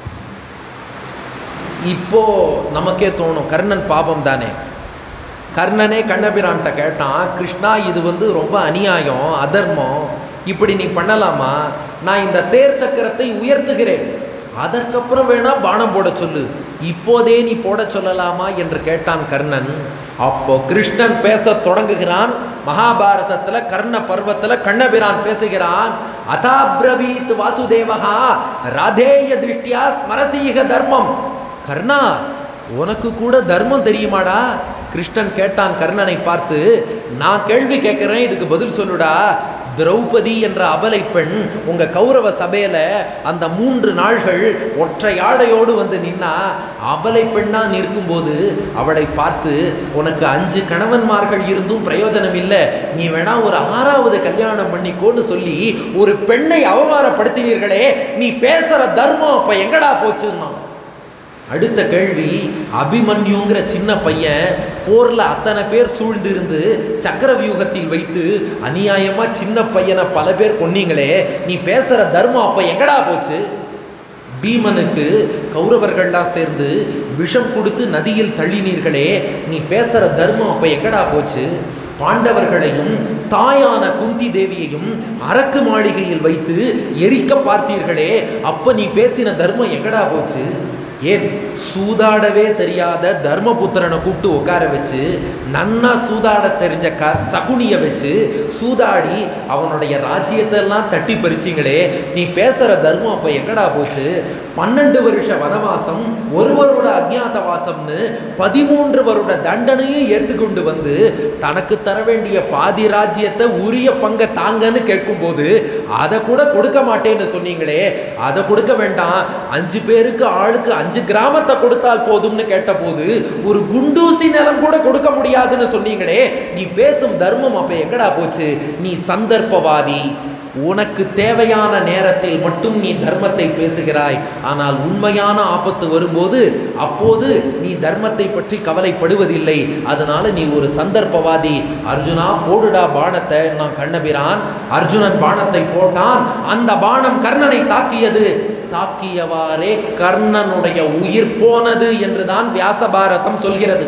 இப்போ நமக்கே தோணும் கர்ணன் பாபம் தானே கர்ணனே கண்ணபிரான்ட்ட கேட்டான் கிருஷ்ணா இது வந்து ரொம்ப அநியாயம் அதர்மம் இப்படி நீ பண்ணலாமா நான் இந்த தேர் சக்கரத்தை உயர்த்துகிறேன் அதற்கப்புறம் வேணா பானம் போட சொல்லு இப்போதே நீ போட சொல்லலாமா என்று கேட்டான் கர்ணன் அப்போ கிருஷ்ணன் பேசத் தொடங்குகிறான் மகாபாரதத்தில் கர்ண பர்வத்தில் கண்ணபிரான் பேசுகிறான் அதாப்ரவீத் வாசுதேவகா ராதேய திருஷ்டியா ஸ்மரசீக தர்மம் கர்ணா உனக்கு கூட தர்மம் தெரியுமாடா கிருஷ்ணன் கேட்டான் கர்ணனை பார்த்து நான் கேள்வி கேட்குறேன் இதுக்கு பதில் சொல்லுடா திரௌபதி என்ற அபலை பெண் உங்க கௌரவ சபையில அந்த மூன்று நாள்கள் ஒற்றை ஆடையோடு வந்து நின்னா அபலை பெண்ணா நிற்கும்போது அவளை பார்த்து உனக்கு அஞ்சு கணவன்மார்கள் இருந்தும் பிரயோஜனம் இல்லை நீ வேணா ஒரு ஆறாவது கல்யாணம் பண்ணிக்கோன்னு சொல்லி ஒரு பெண்ணை அவமானப்படுத்தினீர்களே நீ பேசுற தர்மம் அப்ப எங்கடா போச்சுன்னா அடுத்த கேள்வி அபிமன்யுங்கிற சின்ன பையன் போர்ல அத்தனை பேர் சூழ்ந்திருந்து சக்கர வியூகத்தில் வைத்து அநியாயமா சின்ன பையனை பல பேர் கொன்னீங்களே நீ பேசுற தர்மம் அப்ப எங்கடா போச்சு பீமனுக்கு கௌரவர்கள்லாம் சேர்ந்து விஷம் கொடுத்து நதியில் தள்ளினீர்களே நீ பேசுற தர்மம் அப்ப எங்கடா போச்சு பாண்டவர்களையும் தாயான குந்தி தேவியையும் அரக்கு மாளிகையில் வைத்து எரிக்க பார்த்தீர்களே அப்ப நீ பேசின தர்மம் எங்கடா போச்சு ஏன் சூதாடவே தெரியாத தர்மபுத்திரனை கூப்பிட்டு உட்கார வச்சு நன்னா சூதாட தெரிஞ்ச க சகுனியை வச்சு சூதாடி அவனுடைய ராஜ்யத்தை எல்லாம் தட்டி பறிச்சிங்களே நீ பேசுகிற தர்மம் அப்போ எங்கடா போச்சு பன்னெண்டு வருஷ வனவாசம் ஒருவரோட அஜ்ஞாதவாசம்னு பதிமூன்று வருட தண்டனையும் ஏற்றுக்கொண்டு வந்து தனக்கு தர வேண்டிய பாதி ராஜ்யத்தை உரிய பங்கை தாங்கன்னு கேட்கும்போது அதை கூட கொடுக்க மாட்டேன்னு சொன்னீங்களே அதை கொடுக்க வேண்டாம் அஞ்சு பேருக்கு ஆளுக்கு அஞ்சு கிராமத்தை கொடுத்தால் போதும்னு கேட்டபோது ஒரு குண்டூசி நிலம் கூட கொடுக்க முடியாதுன்னு சொன்னீங்களே நீ பேசும் தர்மம் அப்ப எங்கடா போச்சு நீ சந்தர்ப்பவாதி உனக்கு தேவையான நேரத்தில் மட்டும் நீ தர்மத்தை பேசுகிறாய் ஆனால் உண்மையான ஆபத்து வரும்போது அப்போது நீ தர்மத்தை பற்றி கவலைப்படுவதில்லை அதனால நீ ஒரு சந்தர்ப்பவாதி அர்ஜுனா போடுடா பானத்தை நான் கண்ணபிரான் அர்ஜுனன் பானத்தை போட்டான் அந்த பானம் கர்ணனை தாக்கியது தாக்கியவாறே கர்ணனுடைய உயிர் போனது என்றுதான் வியாச பாரதம் சொல்கிறது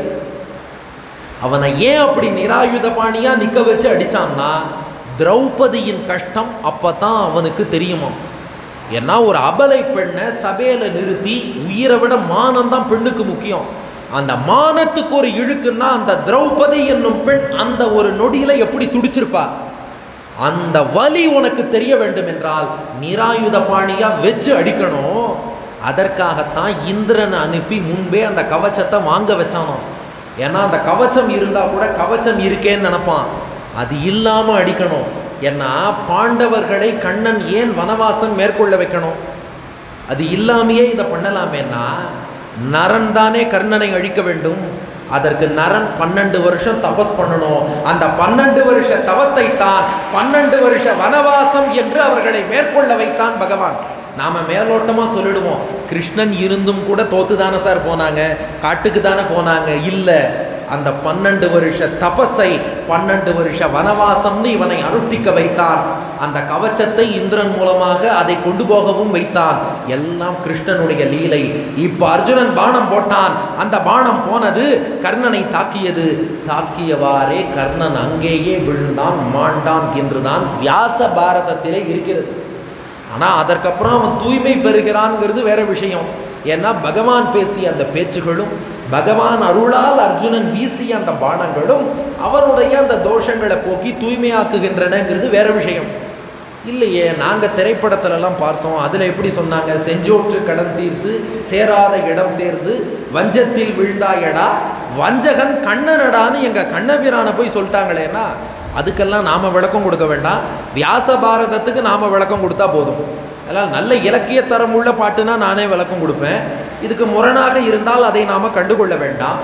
அவனை ஏன் அப்படி நிராயுத பாணியா நிக்க வச்சு அடிச்சான்னா திரௌபதியின் கஷ்டம் அப்பதான் அவனுக்கு தெரியுமா ஏன்னா ஒரு அபலை பெண்ணை சபையில நிறுத்தி உயிரை விட மானம் தான் பெண்ணுக்கு முக்கியம் அந்த மானத்துக்கு ஒரு இழுக்குன்னா அந்த திரௌபதி என்னும் பெண் அந்த ஒரு நொடியில எப்படி துடிச்சிருப்பா அந்த வலி உனக்கு தெரிய வேண்டும் என்றால் நிராயுத பாணியா வச்சு அடிக்கணும் அதற்காகத்தான் இந்திரனை அனுப்பி முன்பே அந்த கவச்சத்தை வாங்க வச்சானோ ஏன்னா அந்த கவச்சம் இருந்தால் கூட கவச்சம் இருக்கேன்னு நினைப்பான் அது இல்லாமல் அடிக்கணும் ஏன்னா பாண்டவர்களை கண்ணன் ஏன் வனவாசம் மேற்கொள்ள வைக்கணும் அது இல்லாமையே இதை பண்ணலாமேன்னா நரன் தானே கர்ணனை அழிக்க வேண்டும் அதற்கு நரன் பன்னெண்டு வருஷம் தபஸ் பண்ணணும் அந்த பன்னெண்டு வருஷ தவத்தை தான் பன்னெண்டு வருஷ வனவாசம் என்று அவர்களை மேற்கொள்ள வைத்தான் பகவான் நாம மேலோட்டமா சொல்லிடுவோம் கிருஷ்ணன் இருந்தும் கூட தோத்து தானே சார் போனாங்க காட்டுக்கு தானே போனாங்க இல்லை அந்த பன்னெண்டு வருஷ தபஸை பன்னெண்டு வருஷ வனவாசம்னு இவனை அனுஷ்டிக்க வைத்தான் அந்த கவச்சத்தை இந்திரன் மூலமாக அதை கொண்டு போகவும் வைத்தான் எல்லாம் கிருஷ்ணனுடைய லீலை இப்ப அர்ஜுனன் பானம் போட்டான் அந்த பானம் போனது கர்ணனை தாக்கியது தாக்கியவாறே கர்ணன் அங்கேயே விழுந்தான் மாண்டான் என்றுதான் வியாச பாரதத்திலே இருக்கிறது ஆனால் அதற்கப்புறம் அவன் தூய்மை பெறுகிறான்ங்கிறது வேற விஷயம் ஏன்னா பகவான் பேசிய அந்த பேச்சுகளும் பகவான் அருளால் அர்ஜுனன் வீசிய அந்த பானங்களும் அவனுடைய அந்த தோஷங்களை போக்கி தூய்மையாக்குகின்றனங்கிறது வேற விஷயம் இல்லையே நாங்கள் திரைப்படத்திலலாம் பார்த்தோம் அதில் எப்படி சொன்னாங்க செஞ்சோற்று கடன் தீர்த்து சேராத இடம் சேர்ந்து வஞ்சத்தில் விழுந்தாயடா வஞ்சகன் கண்ணனடான்னு எங்கள் கண்ணபிரானை போய் சொல்லிட்டாங்களேன்னா அதுக்கெல்லாம் நாம் விளக்கம் கொடுக்க வேண்டாம் வியாச பாரதத்துக்கு நாம் விளக்கம் கொடுத்தா போதும் அதனால் நல்ல இலக்கிய தரம் உள்ள பாட்டுனா நானே விளக்கம் கொடுப்பேன் இதுக்கு முரணாக இருந்தால் அதை நாம் கண்டுகொள்ள வேண்டாம்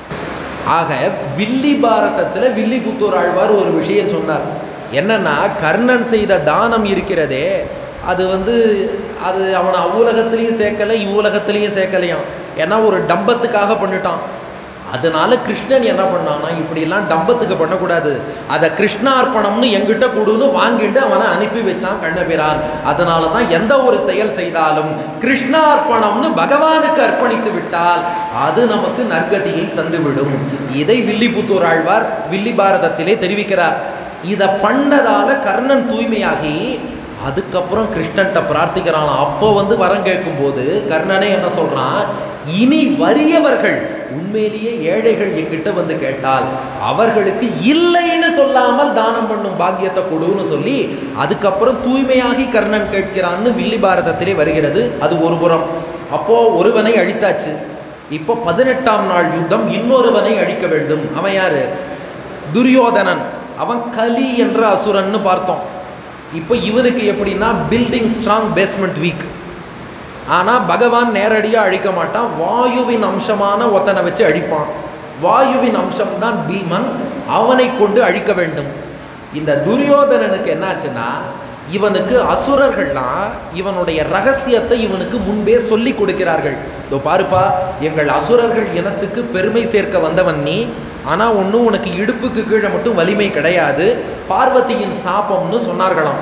ஆக வில்லி பாரதத்தில் வில்லிபுத்தூர் ஆழ்வார் ஒரு விஷயம் சொன்னார் என்னன்னா கர்ணன் செய்த தானம் இருக்கிறதே அது வந்து அது அவனை அவ்வுலகத்திலையும் சேர்க்கலை இவ்வுலகத்திலையும் சேர்க்கலையாம் ஏன்னா ஒரு டம்பத்துக்காக பண்ணிட்டான் அதனால கிருஷ்ணன் என்ன பண்ணான்னா இப்படிலாம் டம்பத்துக்கு பண்ணக்கூடாது அதை கிருஷ்ணார்ப்பணம்னு எங்கிட்ட கொடுன்னு வாங்கிட்டு அவனை அனுப்பி வச்சான் கண்ணபிரான் அதனால தான் எந்த ஒரு செயல் செய்தாலும் கிருஷ்ணார்ப்பணம்னு பகவானுக்கு அர்ப்பணித்து விட்டால் அது நமக்கு நற்கதியை தந்துவிடும் இதை வில்லிபுத்தூர் ஆழ்வார் வில்லி பாரதத்திலே தெரிவிக்கிறார் இதை பண்ணதால கர்ணன் தூய்மையாகி அதுக்கப்புறம் கிருஷ்ணன்ட்ட பிரார்த்திக்கிறான் அப்போ வந்து வரம் கேட்கும்போது கர்ணனே என்ன சொல்றான் இனி வறியவர்கள் உண்மையிலேயே ஏழைகள் என்கிட்ட வந்து கேட்டால் அவர்களுக்கு இல்லைன்னு சொல்லாமல் தானம் பண்ணும் பாக்கியத்தை கொடுன்னு சொல்லி அதுக்கப்புறம் தூய்மையாகி கர்ணன் கேட்கிறான்னு வில்லி பாரதத்திலே வருகிறது அது ஒரு புறம் அப்போ ஒருவனை அழித்தாச்சு இப்போ பதினெட்டாம் நாள் யுத்தம் இன்னொருவனை அழிக்க வேண்டும் அவன் யாரு துரியோதனன் அவன் கலி என்ற அசுரன்னு பார்த்தோம் இப்போ இவனுக்கு எப்படின்னா பில்டிங் ஸ்ட்ராங் பேஸ்மெண்ட் வீக் ஆனால் பகவான் நேரடியாக அழிக்க மாட்டான் வாயுவின் அம்சமான ஒத்தனை வச்சு அழிப்பான் வாயுவின் அம்சம்தான் பீமன் அவனை கொண்டு அழிக்க வேண்டும் இந்த துரியோதனனுக்கு என்னாச்சுன்னா இவனுக்கு அசுரர்கள்லாம் இவனுடைய ரகசியத்தை இவனுக்கு முன்பே சொல்லி கொடுக்கிறார்கள் இதோ பாருப்பா எங்கள் அசுரர்கள் இனத்துக்கு பெருமை சேர்க்க வந்தவன் நீ ஆனால் ஒன்றும் உனக்கு இடுப்புக்கு கீழே மட்டும் வலிமை கிடையாது பார்வதியின் சாபம்னு சொன்னார்களாம்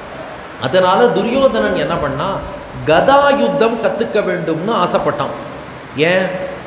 அதனால துரியோதனன் என்ன பண்ணா கதா யுத்தம் கத்துக்க வேண்டும்னு ஆசைப்பட்டான் ஏன்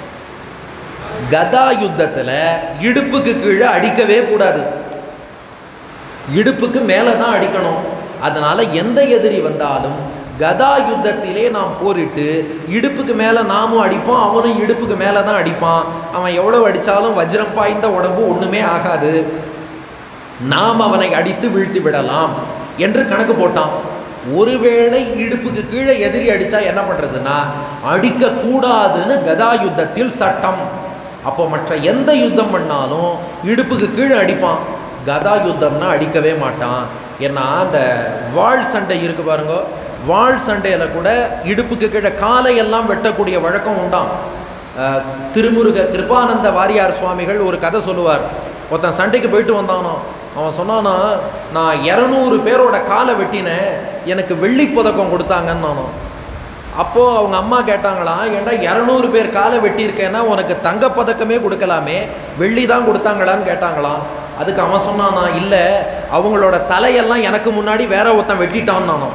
கதா யுத்தத்தில் இடுப்புக்கு கீழே அடிக்கவே கூடாது இடுப்புக்கு மேலே தான் அடிக்கணும் அதனால எந்த எதிரி வந்தாலும் கதா யுத்தத்திலே நாம் போரிட்டு இடுப்புக்கு மேலே நாமும் அடிப்போம் அவனும் இடுப்புக்கு மேலே தான் அடிப்பான் அவன் எவ்வளோ அடித்தாலும் வஜ்ரம் பாய்ந்த உடம்பு ஒன்றுமே ஆகாது நாம் அவனை அடித்து வீழ்த்தி விடலாம் என்று கணக்கு போட்டான் ஒருவேளை இடுப்புக்கு கீழே எதிரி அடித்தா என்ன பண்ணுறதுன்னா அடிக்கக்கூடாதுன்னு கதா யுத்தத்தில் சட்டம் அப்போ மற்ற எந்த யுத்தம் பண்ணாலும் இடுப்புக்கு கீழே அடிப்பான் கதா யுத்தம்னா அடிக்கவே மாட்டான் ஏன்னா அந்த வாழ் சண்டை இருக்கு பாருங்க வாழ் சண்டையில் கூட இடுப்புக்கு கீழே காலையெல்லாம் வெட்டக்கூடிய வழக்கம் உண்டாம் அஹ், திருமுருக கிருபானந்த வாரியார் சுவாமிகள் ஒரு கதை சொல்லுவார் ஒருத்தன் சண்டைக்கு போயிட்டு வந்தானோ அவன் சொன்னானா நான் இரநூறு பேரோட காலை வெட்டினேன் எனக்கு வெள்ளி புதக்கம் கொடுத்தாங்கன்னு நானும் அப்போது அவங்க அம்மா கேட்டாங்களாம் ஏன்டா இரநூறு பேர் காலை வெட்டியிருக்கேன்னா உனக்கு தங்கப்பதக்கமே கொடுக்கலாமே வெள்ளி தான் கொடுத்தாங்களான்னு கேட்டாங்களாம் அதுக்கு அவன் சொன்னானா இல்லை அவங்களோட தலையெல்லாம் எனக்கு முன்னாடி வேற ஒருத்தன் வெட்டிட்டான்னு நானும்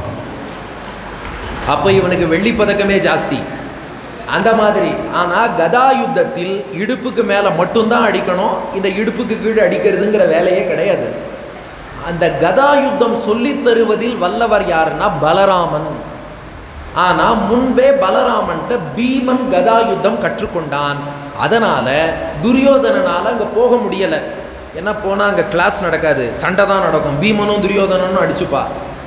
அப்போ இவனுக்கு வெள்ளி பதக்கமே ஜாஸ்தி அந்த மாதிரி ஆனால் கதா யுத்தத்தில் இடுப்புக்கு மேலே மட்டும்தான் அடிக்கணும் இந்த இடுப்புக்கு கீழே அடிக்கிறதுங்கிற வேலையே கிடையாது அந்த கதா யுத்தம் சொல்லித் தருவதில் வல்லவர் யாருன்னா பலராமன் ஆனால் முன்பே பலராமன்ட்ட பீமன் கதா யுத்தம் கற்றுக்கொண்டான் அதனால் துரியோதனனால் அங்கே போக முடியலை ஏன்னா போனால் அங்கே கிளாஸ் நடக்காது சண்டை தான் நடக்கும் பீமனும் துரியோதனனும் அடிச்சுப்பா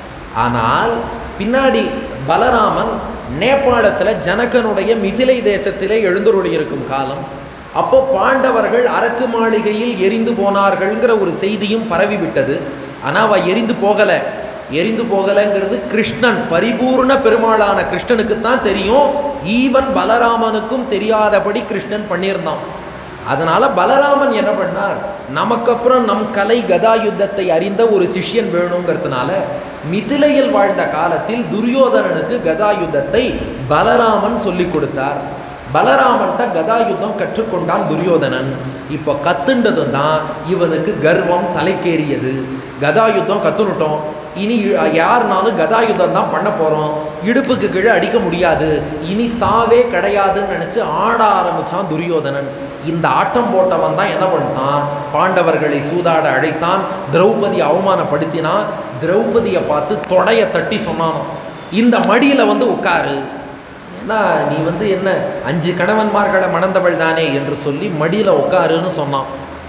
ஆனால் பின்னாடி பலராமன் நேபாளத்தில் ஜனகனுடைய மிதிலை தேசத்திலே எழுந்தருளி இருக்கும் காலம் அப்போ பாண்டவர்கள் அரக்கு மாளிகையில் எரிந்து போனார்கள்ங்கிற ஒரு செய்தியும் பரவிவிட்டது ஆனால் அவ எரிந்து போகலை எரிந்து போகலைங்கிறது கிருஷ்ணன் பரிபூர்ண பெருமாளான கிருஷ்ணனுக்கு தான் தெரியும் ஈவன் பலராமனுக்கும் தெரியாதபடி கிருஷ்ணன் பண்ணியிருந்தான் அதனால பலராமன் என்ன பண்ணார் நமக்கப்புறம் நம் கலை கதா யுத்தத்தை அறிந்த ஒரு சிஷ்யன் வேணுங்கிறதுனால மிதிலையில் வாழ்ந்த காலத்தில் துரியோதனனுக்கு கதா யுத்தத்தை பலராமன் சொல்லிக் கொடுத்தார் பலராமன்ட்ட கதா யுத்தம் கற்றுக்கொண்டான் துரியோதனன் இப்போ கத்துண்டதும் தான் இவனுக்கு கர்வம் தலைக்கேறியது கதா யுத்தம் கத்துனுட்டோம் இனி யாருனாலும் கதா யுத்தம் தான் பண்ண போகிறோம் இடுப்புக்கு கீழே அடிக்க முடியாது இனி சாவே கிடையாதுன்னு நினச்சி ஆட ஆரம்பித்தான் துரியோதனன் இந்த ஆட்டம் போட்டவன் தான் என்ன பண்ணிட்டான் பாண்டவர்களை சூதாட அழைத்தான் திரௌபதி அவமானப்படுத்தினான் திரௌபதியை பார்த்து தொடைய தட்டி சொன்னானோ இந்த மடியில் வந்து உட்காரு ஏன்னா நீ வந்து என்ன அஞ்சு கணவன்மார்களை மணந்தவள் தானே என்று சொல்லி மடியில் உட்காருன்னு சொன்னான்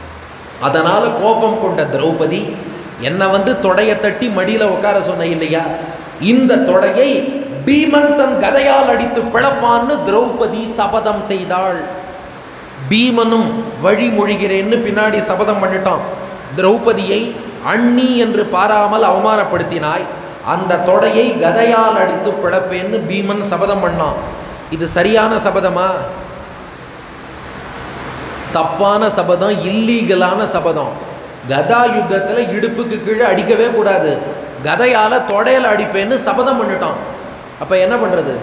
அதனால் கோபம் கொண்ட திரௌபதி என்னை வந்து தொடைய தட்டி மடியில் உட்கார சொன்ன இல்லையா இந்த தொடையை பீமன் தன் கதையால் அடித்து பிளப்பான்னு திரௌபதி சபதம் செய்தாள் பீமனும் வழிமொழிகிறேன்னு பின்னாடி சபதம் பண்ணிட்டான் திரௌபதியை அண்ணி என்று பாராமல் அவமானப்படுத்தினாய் அந்த தொடையை கதையால் அடித்து பிளப்பேன்னு பீமன் சபதம் பண்ணான் இது சரியான சபதமா தப்பான சபதம் இல்லீகலான சபதம் கதா யுத்தத்தில் இடுப்புக்கு கீழே அடிக்கவே கூடாது கதையால் தொடையில் அடிப்பேன்னு சபதம் பண்ணிட்டான் அப்போ என்ன பண்ணுறது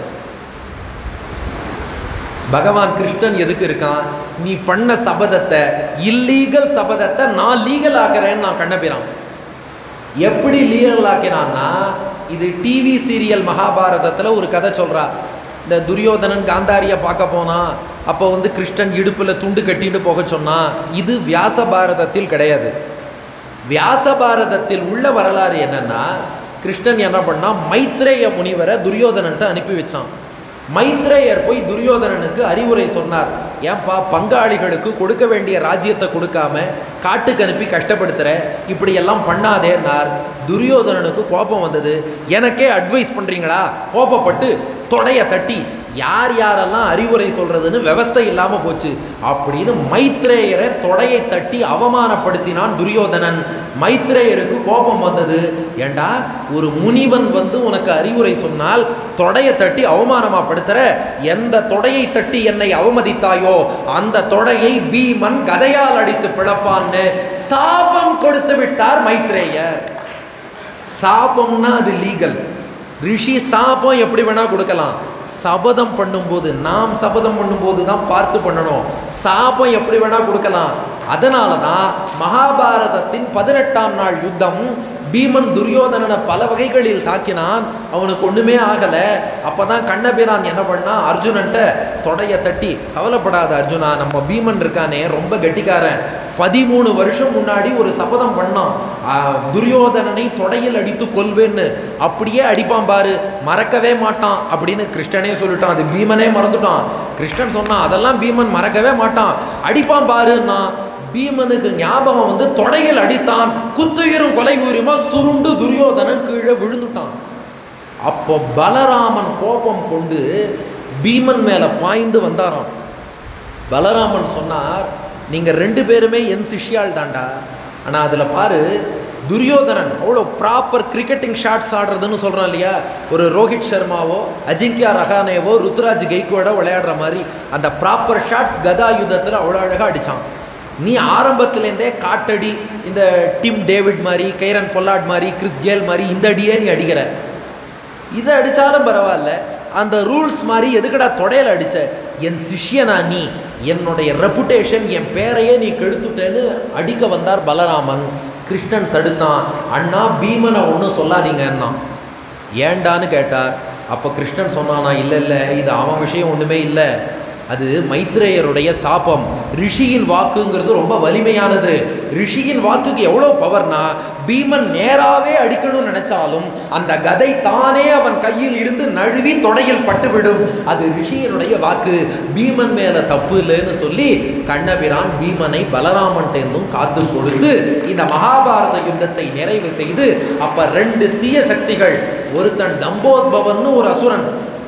பகவான் கிருஷ்ணன் எதுக்கு இருக்கான் நீ பண்ண சபதத்தை இல்லீகல் சபதத்தை நான் லீகல் ஆக்குறேன்னு நான் கண்ணபிரான் எப்படி லீகல் ஆக்கினான்னா இது டிவி சீரியல் மகாபாரதத்தில் ஒரு கதை சொல்கிறா இந்த துரியோதனன் காந்தாரியை பார்க்க போனான் அப்போ வந்து கிருஷ்ணன் இடுப்பில் துண்டு கட்டிட்டு போக சொன்னான் இது வியாச பாரதத்தில் கிடையாது வியாச பாரதத்தில் உள்ள வரலாறு என்னன்னா கிருஷ்ணன் என்ன பண்ணா மைத்ரேய முனிவரை துரியோதனன்ட்டு அனுப்பி வச்சான் மைத்ரேயர் போய் துரியோதனனுக்கு அறிவுரை சொன்னார் ஏன்பா பங்காளிகளுக்கு கொடுக்க வேண்டிய ராஜ்யத்தை கொடுக்காம காட்டுக்கு அனுப்பி கஷ்டப்படுத்துற இப்படி எல்லாம் பண்ணாதேன்னார் துரியோதனனுக்கு கோபம் வந்தது எனக்கே அட்வைஸ் பண்ணுறீங்களா கோபப்பட்டு தொடைய தட்டி யார் யாரெல்லாம் அறிவுரை சொல்றதுன்னு விவஸ்தை இல்லாமல் போச்சு அப்படின்னு மைத்ரேயரை தொடையை தட்டி அவமானப்படுத்தினான் துரியோதனன் மைத்ரேயருக்கு கோபம் வந்தது ஏண்டா ஒரு முனிவன் வந்து உனக்கு அறிவுரை சொன்னால் தொடையை தட்டி அவமானமா படுத்துற எந்த தொடையை தட்டி என்னை அவமதித்தாயோ அந்த தொடையை பீமன் கதையால் அடித்து பிளப்பான்னு சாபம் கொடுத்து விட்டார் மைத்ரேயர் சாபம்னா அது லீகல் ரிஷி சாபம் எப்படி வேணா கொடுக்கலாம் சபதம் பண்ணும்போது நாம் சபதம் பண்ணும்போது தான் பார்த்து பண்ணணும் சாபம் எப்படி வேணா கொடுக்கலாம் அதனால தான் மகாபாரதத்தின் பதினெட்டாம் நாள் யுத்தம் பீமன் துரியோதனனை பல வகைகளில் தாக்கினான் அவனுக்கு ஒண்ணுமே ஆகல அப்பதான் கண்ணபிரான் என்ன பண்ணா அர்ஜுனன்ட்ட தொடைய தட்டி கவலைப்படாத அர்ஜுனா நம்ம பீமன் இருக்கானே ரொம்ப கெட்டிக்காரன் பதிமூணு வருஷம் முன்னாடி ஒரு சபதம் பண்ணான் ஆ, துரியோதனனை தொடையில் அடித்து கொல்வேன்னு அப்படியே அடிப்பான் பாரு மறக்கவே மாட்டான் அப்படின்னு கிருஷ்ணனே சொல்லிட்டான் அது பீமனே மறந்துட்டான் கிருஷ்ணன் சொன்னான் அதெல்லாம் பீமன் மறக்கவே மாட்டான் அடிப்பான் பாருன்னா பீமனுக்கு ஞாபகம் வந்து தொடையில் அடித்தான் குத்துயிரும் கொலை உயிரியுமா சுருண்டு துரியோதனன் கீழே விழுந்துட்டான் அப்போ பலராமன் கோபம் கொண்டு பீமன் மேல பாய்ந்து வந்தாராம் பலராமன் சொன்னார் நீங்க ரெண்டு பேருமே என் சிஷ்யாள் தாண்டா ஆனா அதுல பாரு துரியோதனன் அவ்வளோ ப்ராப்பர் கிரிக்கெட்டிங் ஷாட்ஸ் ஆடுறதுன்னு சொல்கிறோம் இல்லையா ஒரு ரோஹித் சர்மாவோ அஜிங்கியா ரஹானேவோ ருத்துராஜ் கெய்க்வாடோ விளையாடுற மாதிரி அந்த ப்ராப்பர் ஷாட்ஸ் கதா யுத்தத்தில் அவ்வளோ அழகாக அடித்தான் நீ ஆரம்பத்துலேருந்தே காட்டடி இந்த டிம் டேவிட் மாதிரி கைரன் பொல்லாட் மாதிரி கிறிஸ் கேல் மாதிரி இந்த அடியே நீ அடிக்கிற இதை அடித்தாலும் பரவாயில்ல அந்த ரூல்ஸ் மாதிரி எதுக்குடா தொடையில் அடிச்ச என் சிஷ்யனா நீ என்னுடைய ரெப்புடேஷன் என் பேரையே நீ கெடுத்துட்டேன்னு அடிக்க வந்தார் பலராமன் கிருஷ்ணன் தடுத்தான் அண்ணா பீமனை ஒன்றும் சொல்லாதீங்கன்னா ஏண்டான்னு கேட்டார் அப்போ கிருஷ்ணன் சொன்னானா இல்லை இல்லை இது அவன் விஷயம் ஒன்றுமே இல்லை அது மைத்ரேயருடைய சாபம் ரிஷியின் வாக்குங்கிறது ரொம்ப வலிமையானது ரிஷியின் வாக்குக்கு எவ்வளோ பவர்னா பீமன் நேராவே அடிக்கணும்னு நினைச்சாலும் அந்த கதை தானே அவன் கையில் இருந்து நழுவி தொடையில் பட்டுவிடும் அது ரிஷியினுடைய வாக்கு பீமன் மேல தப்பு இல்லைன்னு சொல்லி கண்ணபிரான் பீமனை பலராமன்டேந்தும் காத்து கொடுத்து இந்த மகாபாரத யுத்தத்தை நிறைவு செய்து அப்ப ரெண்டு தீய சக்திகள் ஒருத்தன் தம்போத்பவன்னு ஒரு அசுரன்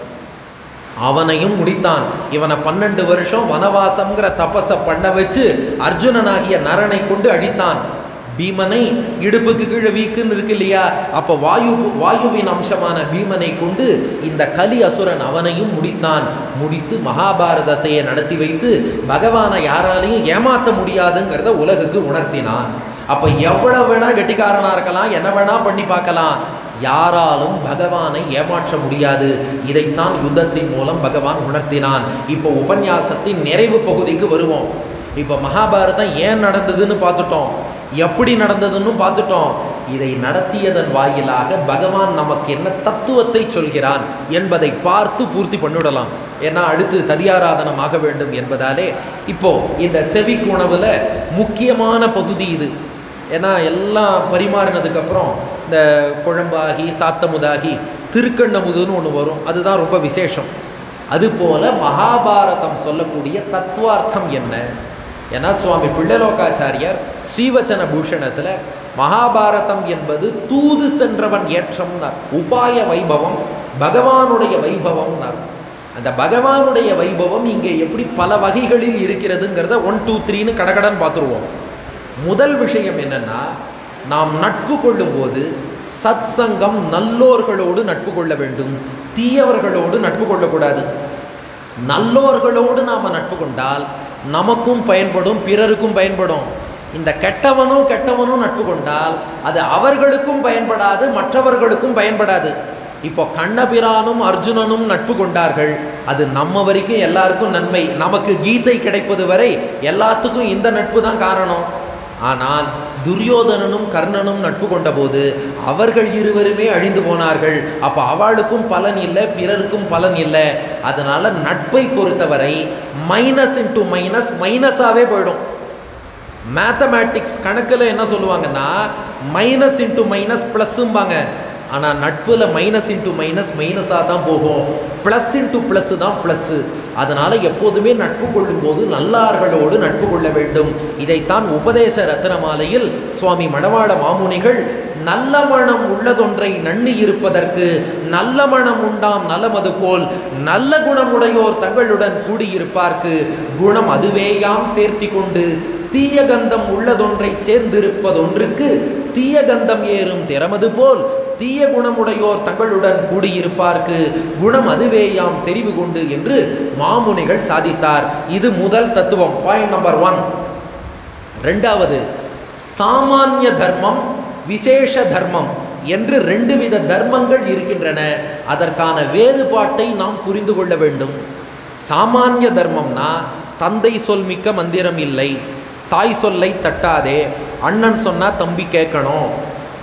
அவனையும் முடித்தான் இவனை பன்னெண்டு வருஷம் வனவாசம்ங்கிற தபஸை பண்ண வச்சு அர்ஜுனனாகிய நரனை கொண்டு அழித்தான் பீமனை இடுப்புக்கு கீழே வீக்குன்னு இருக்கு இல்லையா அப்போ வாயு வாயுவின் அம்சமான பீமனை கொண்டு இந்த கலி அசுரன் அவனையும் முடித்தான் முடித்து மகாபாரதத்தையே நடத்தி வைத்து பகவானை யாராலையும் ஏமாற்ற முடியாதுங்கிறத உலகுக்கு உணர்த்தினான் அப்போ எவ்வளவு வேணா கெட்டிக்காரனா இருக்கலாம் என்ன வேணா பண்ணி பார்க்கலாம் யாராலும் பகவானை ஏமாற்ற முடியாது இதைத்தான் யுத்தத்தின் மூலம் பகவான் உணர்த்தினான் இப்போ உபன்யாசத்தின் நிறைவு பகுதிக்கு வருவோம் இப்போ மகாபாரதம் ஏன் நடந்ததுன்னு பார்த்துட்டோம் எப்படி நடந்ததுன்னு பார்த்துட்டோம் இதை நடத்தியதன் வாயிலாக பகவான் நமக்கு என்ன தத்துவத்தை சொல்கிறான் என்பதை பார்த்து பூர்த்தி பண்ணிவிடலாம் ஏன்னா அடுத்து ததியாராதனம் ஆக வேண்டும் என்பதாலே இப்போ இந்த செவிக்கு உணவுல முக்கியமான பகுதி இது ஏன்னா எல்லாம் பரிமாறினதுக்கப்புறம் இந்த குழம்பாகி சாத்தமுதாகி திருக்கண்ணமுதுன்னு ஒன்று வரும் அதுதான் ரொம்ப விசேஷம் அதுபோல மகாபாரதம் சொல்லக்கூடிய தத்துவார்த்தம் என்ன ஏன்னா சுவாமி பிள்ளலோகாச்சாரியார் ஸ்ரீவச்சன பூஷணத்தில் மகாபாரதம் என்பது தூது சென்றவன் ஏற்றம்னார் உபாய வைபவம் பகவானுடைய வைபவம்னார் அந்த பகவானுடைய வைபவம் இங்கே எப்படி பல வகைகளில் இருக்கிறதுங்கிறத ஒன் டூ த்ரீன்னு கடகடன் பார்த்துருவோம் முதல் விஷயம் என்னன்னா நாம் நட்பு கொள்ளும்போது சத் சங்கம் நல்லோர்களோடு நட்பு கொள்ள வேண்டும் தீயவர்களோடு நட்பு கொள்ளக்கூடாது நல்லோர்களோடு நாம் நட்பு கொண்டால் நமக்கும் பயன்படும் பிறருக்கும் பயன்படும் இந்த கெட்டவனும் கெட்டவனும் நட்பு கொண்டால் அது அவர்களுக்கும் பயன்படாது மற்றவர்களுக்கும் பயன்படாது இப்போ கண்ணபிரானும் அர்ஜுனனும் நட்பு கொண்டார்கள் அது நம்ம வரைக்கும் எல்லாருக்கும் நன்மை நமக்கு கீதை கிடைப்பது வரை எல்லாத்துக்கும் இந்த நட்பு தான் காரணம் ஆனால் துரியோதனனும் கர்ணனும் நட்பு கொண்டபோது அவர்கள் இருவருமே அழிந்து போனார்கள் அப்போ அவளுக்கும் பலன் இல்லை பிறருக்கும் பலன் இல்லை அதனால நட்பை பொறுத்தவரை மைனஸ் இன்டு மைனஸ் மைனஸாகவே போயிடும் மேத்தமேட்டிக்ஸ் கணக்கில் என்ன சொல்லுவாங்கன்னா மைனஸ் இன்டு மைனஸ் ப்ளஸ்ஸும்பாங்க ஆனால் நட்பில் மைனஸ் இன்ட்டு மைனஸ் மைனஸாக தான் போகும் ப்ளஸ் இன்ட்டு ப்ளஸ்ஸு தான் ப்ளஸ்ஸு அதனால் எப்போதுமே நட்பு கொள்ளும்போது நல்லார்களோடு நட்பு கொள்ள வேண்டும் இதைத்தான் உபதேச ரத்னமாலையில் சுவாமி மணவாள மாமுனிகள் நல்ல மனம் உள்ளதொன்றை நண்ணி இருப்பதற்கு நல்ல மனம் உண்டாம் நலமது போல் நல்ல குணமுடையோர் தங்களுடன் கூடியிருப்பார்க்கு குணம் அதுவேயாம் சேர்த்தி கொண்டு தீய கந்தம் உள்ளதொன்றை சேர்ந்திருப்பதொன்றுக்கு தீய கந்தம் ஏறும் திறமது போல் தீய குணமுடையோர் தங்களுடன் கூடியிருப்பார்க்கு குணம் அதுவேயாம் செறிவு கொண்டு என்று மாமுனிகள் சாதித்தார் இது முதல் தத்துவம் பாயிண்ட் நம்பர் ஒன் ரெண்டாவது சாமானிய தர்மம் விசேஷ தர்மம் என்று ரெண்டு வித தர்மங்கள் இருக்கின்றன அதற்கான வேறுபாட்டை நாம் புரிந்து கொள்ள வேண்டும் சாமானிய தர்மம்னா தந்தை சொல் மிக்க மந்திரம் இல்லை தாய் சொல்லை தட்டாதே அண்ணன் சொன்னா தம்பி கேட்கணும்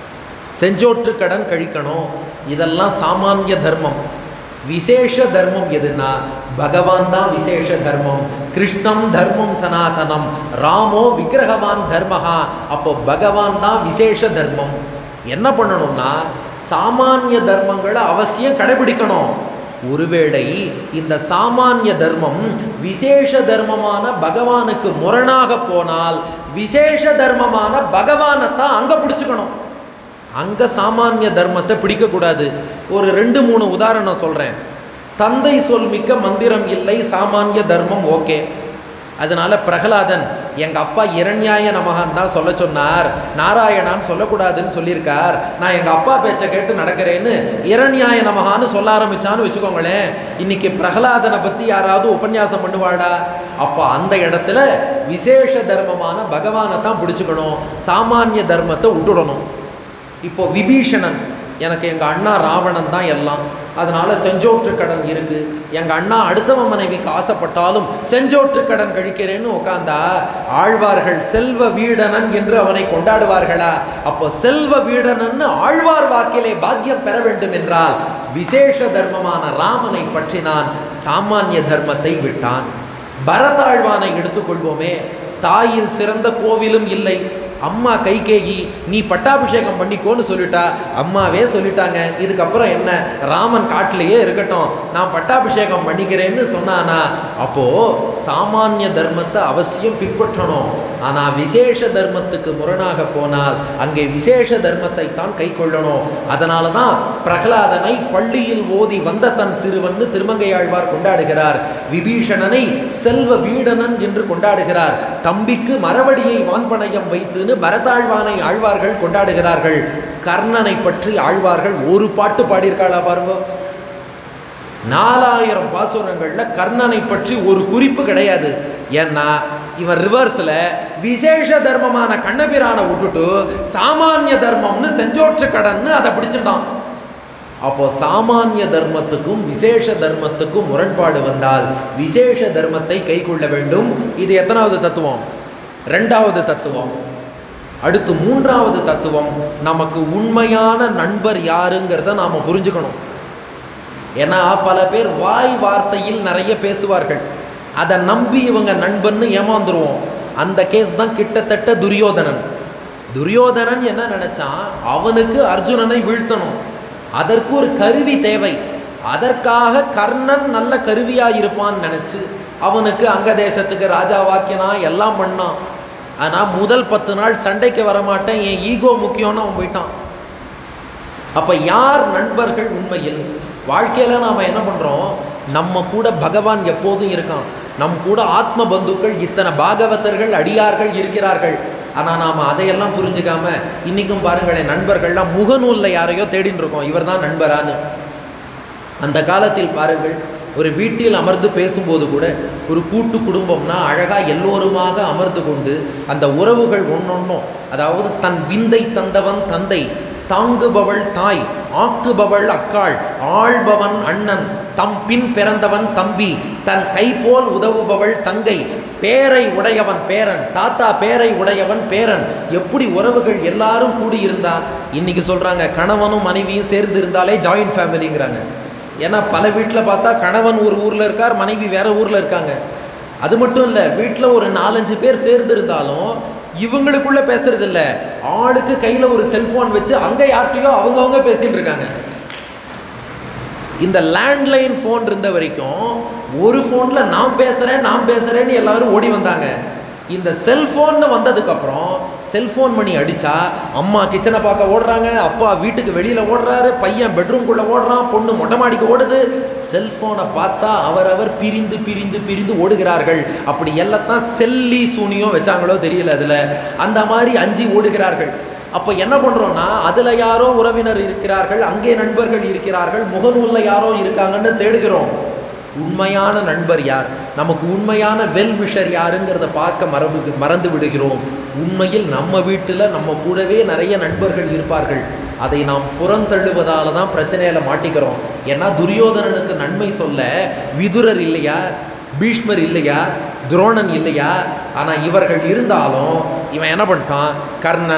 செஞ்சோற்று கடன் கழிக்கணும் இதெல்லாம் சாமானிய தர்மம் விசேஷ தர்மம் எதுனா பகவான் தான் விசேஷ தர்மம் கிருஷ்ணம் தர்மம் சனாதனம் ராமோ விக்கிரகவான் தர்மஹா அப்போ பகவான் தான் விசேஷ தர்மம் என்ன பண்ணணும்னா சாமானிய தர்மங்களை அவசியம் கடைபிடிக்கணும் ஒருவேளை இந்த சாமானிய தர்மம் விசேஷ தர்மமான பகவானுக்கு முரணாக போனால் விசேஷ தர்மமான பகவானைத்தான் அங்கே பிடிச்சுக்கணும் அங்கே சாமானிய தர்மத்தை பிடிக்கக்கூடாது ஒரு ரெண்டு மூணு உதாரணம் சொல்கிறேன் தந்தை சொல் மிக்க மந்திரம் இல்லை சாமானிய தர்மம் ஓகே அதனால பிரகலாதன் எங்கள் அப்பா இரண்யாய நமகான் தான் சொல்ல சொன்னார் நாராயணான்னு சொல்லக்கூடாதுன்னு சொல்லியிருக்கார் நான் எங்கள் அப்பா பேச்சை கேட்டு நடக்கிறேன்னு இரண்யாய நமகான்னு சொல்ல ஆரம்பிச்சான்னு வச்சுக்கோங்களேன் இன்னைக்கு பிரகலாதனை பற்றி யாராவது உபன்யாசம் பண்ணுவாடா அப்போ அந்த இடத்துல விசேஷ தர்மமான பகவானை தான் பிடிச்சுக்கணும் சாமானிய தர்மத்தை விட்டுடணும் இப்போ விபீஷணன் எனக்கு எங்கள் அண்ணா ராவணன் தான் எல்லாம் அதனால செஞ்சோற்று கடன் இருக்கு எங்கள் அண்ணா அடுத்தவன் மனைவிக்கு ஆசைப்பட்டாலும் செஞ்சோற்று கடன் கழிக்கிறேன்னு உட்காந்தா ஆழ்வார்கள் செல்வ வீடனன் என்று அவனை கொண்டாடுவார்களா அப்போ செல்வ வீடனன் ஆழ்வார் வாக்கிலே பாக்கியம் பெற வேண்டும் என்றால் விசேஷ தர்மமான ராமனை பற்றினான் சாமானிய தர்மத்தை விட்டான் பரதாழ்வானை எடுத்துக்கொள்வோமே தாயில் சிறந்த கோவிலும் இல்லை அம்மா கைகேயி நீ பட்டாபிஷேகம் பண்ணிக்கோன்னு சொல்லிட்டா அம்மாவே சொல்லிட்டாங்க இதுக்கப்புறம் என்ன ராமன் காட்டிலேயே இருக்கட்டும் நான் பட்டாபிஷேகம் பண்ணிக்கிறேன்னு சொன்னானா அப்போ சாமானிய தர்மத்தை அவசியம் பின்பற்றணும் ஆனால் விசேஷ தர்மத்துக்கு முரணாக போனால் அங்கே விசேஷ தர்மத்தை தான் கை கொள்ளணும் அதனால தான் பிரகலாதனை பள்ளியில் ஓதி வந்த தன் சிறுவன்னு திருமங்கையாழ்வார் கொண்டாடுகிறார் விபீஷணனை செல்வ வீடனன் என்று கொண்டாடுகிறார் தம்பிக்கு மரவடியை வான்பணயம் வைத்துன்னு பரதாழ்வானை ஆழ்வார்கள் கொண்டாடுகிறார்கள் கர்ணனை பற்றி ஆழ்வார்கள் ஒரு பாட்டு பாடியிருக்காளா பாருங்க நாலாயிரம் பாசுரங்கள்ல கர்ணனை பற்றி ஒரு குறிப்பு கிடையாது ஏன்னா இவன் ரிவர்ஸில் விசேஷ தர்மமான கண்ணபிரானை விட்டுட்டு சாமானிய தர்மம்னு செஞ்சோற்று கடன்னு அதை பிடிச்சிட்டான் அப்போ சாமானிய தர்மத்துக்கும் விசேஷ தர்மத்துக்கும் முரண்பாடு வந்தால் விசேஷ தர்மத்தை கை கொள்ள வேண்டும் இது எத்தனாவது தத்துவம் ரெண்டாவது தத்துவம் அடுத்து மூன்றாவது தத்துவம் நமக்கு உண்மையான நண்பர் யாருங்கிறத நாம் புரிஞ்சுக்கணும் ஏன்னா பல பேர் வாய் வார்த்தையில் நிறைய பேசுவார்கள் அதை நம்பி இவங்க நண்பன்னு ஏமாந்துருவோம் அந்த கேஸ் தான் கிட்டத்தட்ட துரியோதனன் துரியோதனன் என்ன நினைச்சான் அவனுக்கு அர்ஜுனனை வீழ்த்தணும் அதற்கு ஒரு கருவி தேவை அதற்காக கர்ணன் நல்ல கருவியா இருப்பான்னு நினைச்சு அவனுக்கு அங்க தேசத்துக்கு ராஜாவாக்கினா எல்லாம் பண்ணான் ஆனா முதல் பத்து நாள் சண்டைக்கு வரமாட்டேன் என் ஈகோ முக்கியம்னு அவன் போயிட்டான் அப்ப யார் நண்பர்கள் உண்மையில் வாழ்க்கையில நாம என்ன பண்றோம் நம்ம கூட பகவான் எப்போதும் இருக்கான் நம் கூட ஆத்ம பந்துக்கள் இத்தனை பாகவதர்கள் அடியார்கள் இருக்கிறார்கள் ஆனால் நாம் அதையெல்லாம் புரிஞ்சுக்காம இன்றைக்கும் பாருங்களேன் நண்பர்கள்லாம் முகநூலில் யாரையோ தேடின்னு இருக்கோம் இவர் தான் நண்பரான்னு அந்த காலத்தில் பாருங்கள் ஒரு வீட்டில் அமர்ந்து பேசும்போது கூட ஒரு கூட்டு குடும்பம்னா அழகாக எல்லோருமாக அமர்ந்து கொண்டு அந்த உறவுகள் ஒன்றொன்றும் அதாவது தன் விந்தை தந்தவன் தந்தை தாங்குபவள் தாய் ஆக்குபவள் அக்காள் ஆள்பவன் அண்ணன் தம் பின் பிறந்தவன் தம்பி தன் கை போல் உதவுபவள் தங்கை பேரை உடையவன் பேரன் தாத்தா பேரை உடையவன் பேரன் எப்படி உறவுகள் எல்லாரும் கூடியிருந்தா இன்னைக்கு சொல்றாங்க கணவனும் மனைவியும் சேர்ந்து இருந்தாலே ஜாயிண்ட் ஃபேமிலிங்கிறாங்க ஏன்னா பல வீட்டில் பார்த்தா கணவன் ஒரு ஊரில் இருக்கார் மனைவி வேற ஊரில் இருக்காங்க அது மட்டும் இல்லை வீட்டில் ஒரு நாலஞ்சு பேர் சேர்ந்து இருந்தாலும் இவங்களுக்குள்ள பேசுறது இல்ல ஆளுக்கு கையில் ஒரு செல்போன் வச்சு அங்கே யார்கிட்டயோ அவங்கவங்க பேசிட்டு இருக்காங்க இந்த லேண்ட்லைன் ஃபோன் இருந்த வரைக்கும் ஒரு ஃபோனில் நான் பேசுகிறேன் நான் பேசுகிறேன்னு எல்லாரும் ஓடி வந்தாங்க இந்த செல்ஃபோன்னு வந்ததுக்கப்புறம் செல்ஃபோன் மணி அடித்தா அம்மா கிச்சனை பார்க்க ஓடுறாங்க அப்பா வீட்டுக்கு வெளியில் ஓடுறாரு பையன் பெட்ரூம்குள்ளே ஓடுறான் பொண்ணு மொட்டை மாடிக்கு ஓடுது செல்ஃபோனை பார்த்தா அவரவர் பிரிந்து பிரிந்து பிரிந்து ஓடுகிறார்கள் அப்படி எல்லாத்தான் செல்லி சூனியம் வச்சாங்களோ தெரியல அதில் அந்த மாதிரி அஞ்சி ஓடுகிறார்கள் அப்போ என்ன பண்ணுறோன்னா அதில் யாரோ உறவினர் இருக்கிறார்கள் அங்கே நண்பர்கள் இருக்கிறார்கள் முகநூலில் யாரோ இருக்காங்கன்னு தேடுகிறோம் உண்மையான நண்பர் யார் நமக்கு உண்மையான வெல் விஷர் யாருங்கிறத பார்க்க மரபு மறந்து விடுகிறோம் உண்மையில் நம்ம வீட்டில் நம்ம கூடவே நிறைய நண்பர்கள் இருப்பார்கள் அதை நாம் புறந்தள்ளுவதால தான் பிரச்சனையில் மாட்டிக்கிறோம் ஏன்னா துரியோதனனுக்கு நன்மை சொல்ல விதுரர் இல்லையா பீஷ்மர் இல்லையா துரோணன் இல்லையா ஆனால் இவர்கள் இருந்தாலும் இவன் என்ன பண்ணிட்டான் கர்ணன்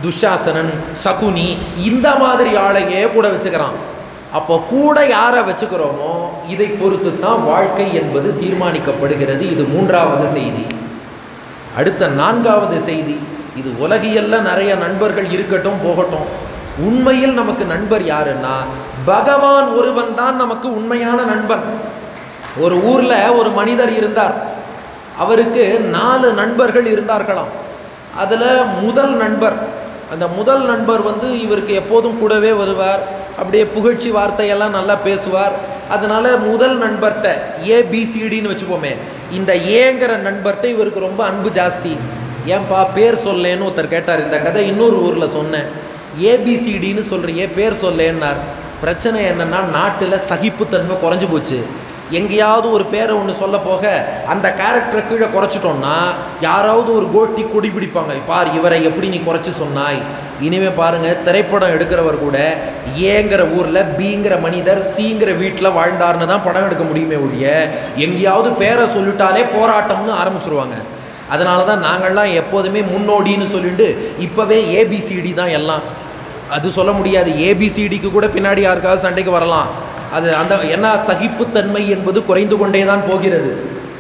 துஷாசனன் சகுனி இந்த மாதிரி ஆளையே கூட வச்சுக்கிறான் அப்போ கூட யாரை வச்சுக்கிறோமோ இதை பொறுத்து தான் வாழ்க்கை என்பது தீர்மானிக்கப்படுகிறது இது மூன்றாவது செய்தி அடுத்த நான்காவது செய்தி இது உலகியல்ல நிறைய நண்பர்கள் இருக்கட்டும் போகட்டும் உண்மையில் நமக்கு நண்பர் யாருன்னா பகவான் ஒருவன் தான் நமக்கு உண்மையான நண்பன் ஒரு ஊர்ல ஒரு மனிதர் இருந்தார் அவருக்கு நாலு நண்பர்கள் இருந்தார்களாம் அதுல முதல் நண்பர் அந்த முதல் நண்பர் வந்து இவருக்கு எப்போதும் கூடவே வருவார் அப்படியே புகழ்ச்சி வார்த்தையெல்லாம் நல்லா பேசுவார் அதனால முதல் நண்பர்கிட்ட ஏபிசிடின்னு வச்சுப்போமே இந்த ஏங்கிற நண்பர்கிட்ட இவருக்கு ரொம்ப அன்பு ஜாஸ்தி ஏன்பா பேர் சொல்லேன்னு ஒருத்தர் கேட்டார் இந்த கதை இன்னொரு ஊரில் சொன்னேன் ஏபிசிடின்னு சொல்கிறியே பேர் சொல்லேன்னார் பிரச்சனை என்னன்னா நாட்டில் சகிப்புத்தன்மை குறைஞ்சு போச்சு எங்கேயாவது ஒரு பேரை ஒன்று சொல்ல போக அந்த கேரக்டரை கீழே குறைச்சிட்டோம்னா யாராவது ஒரு கோட்டி கொடி பிடிப்பாங்க பார் இவரை எப்படி நீ குறைச்சி சொன்னாய் இனிமே பாருங்க திரைப்படம் எடுக்கிறவர் கூட ஏங்கிற ஊரில் பிங்கிற மனிதர் சிங்கிற வீட்டில் வாழ்ந்தார்னு தான் படம் எடுக்க முடியுமே ஒழிய எங்கேயாவது பேரை சொல்லிட்டாலே போராட்டம்னு ஆரம்பிச்சிருவாங்க அதனால தான் நாங்கள்லாம் எப்போதுமே முன்னோடின்னு சொல்லிட்டு இப்போவே ஏபிசிடி தான் எல்லாம் அது சொல்ல முடியாது ஏபிசிடிக்கு கூட பின்னாடி யாருக்காவது சண்டைக்கு வரலாம் அது அந்த என்ன சகிப்புத்தன்மை என்பது குறைந்து கொண்டே தான் போகிறது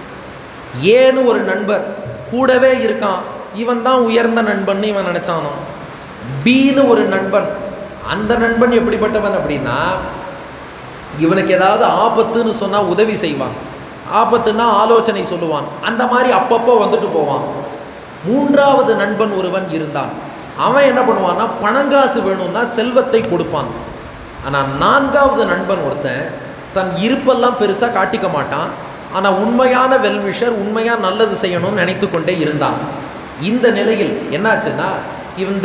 ஏன்னு ஒரு நண்பர் கூடவே இருக்கான் இவன் தான் உயர்ந்த நண்பன் இவன் நினைச்சானோ பீன்னு ஒரு நண்பன் அந்த நண்பன் எப்படிப்பட்டவன் அப்படின்னா இவனுக்கு ஏதாவது ஆபத்துன்னு சொன்னால் உதவி செய்வான் ஆபத்துன்னா ஆலோசனை சொல்லுவான் அந்த மாதிரி அப்பப்போ வந்துட்டு போவான் மூன்றாவது நண்பன் ஒருவன் இருந்தான் அவன் என்ன பண்ணுவான்னா பணங்காசு வேணும்னா செல்வத்தை கொடுப்பான் ஆனால் நான்காவது நண்பன் ஒருத்தன் தன் இருப்பெல்லாம் பெருசாக காட்டிக்க மாட்டான் ஆனால் உண்மையான வெல்விஷர் உண்மையாக நல்லது செய்யணும்னு நினைத்து கொண்டே இருந்தான் இந்த நிலையில் என்னாச்சுன்னா இந்த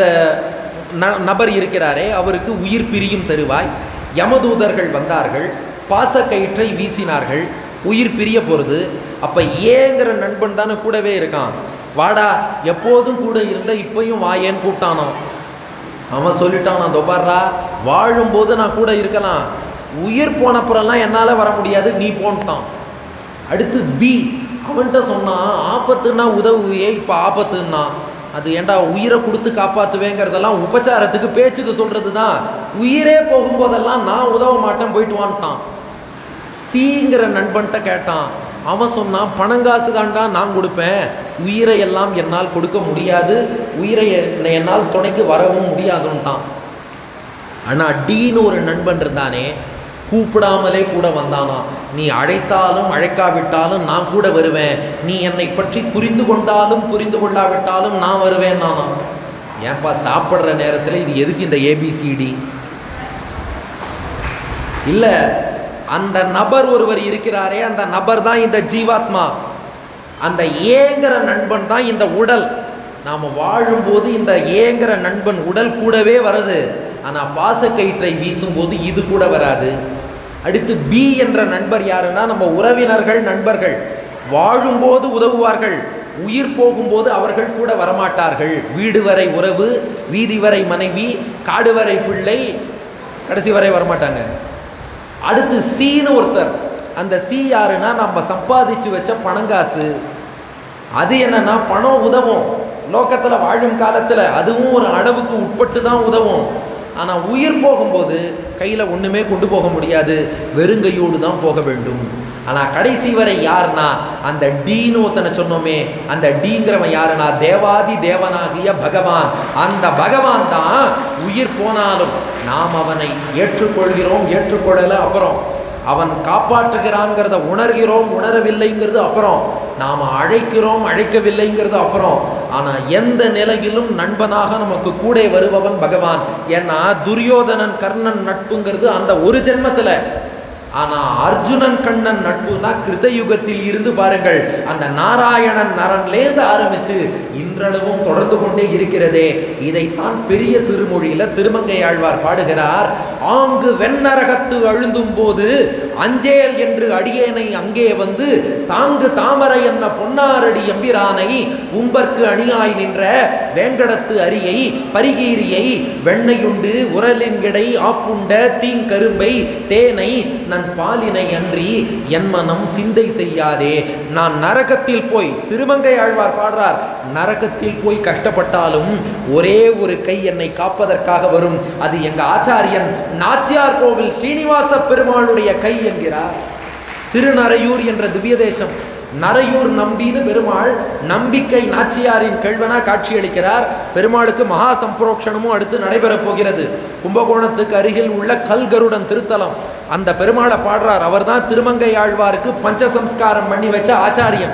ந- நபர் இருக்கிறாரே அவருக்கு உயிர் பிரியும் தருவாய் யமதூதர்கள் வந்தார்கள் பாசக்கயிற்றை வீசினார்கள் உயிர் பிரிய போகிறது அப்போ ஏங்கிற நண்பன் தானே கூடவே இருக்கான் வாடா எப்போதும் கூட இருந்த இப்பயும் வாயேன்னு கூப்பிட்டானோ அவன் சொல்லிட்டான் நான் தொபாரா வாழும்போது நான் கூட இருக்கலாம் உயிர் போனப்புறம்லாம் என்னால் வர முடியாது நீ போன்ட்டான் அடுத்து பி அவன்கிட்ட சொன்னான் ஆபத்துன்னா உதவுவியே இப்போ ஆபத்துன்னா அது ஏன்டா உயிரை கொடுத்து காப்பாற்றுவேங்கிறதெல்லாம் உபச்சாரத்துக்கு பேச்சுக்கு சொல்கிறது தான் உயிரே போகும்போதெல்லாம் நான் உதவ மாட்டேன் போயிட்டு வான்ட்டான் சிங்கிற நண்பன்கிட்ட கேட்டான் அவன் சொன்னான் பணங்காசு தாண்டா நான் கொடுப்பேன் உயிரை எல்லாம் என்னால் கொடுக்க முடியாது உயிரை என்- என்னால் துணைக்கு வரவும் முடியாதுன்ட்டான் ஆனால் டீன்னு ஒரு நண்பன் இருந்தானே கூப்பிடாமலே கூட வந்தானா நீ அழைத்தாலும் அழைக்காவிட்டாலும் நான் கூட வருவேன் நீ என்னை பற்றி புரிந்து கொண்டாலும் புரிந்து கொள்ளாவிட்டாலும் நான் வருவேன் நானா ஏன்பா சாப்பிட்ற நேரத்தில் இது எதுக்கு இந்த ஏபிசிடி இல்லை அந்த நபர் ஒருவர் இருக்கிறாரே அந்த நபர் தான் இந்த ஜீவாத்மா அந்த ஏங்கிற நண்பன் தான் இந்த உடல் நாம் வாழும்போது இந்த ஏங்கிற நண்பன் உடல் கூடவே வருது ஆனால் பாசக்கயிற்றை வீசும்போது இது கூட வராது அடுத்து பி என்ற நண்பர் யாருன்னா நம்ம உறவினர்கள் நண்பர்கள் வாழும்போது உதவுவார்கள் உயிர் போகும்போது அவர்கள் கூட வரமாட்டார்கள் வீடு வரை உறவு வீதி வரை மனைவி காடு வரை பிள்ளை கடைசி வரை வரமாட்டாங்க அடுத்து சீன்னு ஒருத்தர் அந்த சி யாருன்னா நம்ம சம்பாதிச்சு வச்ச பணங்காசு அது என்னன்னா பணம் உதவும் லோக்கத்தில் வாழும் காலத்தில் அதுவும் ஒரு அளவுக்கு உட்பட்டு தான் உதவும் ஆனால் உயிர் போகும்போது கையில் ஒன்றுமே கொண்டு போக முடியாது வெறுங்கையோடு தான் போக வேண்டும் ஆனால் கடைசி வரை யாருன்னா அந்த டீன்னு ஒருத்தனை சொன்னோமே அந்த டீங்கிறவன் யாருன்னா தேவாதி தேவனாகிய பகவான் அந்த பகவான் தான் உயிர் போனாலும் நாம் அவனை ஏற்றுக்கொள்கிறோம் ஏற்றுக்கொள்ளலை அப்புறம் அவன் காப்பாற்றுகிறான்ங்கிறத உணர்கிறோம் உணரவில்லைங்கிறது அப்புறம் நாம் அழைக்கிறோம் அழைக்கவில்லைங்கிறது அப்புறம் ஆனால் எந்த நிலையிலும் நண்பனாக நமக்கு கூட வருபவன் பகவான் ஏன்னா துரியோதனன் கர்ணன் நட்புங்கிறது அந்த ஒரு ஜென்மத்தில் ஆனால் அர்ஜுனன் கண்ணன் நட்புனா கிருதயுகத்தில் இருந்து பாருங்கள் அந்த நாராயணன் நரன்லேருந்து ஆரம்பிச்சு இன்றளவும் தொடர்ந்து கொண்டே இருக்கிறதே இதைத்தான் பெரிய திருமொழியில திருமங்கை ஆழ்வார் பாடுகிறார் ஆங்கு வெண்ணரகத்து அழுந்தும் போது அஞ்சேல் என்று அடியேனை அங்கே வந்து தாங்கு தாமரை என்ன பொன்னாரடி எம்பிரானை உம்பர்க்கு அணியாய் நின்ற வேங்கடத்து அரியை பரிகீரியை வெண்ணையுண்டு உரலின் இடை ஆப்புண்ட தீங்கரும்பை தேனை நன் பாலினை அன்றி என் மனம் சிந்தை செய்யாதே நான் நரகத்தில் போய் திருமங்கை ஆழ்வார் பாடுறார் நரக நரகத்தில் போய் கஷ்டப்பட்டாலும் ஒரே ஒரு கை என்னை காப்பதற்காக வரும் அது எங்க ஆச்சாரியன் நாச்சியார் கோவில் ஸ்ரீனிவாச பெருமாளுடைய கை என்கிறார் திருநரையூர் என்ற திவ்ய தேசம் நரையூர் நம்பின்னு பெருமாள் நம்பிக்கை நாச்சியாரின் கேள்வனா காட்சியளிக்கிறார் பெருமாளுக்கு மகா சம்பரோக்ஷணமும் அடுத்து நடைபெறப் போகிறது கும்பகோணத்துக்கு அருகில் உள்ள கல்கருடன் திருத்தலம் அந்த பெருமாளை பாடுறார் அவர்தான் திருமங்கை ஆழ்வாருக்கு பஞ்சசம்ஸ்காரம் பண்ணி வச்ச ஆச்சாரியன்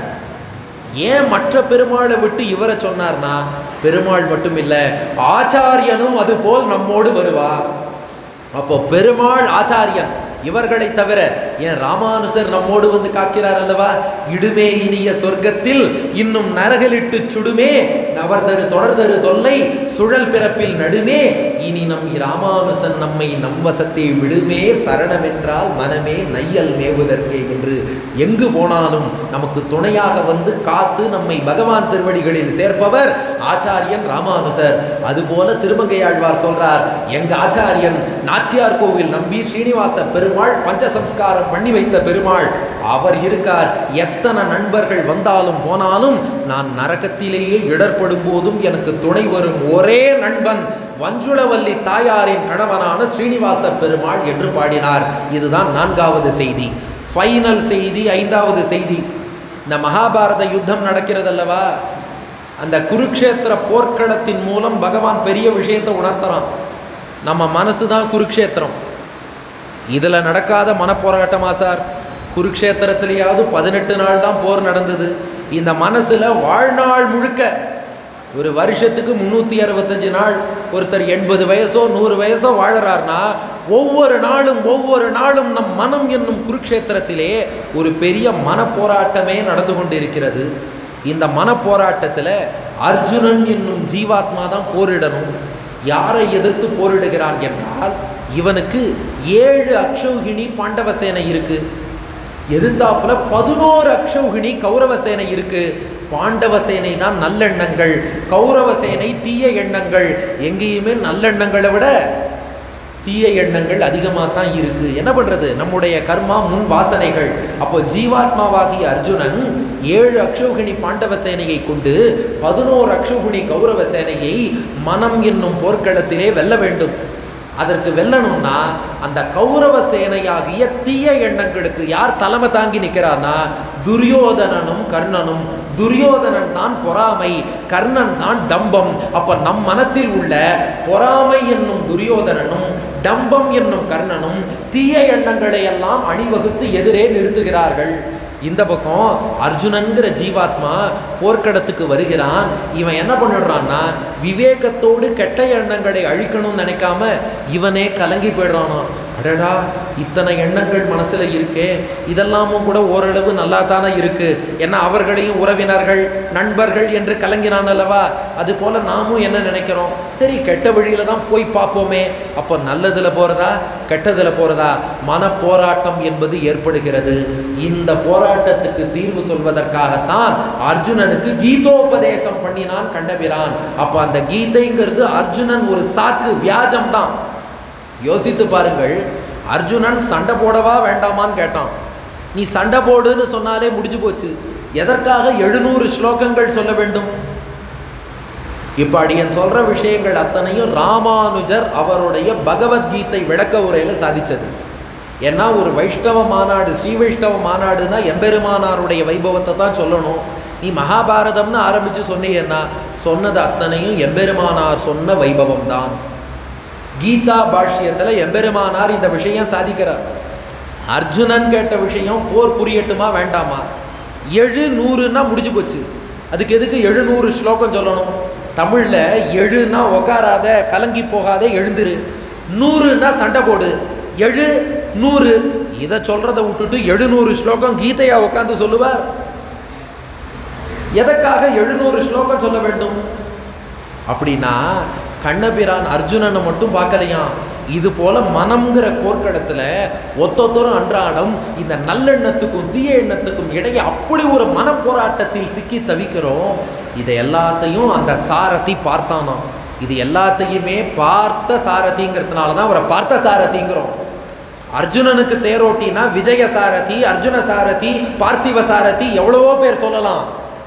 ஏன் மற்ற பெருமாளை விட்டு இவரை சொன்னார்னா பெருமாள் மட்டும் இல்லை ஆச்சாரியனும் அதுபோல் நம்மோடு வருவார் அப்போ பெருமாள் ஆச்சாரியன் இவர்களை தவிர ஏன் ராமானுசர் நம்மோடு வந்து காக்கிறார் அல்லவா இடுமே இனிய சொர்க்கத்தில் இன்னும் நரகலிட்டு சுடுமே நவர்தரு தொடர்தரு தொல்லை சுழல் பிறப்பில் நடுமே இனி நம் ராமானுசன் நம்மை நம்வசத்தை விடுமே சரணமென்றால் மனமே நையல் மேவுதற்கே என்று எங்கு போனாலும் நமக்கு துணையாக வந்து காத்து நம்மை பகவான் திருவடிகளில் சேர்ப்பவர் ஆச்சாரியன் ராமானுசர் அதுபோல திருமங்கையாழ்வார் சொல்றார் எங்க ஆச்சாரியன் நாச்சியார் கோவில் நம்பி ஸ்ரீனிவாச பெருமாள் பஞ்சசம்ஸ்காரம் பண்ணி வைத்த பெருமாள் அவர் இருக்கார் எத்தனை நண்பர்கள் வந்தாலும் போனாலும் நான் நரகத்திலேயே இடர்படும் போதும் எனக்கு துணை வரும் ஒரே நண்பன் வஞ்சுளவல்லி தாயாரின் கணவனான ஸ்ரீனிவாச பெருமாள் என்று பாடினார் இதுதான் நான்காவது செய்தி ஃபைனல் செய்தி ஐந்தாவது செய்தி இந்த மகாபாரத யுத்தம் நடக்கிறதல்லவா அந்த குருக்ஷேத்திர போர்க்களத்தின் மூலம் பகவான் பெரிய விஷயத்தை உணர்த்துறான் நம்ம மனசு தான் குருக்ஷேத்திரம் இதில் நடக்காத மனப்போராட்டமா சார் குருக்ஷேத்திரத்திலேயாவது பதினெட்டு நாள் தான் போர் நடந்தது இந்த மனசில் வாழ்நாள் முழுக்க ஒரு வருஷத்துக்கு முந்நூற்றி அறுபத்தஞ்சு நாள் ஒருத்தர் எண்பது வயசோ நூறு வயசோ வாழறார்னா ஒவ்வொரு நாளும் ஒவ்வொரு நாளும் நம் மனம் என்னும் குருக்ஷேத்திரத்திலே ஒரு பெரிய மனப்போராட்டமே நடந்து கொண்டிருக்கிறது இந்த மனப்போராட்டத்தில் அர்ஜுனன் என்னும் ஜீவாத்மா தான் போரிடணும் யாரை எதிர்த்து போரிடுகிறான் என்றால் இவனுக்கு ஏழு அக்ஷௌகிணி பாண்டவ சேனை இருக்கு எதிர்த்தாப்புல பதினோரு அக்ஷௌகிணி கௌரவ சேனை இருக்கு பாண்டவ சேனை தான் நல்லெண்ணங்கள் கௌரவ சேனை தீய எண்ணங்கள் எங்கேயுமே நல்லெண்ணங்களை விட தீய எண்ணங்கள் அதிகமாக தான் இருக்கு என்ன பண்றது நம்முடைய கர்மா முன் வாசனைகள் அப்போ ஜீவாத்மாவாகிய அர்ஜுனன் ஏழு அக்ஷௌகிணி பாண்டவ சேனையை கொண்டு பதினோரு அக்ஷௌகிணி கௌரவ சேனையை மனம் என்னும் போர்க்களத்திலே வெல்ல வேண்டும் அதற்கு வெல்லணும்னா அந்த கௌரவ சேனையாகிய தீய எண்ணங்களுக்கு யார் தலைமை தாங்கி நிற்கிறார்னா துரியோதனனும் கர்ணனும் துரியோதனன் தான் பொறாமை கர்ணன் தான் டம்பம் அப்ப நம் மனத்தில் உள்ள பொறாமை என்னும் துரியோதனனும் டம்பம் என்னும் கர்ணனும் தீய எண்ணங்களை எல்லாம் அணிவகுத்து எதிரே நிறுத்துகிறார்கள் இந்த பக்கம் அர்ஜுனன்கிற ஜீவாத்மா போர்க்களத்துக்கு வருகிறான் இவன் என்ன பண்ணிடுறான்னா விவேகத்தோடு கெட்ட எண்ணங்களை அழிக்கணும்னு நினைக்காம இவனே கலங்கி போயிடுறானோ அடடா இத்தனை எண்ணங்கள் மனசுல இருக்கே இதெல்லாமும் கூட ஓரளவு நல்லா தானே இருக்கு ஏன்னா அவர்களையும் உறவினர்கள் நண்பர்கள் என்று கலங்கினான் அல்லவா அது போல நாமும் என்ன நினைக்கிறோம் சரி கெட்ட வழியில தான் போய் பார்ப்போமே அப்போ நல்லதுல போறதா கெட்டதுல போறதா மன போராட்டம் என்பது ஏற்படுகிறது இந்த போராட்டத்துக்கு தீர்வு சொல்வதற்காகத்தான் அர்ஜுனனுக்கு கீதோபதேசம் பண்ணினான் கண்டபிரான் அப்போ அந்த கீதைங்கிறது அர்ஜுனன் ஒரு சாக்கு வியாஜம் தான் யோசித்து பாருங்கள் அர்ஜுனன் சண்டை போடவா வேண்டாமான்னு கேட்டான் நீ சண்டை போடுன்னு சொன்னாலே முடிஞ்சு போச்சு எதற்காக எழுநூறு ஸ்லோகங்கள் சொல்ல வேண்டும் இப்போ அடியன் சொல்ற விஷயங்கள் அத்தனையும் ராமானுஜர் அவருடைய பகவத்கீதை விளக்க உரையில சாதிச்சது ஏன்னா ஒரு வைஷ்ணவ மாநாடு ஸ்ரீ வைஷ்ணவ மாநாடுனா எம்பெருமானாருடைய வைபவத்தை தான் சொல்லணும் நீ மகாபாரதம்னு ஆரம்பிச்சு சொன்னீங்கன்னா சொன்னது அத்தனையும் எம்பெருமானார் சொன்ன வைபவம் தான் கீதா பாஷ்யத்தில் எம்பெருமானார் இந்த விஷயம் சாதிக்கிறார் அர்ஜுனன் கேட்ட விஷயம் போர் புரியட்டுமா வேண்டாமா எழு நூறுன்னா முடிஞ்சு போச்சு அதுக்கு எதுக்கு எழுநூறு ஸ்லோகம் சொல்லணும் தமிழில் எழுன்னா உக்காராத கலங்கி போகாத எழுந்துரு நூறுன்னா சண்டை போடு எழு நூறு இதை சொல்றத விட்டுட்டு எழுநூறு ஸ்லோகம் கீதையா உட்காந்து சொல்லுவார் எதற்காக எழுநூறு ஸ்லோகம் சொல்ல வேண்டும் அப்படின்னா கண்ணபிரான் அர்ஜுனனை மட்டும் பார்க்கலையாம் இது போல மனம்ங்கிற போர்க்களத்தில் ஒத்தொத்தரும் அன்றாடம் இந்த நல்லெண்ணத்துக்கும் தீய எண்ணத்துக்கும் இடையே அப்படி ஒரு மனப்போராட்டத்தில் சிக்கி தவிக்கிறோம் இதை எல்லாத்தையும் அந்த சாரதி பார்த்தானாம் இது எல்லாத்தையுமே பார்த்த சாரதிங்கிறதுனால தான் அவரை பார்த்த சாரதிங்கிறோம் அர்ஜுனனுக்கு தேரோட்டினா விஜய சாரதி அர்ஜுன சாரதி பார்த்திவ சாரதி எவ்வளவோ பேர் சொல்லலாம்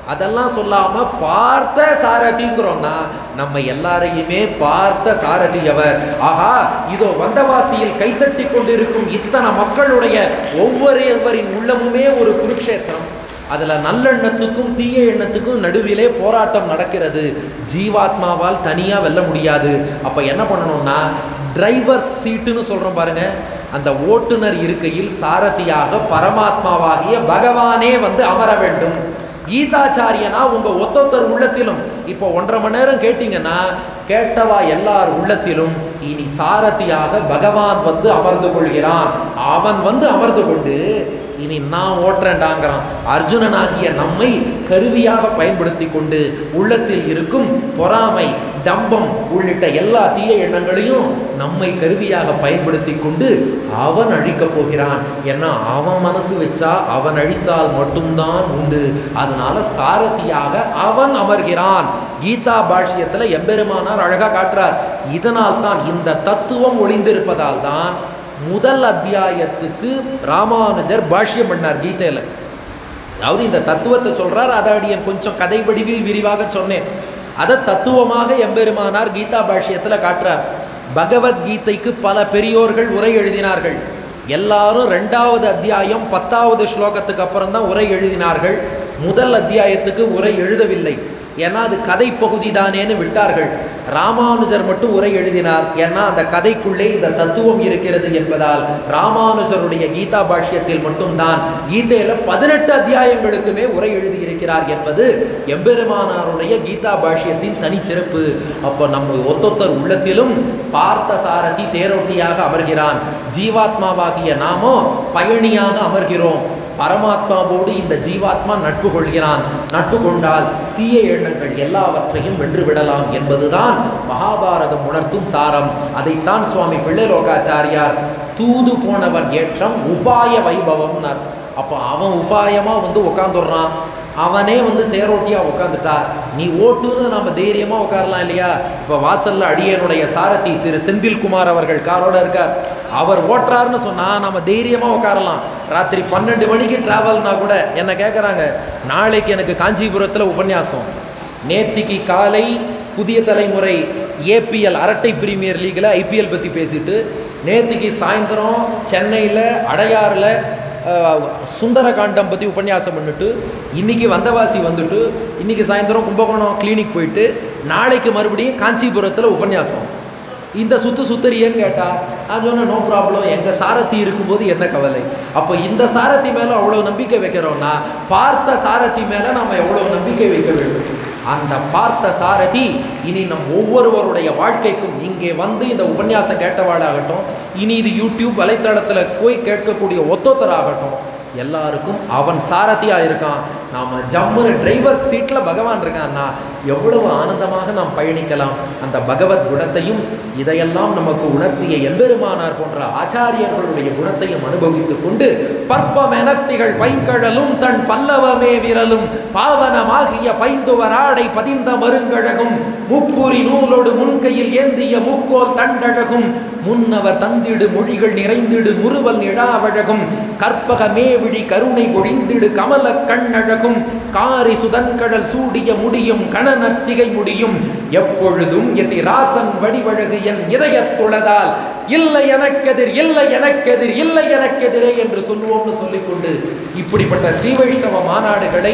அதெல்லாம் சொல்லாம பார்த்த சாரதிங்கிறோம்னா நம்ம எல்லாரையுமே பார்த்த சாரதி அவர் ஆஹா இதோ வந்தவாசியில் கைத்தட்டி கொண்டிருக்கும் இத்தனை மக்களுடைய ஒவ்வொருவரின் உள்ளமுமே ஒரு குருக்ஷேத்திரம் அதில் நல்லெண்ணத்துக்கும் தீய எண்ணத்துக்கும் நடுவிலே போராட்டம் நடக்கிறது ஜீவாத்மாவால் தனியாக வெல்ல முடியாது அப்போ என்ன பண்ணணும்னா டிரைவர் சீட்டுன்னு சொல்கிறோம் பாருங்க அந்த ஓட்டுநர் இருக்கையில் சாரதியாக பரமாத்மாவாகிய பகவானே வந்து அமர வேண்டும் கீதாச்சாரியனா உங்க ஒத்தொத்தர் உள்ளத்திலும் இப்போ ஒன்றரை மணி நேரம் கேட்டீங்கன்னா கேட்டவா எல்லார் உள்ளத்திலும் இனி சாரதியாக பகவான் வந்து அமர்ந்து கொள்கிறான் அவன் வந்து அமர்ந்து கொண்டு இனி நான் ஓட்டுறேன்டாங்கிறான் அர்ஜுனனாகிய நம்மை கருவியாக பயன்படுத்தி கொண்டு உள்ளத்தில் இருக்கும் பொறாமை டம்பம் உள்ளிட்ட எல்லா தீய எண்ணங்களையும் நம்மை கருவியாக பயன்படுத்தி கொண்டு அவன் அழிக்கப் போகிறான் ஏன்னா அவன் மனசு வச்சா அவன் அழித்தால் மட்டும்தான் உண்டு அதனால சாரதியாக அவன் அமர்கிறான் கீதா பாஷ்யத்தில் எம்பெருமானார் அழகா காட்டுறார் இதனால் தான் இந்த தத்துவம் ஒளிந்திருப்பதால் தான் முதல் அத்தியாயத்துக்கு ராமானுஜர் பாஷ்யம் பண்ணார் கீதையில் அதாவது இந்த தத்துவத்தை சொல்றார் அதை அடியன் கொஞ்சம் கதை வடிவில் விரிவாக சொன்னேன் அதை தத்துவமாக எம்பெருமானார் கீதா பாஷ்யத்தில் காட்டுறார் பகவத்கீதைக்கு பல பெரியோர்கள் உரை எழுதினார்கள் எல்லாரும் ரெண்டாவது அத்தியாயம் பத்தாவது ஸ்லோகத்துக்கு அப்புறம் தான் உரை எழுதினார்கள் முதல் அத்தியாயத்துக்கு உரை எழுதவில்லை ஏன்னா அது கதை பகுதி தானேன்னு விட்டார்கள் ராமானுஜர் மட்டும் உரை எழுதினார் ஏன்னா அந்த கதைக்குள்ளே இந்த தத்துவம் இருக்கிறது என்பதால் ராமானுஜருடைய கீதா பாஷ்யத்தில் மட்டும்தான் கீதையில பதினெட்டு அத்தியாயங்களுக்குமே உரை எழுதியிருக்கிறார் என்பது எம்பெருமானாருடைய கீதா பாஷ்யத்தின் தனிச்சிறப்பு அப்போ நம்ம ஒத்தொத்தர் உள்ளத்திலும் பார்த்த சாரதி தேரோட்டியாக அமர்கிறான் ஜீவாத்மாவாகிய நாமோ பயணியாக அமர்கிறோம் பரமாத்மாவோடு இந்த ஜீவாத்மா நட்பு கொள்கிறான் நட்பு கொண்டால் தீய எண்ணங்கள் எல்லாவற்றையும் வென்று விடலாம் என்பதுதான் மகாபாரதம் உணர்த்தும் சாரம் அதைத்தான் சுவாமி பிள்ளைலோகாச்சாரியார் தூது போனவன் ஏற்றம் உபாய வைபவம்னார் அப்போ அவன் உபாயமாக வந்து உட்காந்துடுறான் அவனே வந்து தேரோட்டியாக உட்காந்துட்டா நீ ஓட்டுன்னு நம்ம தைரியமாக உட்காரலாம் இல்லையா இப்போ வாசல்ல அடியனுடைய சாரதி திரு செந்தில்குமார் அவர்கள் காரோட இருக்கார் அவர் ஓட்டுறாருன்னு சொன்னால் நம்ம தைரியமாக உட்காரலாம் ராத்திரி பன்னெண்டு மணிக்கு ட்ராவல்னா கூட என்ன கேட்குறாங்க நாளைக்கு எனக்கு காஞ்சிபுரத்தில் உபன்யாசம் நேத்திக்கு காலை புதிய தலைமுறை ஏபிஎல் அரட்டை பிரீமியர் லீகில் ஐபிஎல் பற்றி பேசிட்டு நேத்திக்கு சாயந்தரம் சென்னையில் அடையாறில் அஹ், சுந்தரகாண்டம் பற்றி உபன்யாசம் பண்ணிட்டு இன்னைக்கு வந்தவாசி வந்துட்டு இன்னைக்கு சாயந்தரம் கும்பகோணம் கிளினிக் போயிட்டு நாளைக்கு மறுபடியும் காஞ்சிபுரத்தில் உபன்யாசம் இந்த சுத்து சுத்தரியன்னு கேட்டா நான் சொன்னேன் நோ ப்ராப்ளம் எங்கள் சாரதி இருக்கும்போது என்ன கவலை அப்போ இந்த சாரதி மேலே அவ்வளோ நம்பிக்கை வைக்கிறோம்னா பார்த்த சாரதி மேலே நாம் எவ்வளோ நம்பிக்கை வைக்க வேண்டும் அந்த பார்த்த சாரதி இனி நம் ஒவ்வொருவருடைய வாழ்க்கைக்கும் இங்கே வந்து இந்த உபன்யாசம் கேட்டவாளாகட்டும் இனி இது யூடியூப் வலைத்தளத்தில் போய் கேட்கக்கூடிய ஒத்தொத்தராகட்டும் எல்லாருக்கும் அவன் சாரதியாக இருக்கான் நாம் ஜம்முன்னு டிரைவர் சீட்டில் பகவான் இருக்கான்னா எவ்வளவு ஆனந்தமாக நாம் பயணிக்கலாம் அந்த பகவத் குணத்தையும் இதையெல்லாம் நமக்கு உணர்த்திய எம்பெருமானார் போன்ற ஆச்சாரியர்களுடைய குணத்தையும் அனுபவித்துக் கொண்டு பற்பமெனத்திகள் பைங்கழலும் தன் பல்லவமே விரலும் பாவனமாகிய பைந்துவராடை பதிந்த மருங்கழகும் முப்புரி நூலோடு முன்கையில் ஏந்திய முக்கோல் தண்டழகும் முன்னவர் தந்திடு மொழிகள் நிறைந்திடு முறுவல் நிழாவழகும் கற்பக மேவிழி கருணை பொழிந்திடு கமல கண்ணழகும் காரி சுதன்கடல் சூடிய முடியும் கணநர்ச்சிகை முடியும் எப்பொழுதும் எதிராசன் வடிவழகு என் இதயத்துளதால் இல்லை எனக்கெதிர் இல்லை எனக்கெதிர் இல்லை எனக்கெதிரே என்று சொல்லுவோம்னு சொல்லிக்கொண்டு இப்படிப்பட்ட ஸ்ரீ வைஷ்ணவ மாநாடுகளை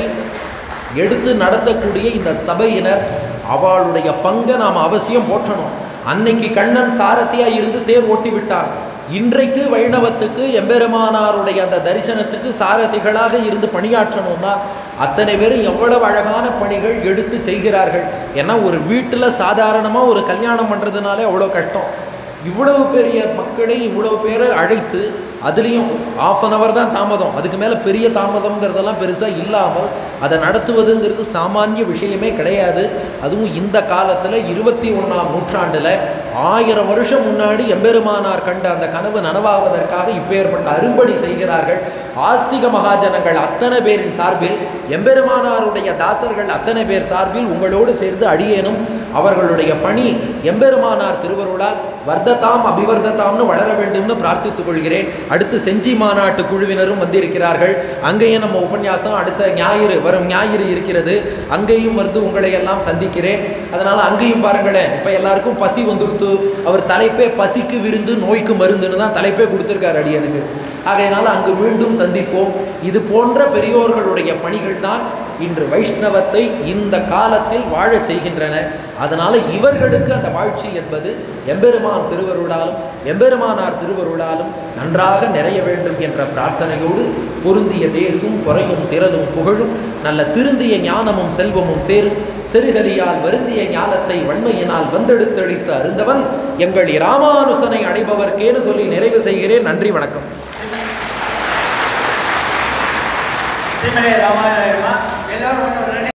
எடுத்து நடத்தக்கூடிய இந்த சபையினர் அவளுடைய பங்கை நாம் அவசியம் போற்றணும் அன்னைக்கு கண்ணன் சாரதியா இருந்து தேர் ஓட்டி விட்டான் இன்றைக்கு வைணவத்துக்கு எம்பெருமானாருடைய அந்த தரிசனத்துக்கு சாரதிகளாக இருந்து பணியாற்றணும்னா அத்தனை பேரும் எவ்வளவு அழகான பணிகள் எடுத்து செய்கிறார்கள் ஏன்னா ஒரு வீட்டில் சாதாரணமாக ஒரு கல்யாணம் பண்ணுறதுனாலே அவ்வளோ கஷ்டம் இவ்வளவு பெரிய மக்களை இவ்வளவு பேரை அழைத்து அதுலேயும் ஆஃப் அன் ஹவர் தான் தாமதம் அதுக்கு மேலே பெரிய தாமதம்ங்கிறதெல்லாம் பெருசாக இல்லாமல் அதை நடத்துவதுங்கிறது சாமானிய விஷயமே கிடையாது அதுவும் இந்த காலத்தில் இருபத்தி ஒன்றாம் நூற்றாண்டில் ஆயிரம் வருஷம் முன்னாடி எம்பெருமானார் கண்ட அந்த கனவு நனவாவதற்காக இப்பேற்பட்ட அரும்படி செய்கிறார்கள் ஆஸ்திக மகாஜனங்கள் அத்தனை பேரின் சார்பில் எம்பெருமானாருடைய தாசர்கள் அத்தனை பேர் சார்பில் உங்களோடு சேர்ந்து அடியேனும் அவர்களுடைய பணி எம்பெருமானார் திருவருளால் வர்த்ததாம் அபிவர்த்ததாம்னு வளர வேண்டும்னு பிரார்த்தித்துக் கொள்கிறேன் அடுத்து செஞ்சி மாநாட்டு குழுவினரும் வந்திருக்கிறார்கள் அங்கேயும் நம்ம உபன்யாசம் அடுத்த ஞாயிறு வரும் ஞாயிறு இருக்கிறது அங்கேயும் வந்து உங்களை எல்லாம் சந்திக்கிறேன் அதனால் அங்கேயும் பாருங்களேன் இப்போ எல்லாருக்கும் பசி வந்துருத்து அவர் தலைப்பே பசிக்கு விருந்து நோய்க்கு மருந்துன்னு தான் தலைப்பே கொடுத்துருக்காரு அடியனுக்கு ஆகையினால அங்கு மீண்டும் சந்திப்போம் இது போன்ற பெரியோர்களுடைய பணிகள் தான் இன்று வைஷ்ணவத்தை இந்த காலத்தில் வாழச் செய்கின்றன அதனால இவர்களுக்கு அந்த வாழ்ச்சி என்பது எம்பெருமான் திருவருளாலும் எம்பெருமானார் திருவருளாலும் நன்றாக நிறைய வேண்டும் என்ற பிரார்த்தனையோடு பொருந்திய தேசும் பொறையும் திறலும் புகழும் நல்ல திருந்திய ஞானமும் செல்வமும் சேரும் செருகலியால் வருந்திய ஞானத்தை வன்மையினால் வந்தெடுத்தளித்த அருந்தவன் எங்கள் இராமானுசனை அடைபவர்க்கேன்னு சொல்லி நிறைவு செய்கிறேன் நன்றி வணக்கம் ஸ்ரீமதி ராமாயணமா எல்லாரும்